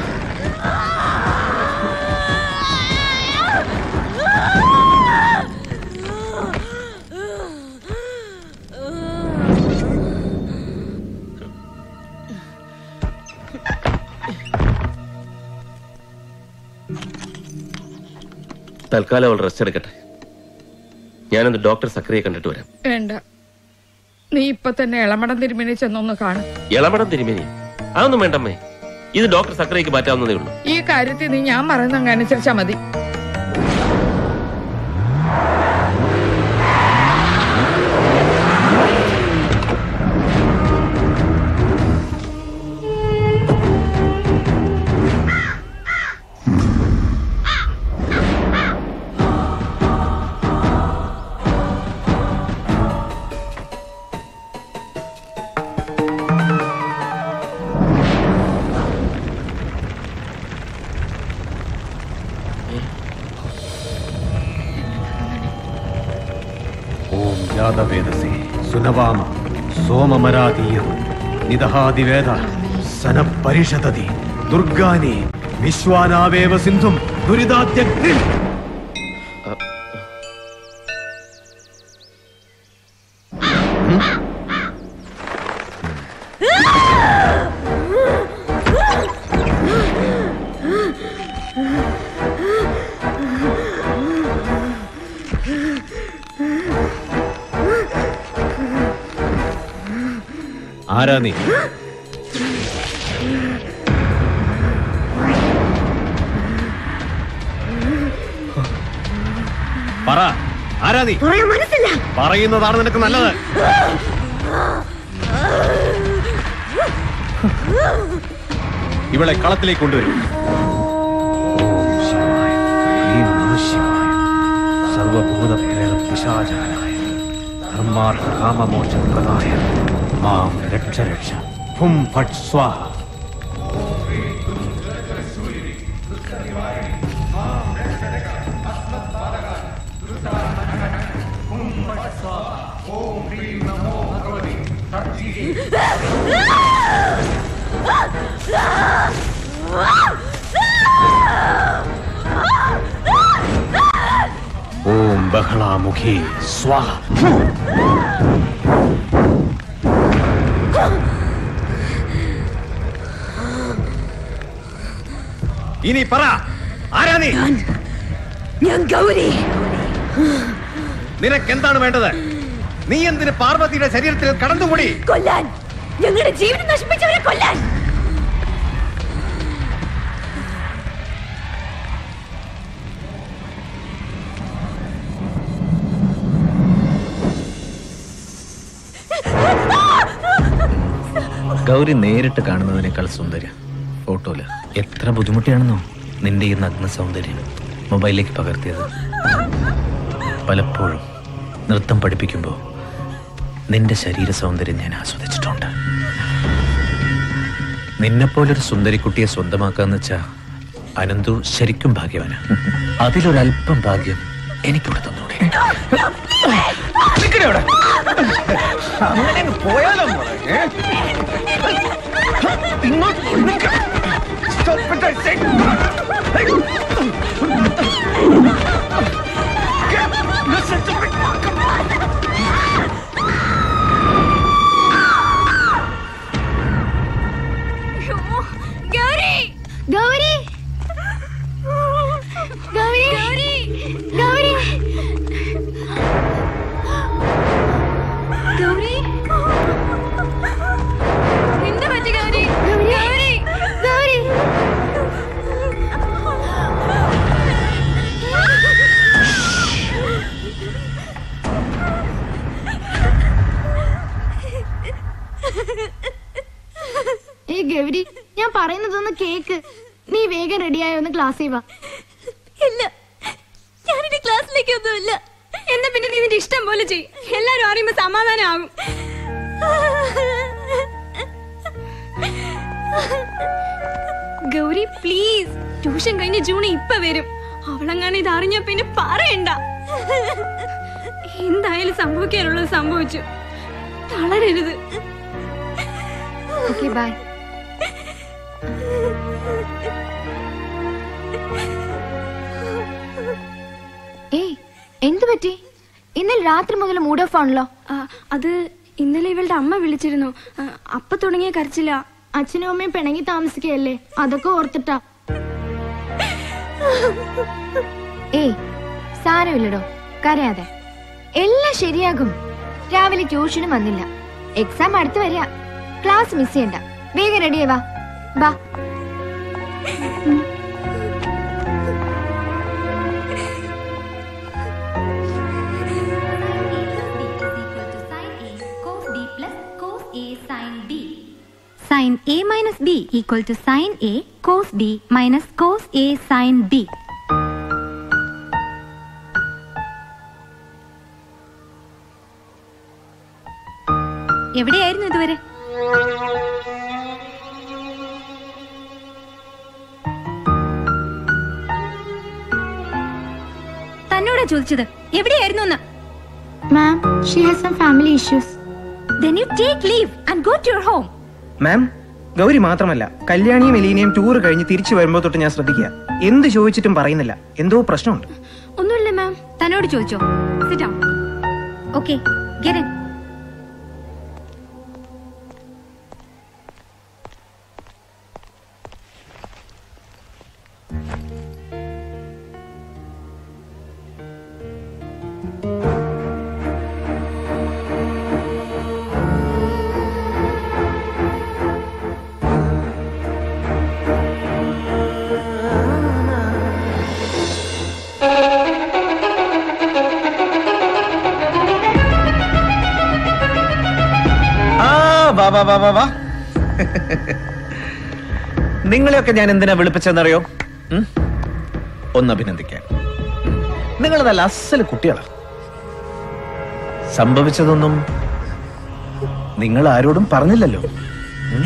തൽക്കാലം അവൾ റെസ്റ്റ് എടുക്കട്ടെ ഞാനൊന്ന് ഡോക്ടർ സക്രിയെ കണ്ടിട്ട് വരാം വേണ്ട നീ ഇപ്പൊ തന്നെ ഇളമടം തിരുമേനി ചെന്നൊന്ന് കാണും ഇളമടം തിരുമേനി അതൊന്നും വേണ്ടമ്മേ ഇത് ഡോക്ടർ സക്രയ്ക്ക് മാറ്റാവുന്നതേ ഉള്ളൂ ഈ കാര്യത്തിൽ നീ ഞാൻ പറയുന്ന അനുസരിച്ചാ മതി ഓം ജാതവേദസേ സുനവാമ സോമമരാതീയം നിദഹാതിവേദ സനപരിഷതതി ദുർഗാനി വിശ്വാനാവേവ സിന്ധും ദുരിതാത്യഗ്നി ആരാ നീ പറ ആരാ നീ പറയാൻ മനസ്സില്ല പറയുന്നതാണ് നിനക്ക് നല്ലത് ഇവളെ കളത്തിലേക്ക് കൊണ്ടുവരും ഓം ശിവായ ഹ്രീം നമഃ ശിവായ സർവഭൂത പ്രേത പിശാചാനായ ധർമാർത്ഥ കാമമോക്ഷപ്രദായ മാം രക്ഷ രക്ഷ ഹും ഫട്ട് സ്വാഹ ഓം ബഹളാമുഖി സ്വാഹ ഇനി പറ ആരാ നീ ഞാൻ ഗൗരി നിനക്ക് എന്താണ് വേണ്ടത് നീ എന്തിന് പാർവതിയുടെ ശരീരത്തിൽ കടന്നുകൂടി കൊല്ലാൻ ഞങ്ങളുടെ ജീവിതം നശിപ്പിച്ചവരെ കൊല്ലാൻ ഗൗരി നേരിട്ട് കാണുന്നതിനേക്കാൾ സുന്ദര ഫോട്ടോയില് എത്ര ബുദ്ധിമുട്ടിയാണെന്നോ നിന്റെ ഈ നഗ്ന സൗന്ദര്യം മൊബൈലിലേക്ക് പകർത്തിയത് പലപ്പോഴും നൃത്തം പഠിപ്പിക്കുമ്പോൾ നിന്റെ ശരീര സൗന്ദര്യം ഞാൻ ആസ്വദിച്ചിട്ടുണ്ട് നിന്നെപ്പോലൊരു സുന്ദരിക്കുട്ടിയെ സ്വന്തമാക്കാന്ന് വെച്ചാ അനന്തു ശരിക്കും ഭാഗ്യവാനാ അതിലൊരല്പം ഭാഗ്യം എനിക്കിവിടെ തന്നൂടെ അങ്ങനെ അങ്ങ് പോയാലോ മോളെ, ഏ? ഇങ്ങോട്ട് നിൽക്ക. Stop it, I say. Listen to me. Gauri Gauri Gauri Gauri Gauri എന്താ പറ്റി ഗൗരി ഗൗരി ഗൗരി ഏ ഗൗരി ഞാൻ പറയുന്നതൊന്ന് കേക്ക് നീ വേഗം റെഡിയായോ ഒന്ന് ക്ലാസ്സിൽ വാ ഇല്ല ഞാനിന്റെ ക്ലാസ്സിലേക്കൊന്നും ഇല്ല എന്നാ പിന്നെ നീ നിന്റെ ഇഷ്ടം പോലെ ചെയ് എല്ലാരും അറിയുമ്പോ സമാധാനമാകും ഗൗരി പ്ലീസ് ട്യൂഷൻ കഴിഞ്ഞ് ജൂൺ ഇപ്പൊ വരും അവളെങ്ങാണ് ഇത് അറിഞ്ഞ പിന്നെ പറയണ്ട എന്തായാലും സംഭവിക്കാനുള്ളത് സംഭവിച്ചു തളരരുത് ഓക്കെ ബൈ ഏയ് എന്തു പറ്റി ഇന്നലെ രാത്രി മുതൽ മൂഡ് ഓഫ് ആണല്ലോ അത് ഇന്നലെ ഇവളുടെ അമ്മ വിളിച്ചിരുന്നു ആ, അപ്പൊ തുടങ്ങിയ കരച്ചില്ല അച്ഛനും അമ്മയും പിണങ്ങി താമസിക്കുകയല്ലേ അതൊക്കെ ഓർത്തിട്ടാ ഏയ് സാരമില്ലടോ കരയാതെ എല്ലാം ശരിയാകും രാവിലെ ട്യൂഷനും വന്നില്ല എക്സാം അടുത്ത് വരിക ക്ലാസ് മിസ് ചെയ്യണ്ട വേഗം റെഡിയാ വാ വാ Sin A minus B equal to sin A cos B minus cos A sin B. എവിടെയായിരുന്നു ഇതുവരെ തന്നോടാ ചോദിച്ചത് എവിടെയായിരുന്നു എന്ന് ma'am she has some family issues Then you take leave and go to your home. Ma'am Gauri മാത്രമല്ല കല്യാണിയും എലീനയും ടൂർ കഴിഞ്ഞ് തിരിച്ചു വരുമ്പോൾ തൊട്ട് ഞാൻ ശ്രദ്ധിക്കുക എന്ത് ചോദിച്ചിട്ടും പറയുന്നില്ല എന്തോ പ്രശ്നമുണ്ട് ഒന്നുമില്ല മാം തന്നോട് ചോദിച്ചോ sit down okay get in ആ വാ വാ വാ വാ വാ നിങ്ങളെയൊക്കെ ഞാൻ എന്തിനാ വിളിപ്പിച്ചെന്നറിയോ ഉം? ഒന്ന് അഭിനന്ദിക്കാൻ നിങ്ങൾ നല്ല അസല് കുട്ടികളാ സംഭവിച്ചതൊന്നും നിങ്ങൾ ആരോടും പറഞ്ഞില്ലല്ലോ ഉം?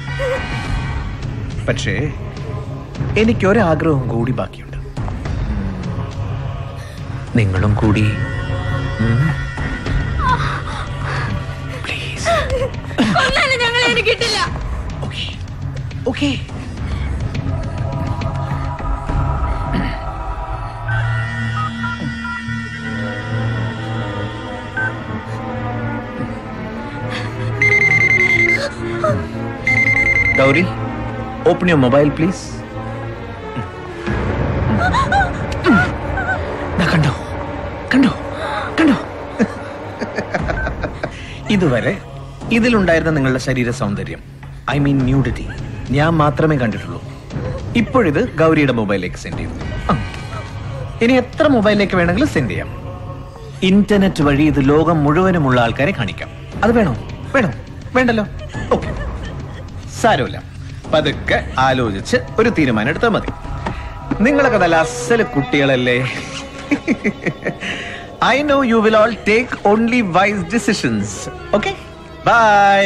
പക്ഷേ എനിക്കൊരാഗ്രഹം കൂടി ബാക്കിയുണ്ട് നിങ്ങളും കൂടി പ്ലീസ് കൊല്ലാനും ഞങ്ങളെ ഇനി കിട്ടില്ല okay Gauri open your mobile please കണ്ടോ കണ്ടോ കണ്ടോ ഇതുവരെ ഇതിലുണ്ടായിരുന്ന നിങ്ങളുടെ ശരീര സൗന്ദര്യം ഐ മീൻ ന്യൂഡിറ്റി ഞാൻ മാത്രമേ കണ്ടിട്ടുള്ളൂ ഇപ്പോഴിത് ഗൗരിയുടെ മൊബൈലിലേക്ക് സെൻഡ് ചെയ്തു ആ. ഇനി എത്ര മൊബൈലിലേക്ക് വേണമെങ്കിലും സെൻഡ് ചെയ്യാം ഇന്റർനെറ്റ് വഴി ഇത് ലോകം മുഴുവനുമുള്ള ആൾക്കാരെ കാണിക്കാം അത് വേണോ വേണോ വേണ്ടല്ലോ ഓക്കെ സാരമില്ല പതുക്കെ ആലോചിച്ച് ഒരു തീരുമാനം എടുത്താൽ മതി നിങ്ങളൊക്കെ നല്ല അസല് കുട്ടികളല്ലേ I know you will all take only wise decisions okay bye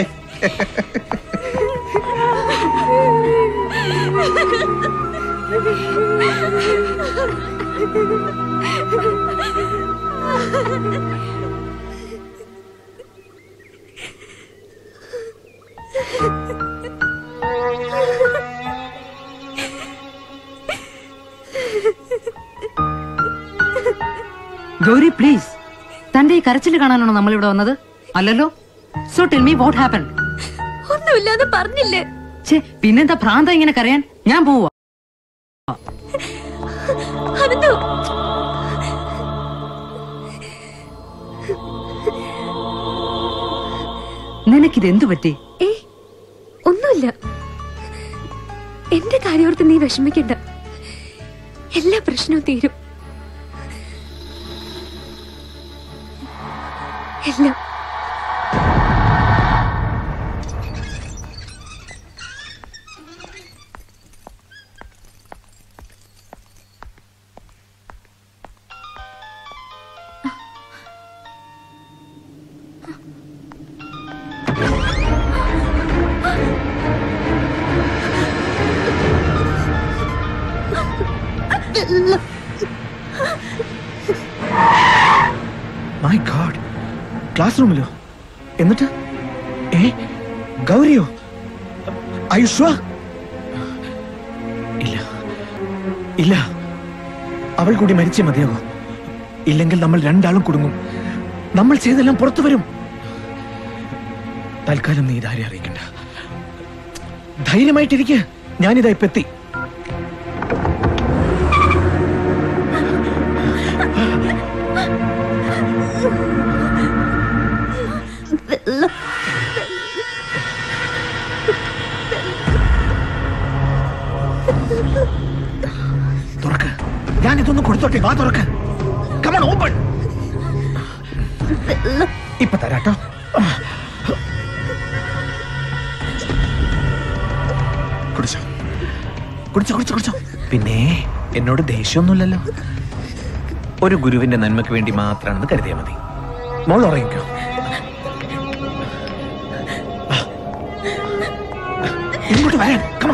Gauri please തന്റെ ഈ കരച്ചിൽ കാണാനാണോ നമ്മൾ ഇവിടെ വന്നത് അല്ലല്ലോ so tell me what happen ഒന്നുമില്ലാതെ പറഞ്ഞില്ലേ ഛേ പിന്നെന്താ ഭ്രാന്ത ഇങ്ങനെ കരയാൻ ഞാൻ പോവാ അനന്തു നിനക്കിത് എന്തു പറ്റി ഏ ഒന്നുമില്ല എന്റെ കാര്യോർത്ത് നീ വിഷമിക്കണ്ട എല്ലാ പ്രശ്നവും തീരും എല്ലാം മൈ ഗാഡ് ക്ലാസ് റൂമിലോ എന്നിട്ട് ഏ ഗൗരിയോ ആയുഷ്വ ഇല്ല ഇല്ല അവൾ കൂടി മരിച്ചേ മതിയാകൂ ഇല്ലെങ്കിൽ നമ്മൾ രണ്ടാളും കുടുങ്ങും നമ്മൾ ചെയ്തെല്ലാം പുറത്തു വരും തൽക്കാലം നീ ഇതാരെ അറിയിക്കണ്ട ധൈര്യമായിട്ടിരിക്കുക ഞാനിതാ ഇപ്പൊ എത്തി തുറക്ക് ഞാൻ ഇതൊന്നും കൊടുത്തോട്ടെ വാ തുറക്ക് കമൺ ഓപ്പൺ ഇപ്പൊ തരാട്ടോ കുടിച്ചോ കുടിച്ചോ കുടിച്ചോ കുടിച്ചോ പിന്നെ എന്നോട് ദേഷ്യമൊന്നുമില്ലല്ലോ ഒരു ഗുരുവിന്റെ നന്മയ്ക്ക് വേണ്ടി മാത്രമാണെന്ന് കരുതിയാൽ മതി മോൾ ഉറങ്ങിക്കോ ആ. ഇങ്ങോട്ട് വരാൻ കമൺ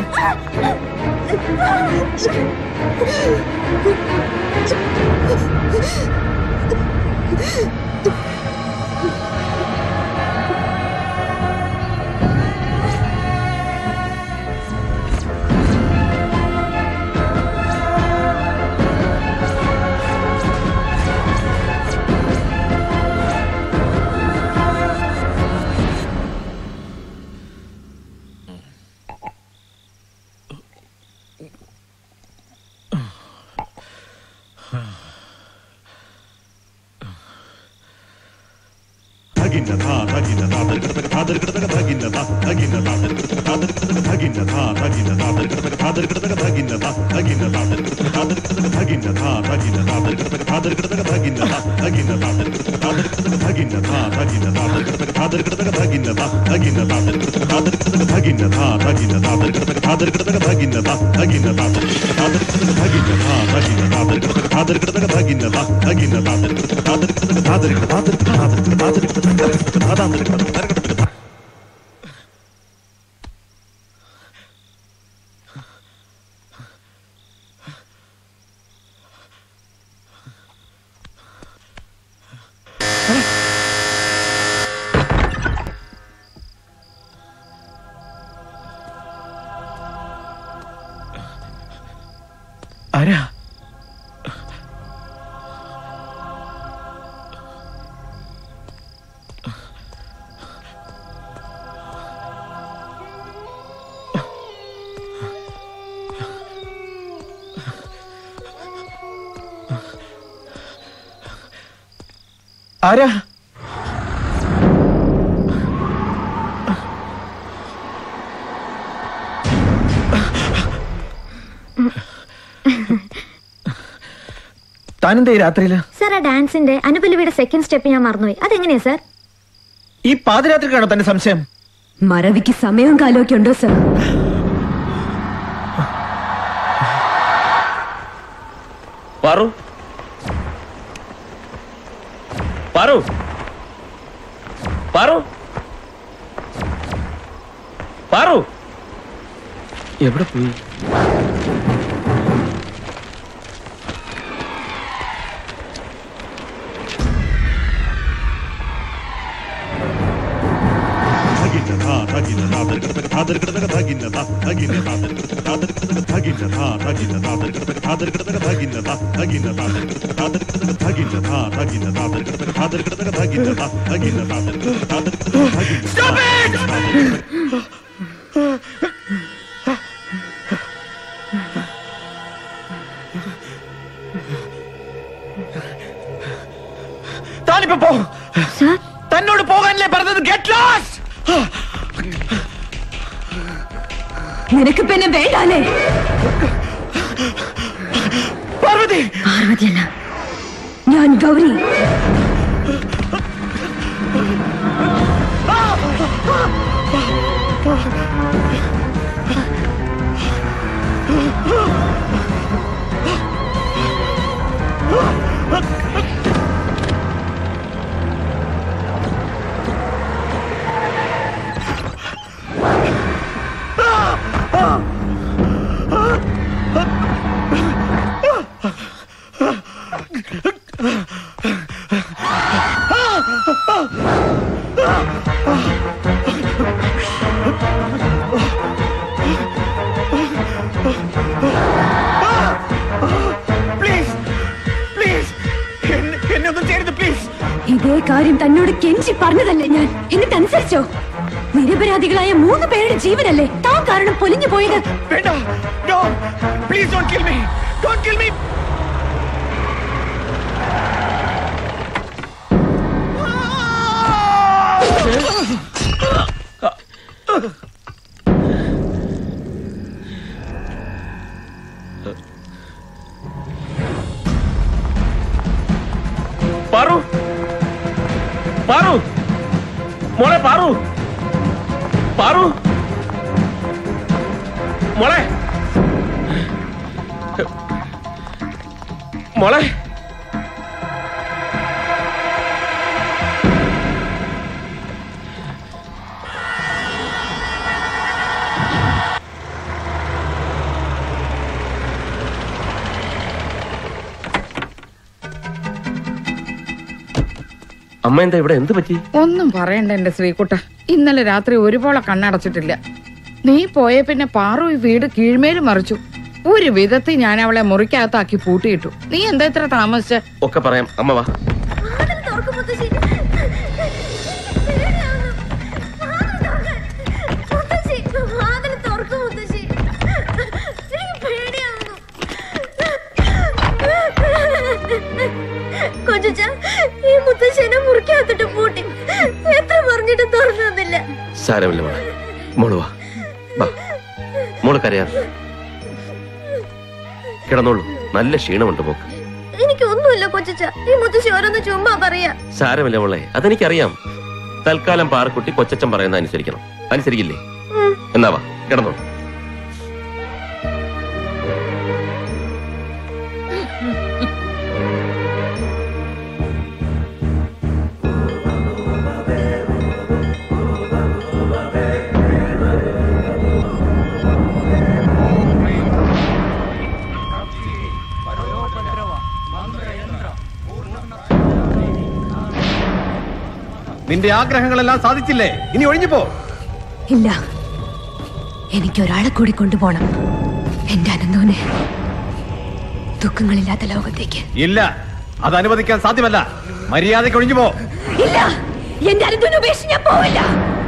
ആരാ ആരാ താനെന്താ ഈ രാത്രിയില് സാർ ആ ഡാൻസിന്റെ അനുപല്ലവിയുടെ സെക്കൻഡ് സ്റ്റെപ്പ് ഞാൻ മറന്നുപോയി അതെങ്ങനെയാ സാർ ഈ പാതിരാത്രിക്കാണോ തന്റെ സംശയം മറവിക്ക് സമയവും കാലമൊക്കെ ഉണ്ടോ സർ പാറു പാറു പാറു പാറു എവിടെ പോയി Stop it! താനിപ്പോ പോ തന്നോട് പോകാനല്ലേ പറഞ്ഞത് ഗെറ്റ് ലോസ്റ്റ് നിനക്ക് പിന്നെ വേണ്ടാലേ പാർവതി പാർവതിയല്ല ഞാൻ ഗൗരി പ്ലീസ് പ്ലീസ് എന്നെ ഒന്നും ചെയ്യരുത് പ്ലീസ് ഇതേ കാര്യം തന്നോട് കെഞ്ചി പറഞ്ഞതല്ലേ ഞാൻ എന്നിട്ട് അനുസരിച്ചോ നിരപരാധികളായ മൂന്ന് പേരുടെ ജീവനല്ലേ താൻ കാരണം പൊലിഞ്ഞു പോയത് വേണ്ട no please don't kill me don't kill me Paru Paru മോളെ പാറു പാറു മോളെ മോളെ അമ്മ എന്താ ഇവിടെ എന്ത് പറ്റി ഒന്നും പറയണ്ട എന്റെ ശ്രീകുട്ട ഇന്നലെ രാത്രി ഒരുപോലെ കണ്ണടച്ചിട്ടില്ല നീ പോയ പിന്നെ പാറു ഈ വീട് കീഴ്മേല് മറിച്ചു ഒരു വിധത്തിൽ ഞാൻ അവളെ മുറിക്കകത്താക്കി പൂട്ടിയിട്ടു നീ എന്താ ഇത്ര താമസിച്ച ഒക്കെ പറയാം അമ്മ വാ കൊച്ചുച്ച ഈ മുത്തശ്ശനെ മുറിക്കകത്തിട്ട് പൂട്ടി എത്ര പറഞ്ഞിട്ട് തുറന്നില്ല സാരമില്ല മോളെ മോള് വാ വാ മോള് കരയാ കിടന്നോളൂ നല്ല ക്ഷീണമുണ്ട് മോക്ക് എനിക്കൊന്നുമില്ല കൊച്ചുച്ച ഈ മുത്തശ്ശി ഓരോന്ന് ചുമ്മാ പറയാ സാരമില്ല മോളെ അതെനിക്കറിയാം തൽക്കാലം പാറക്കുട്ടി കൊച്ചച്ചൻ പറയുന്ന അനുസരിക്കണം അനുസരിക്കില്ലേ എന്നാ വാ കിടന്നോളൂ നിന്റെ ആഗ്രഹങ്ങളെല്ലാം സാധിച്ചില്ലേ ഇനി ഒഴിഞ്ഞു പോ ഇല്ല എനിക്ക് ഒരാളെ കൂടി കൊണ്ടുപോണം എന്റെ അനന്തോനെ ദുഃഖങ്ങളില്ലാത്ത ലോകത്തേക്ക് ഇല്ല അത് അനുവദിക്കാൻ സാധ്യമല്ല മര്യാദയ്ക്ക് ഒഴിഞ്ഞു പോ ഇല്ല എന്റെ അനന്തുവിനെ ഉപേക്ഷിച്ച് ഞാൻ പോവില്ല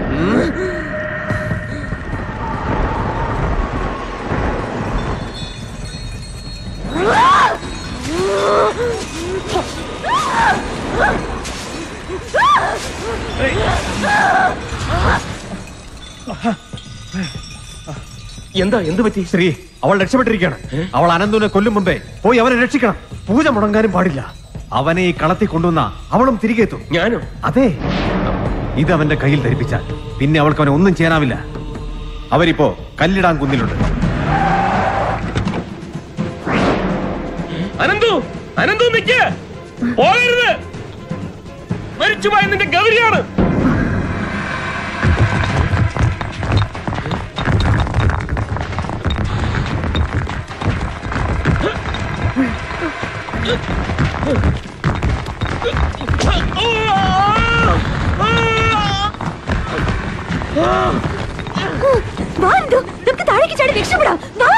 എന്താ എന്ത് പറ്റി ശ്രീ അവൾ രക്ഷപ്പെട്ടിരിക്കുകയാണ് അവൾ അനന്തുവിനെ കൊല്ലും മുമ്പേ പോയി അവനെ രക്ഷിക്കണം പൂജ മുടങ്ങാനും പാടില്ല അവനെ ഈ കളത്തിൽ കൊണ്ടുവന്ന അവളും തിരികെ എത്തും ഞാനോ അതെ ഇത് അവന്റെ കയ്യിൽ ധരിപ്പിച്ചാൽ പിന്നെ അവൾക്ക് അവനെ ഒന്നും ചെയ്യാനാവില്ല അവരിപ്പോ കല്ലിടാൻ കുന്നിലുണ്ട് അനന്തു അനന്തു നിക്ക് പോകരുത് മരിച്ചുപോയ നിന്റെ ഗൗരിയാണ് വാ അനന്തു നമുക്ക് താഴേക്ക് ചാടി രക്ഷപ്പെടാം വാ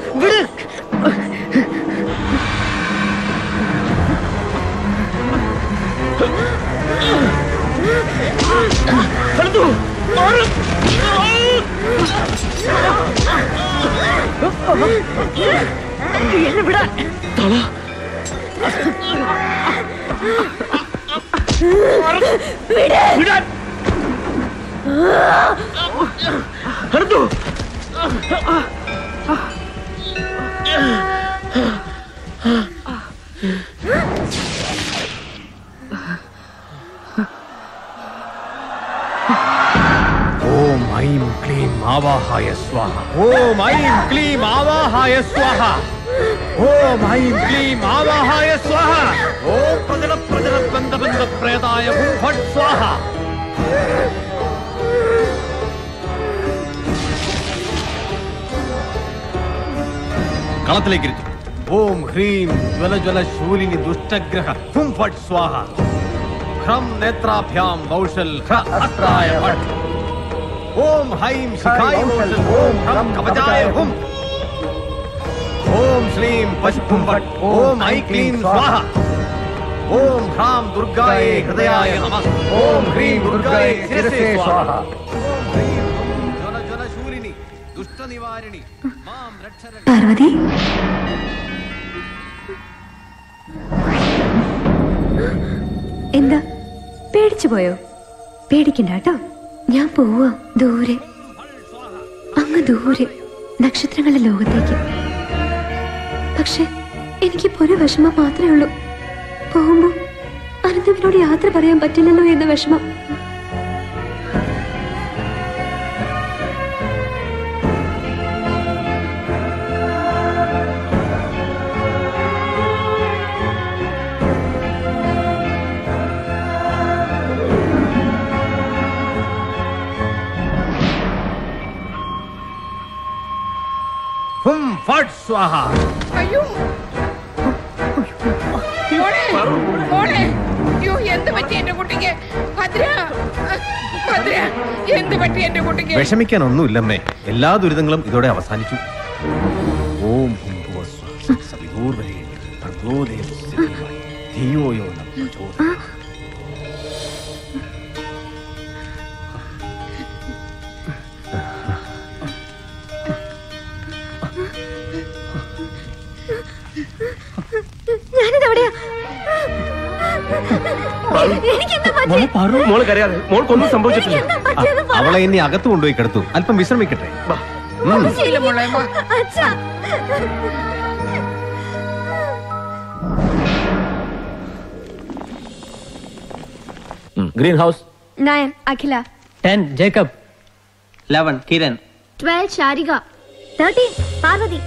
അനന്തു മാറ്. എന്നെ വിടാൻ തള വിടാൻ അനന്തു ഓം ഐം ക്ലീം ആവാഹായ സ്വാഹ ഓം ഐം ക്ലീം ആവാഹായ സ്വാഹ ഓം ഐം ക്ലീം ആവാഹായ സ്വാഹ ഓം പ്രജല പ്രജല ബന്ധ ബന്ധ പ്രേതായ ഹും ഫട് സ്വാഹ കളത്തിലേക്ക് ഇരുത്തി ഓം ഹ്രീം ജ്വല ജ്വല ശൂലിനി ദുഷ്ടഗ്രഹ ഹും ഫട് സ്വാഹ ഹ്രം നേത്രാഭ്യാം കൗശൽ ഹ്ര അസ്ത്രായ ഫട് ഓം ഹൈം ശിഖായ കൗശൽ ഓം ഹ്രം കവചായ ഹും ഓം ശ്രീം പശുഭും ഫട് ഓം ഐ ക്ലീം സ്വാഹ ഓം ഹ്രാം ദുർഗായ ഹൃദയായ നമഃ ഓം ഹ്രീം ദുർഗായ ശിരസേ സ്വാഹ ഓം ഹ്രീം ഹും ജ്വല ജ്വല ശൂലിനി ദുഷ്ടനിവാരിണി മാം രക്ഷ രക്ഷ പാർവതി എന്താ പേടിച്ചു പോയോ പേടിക്കണ്ട കേട്ടോ ഞാൻ പോവാ ദൂരെ അങ്ങ് ദൂരെ നക്ഷത്രങ്ങളുടെ ലോകത്തേക്ക് പക്ഷെ എനിക്കിപ്പോ ഒരു വിഷമം മാത്രമേ ഉള്ളൂ പോകുമ്പോ അനന്തവിനോട് യാത്ര പറയാൻ പറ്റില്ലല്ലോ എന്ന വിഷമം ഹും ഫട് സ്വാഹ അയ്യോ മോളെ മോളെ അയ്യോ എന്ത് പറ്റി എന്റെ കുട്ടിക്ക് ഭദ്ര ഭദ്ര എന്ത് പറ്റി എന്റെ കുട്ടിക്ക് വിഷമിക്കാനൊന്നുമില്ലമ്മേ എല്ലാ ദുരിതങ്ങളും ഇതോടെ അവസാനിച്ചു ഓം ഭുവ സ്വ സവിതൂർവരേണ്യം ഭർഗോ ദേവസ്യ ധീമഹി ധിയോ യോ ന പ്രചോദയാത്. ഞാനിത് എവിടെയാ എനിക്കെന്താ പറ്റിയത്? മോള് കരയാതെ മോൾക്കൊന്നും സംഭവിച്ചിട്ടില്ല എനിക്കെന്താ പറ്റിയത് പറ. അവളെ ഇനി അകത്ത് കൊണ്ടുപോയി കിടത്തു അല്പം വിശ്രമിക്കട്ടെ ഉം. ശരി മോളെ വാ. അച്ഛാ green house nine Akhila ten Jacob eleven Kiran twelve Sharika thirteen Parvathi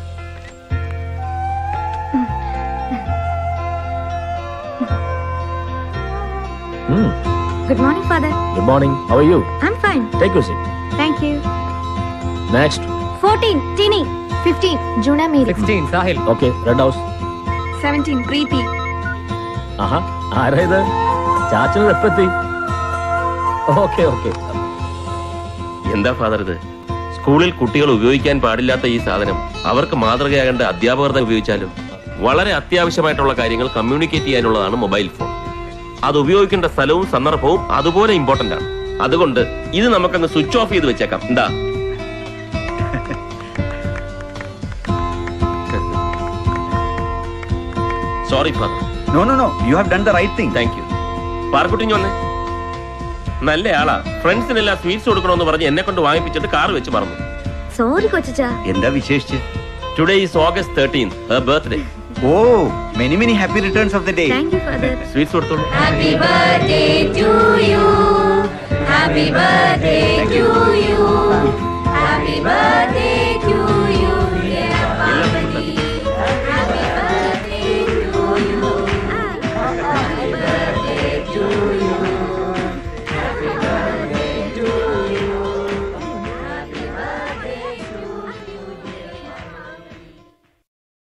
good morning father good morning how are you I am fine take you seat thank you next fourteen Tini fifteen Juna Mary sixteen Sahil okay red house seventeen Preethi ആഹാ ആരാ ഇത് ചാച്ചനത് എപ്പെത്തി ഓക്കെ ഓക്കെ എന്താ ഫാദർ ഇത് സ്കൂളിൽ കുട്ടികൾ ഉപയോഗിക്കാൻ പാടില്ലാത്ത ഈ സാധനം അവർക്ക് മാതൃകയാകേണ്ട അധ്യാപകർ തന്നെ ഉപയോഗിച്ചാലും വളരെ അത്യാവശ്യമായിട്ടുള്ള കാര്യങ്ങൾ കമ്മ്യൂണിക്കേറ്റ് ചെയ്യാനുള്ളതാണ് മൊബൈൽ ഫോൺ അത് ഉപയോഗിക്കേണ്ട സ്ഥലവും സന്ദർഭവും അതുപോലെ ഇമ്പോർട്ടന്റ് ആണ് അതുകൊണ്ട് ഇത് നമുക്കങ്ങ് സ്വിച്ച് ഓഫ് ചെയ്ത് വെച്ചേക്കാം എന്താ sorry father no no no you have done the right thing thank you പാർക്കുട്ടിഞ്ഞ് വന്നേ നല്ല ആളാ ഫ്രണ്ട്സിനെല്ലാം സ്വീറ്റ്സ് കൊടുക്കണമെന്ന് പറഞ്ഞ് എന്നെ കൊണ്ട് വാങ്ങിപ്പിച്ചിട്ട് കാർ വെച്ച് മറന്നു സോറി കൊച്ചാ എന്താ വിശേഷിച്ച് today is August thirteen her birthday oh many many happy returns of the day thank you father sweets കൊടുത്തോളൂ Happy birthday to you. Happy birthday to you. Happy birthday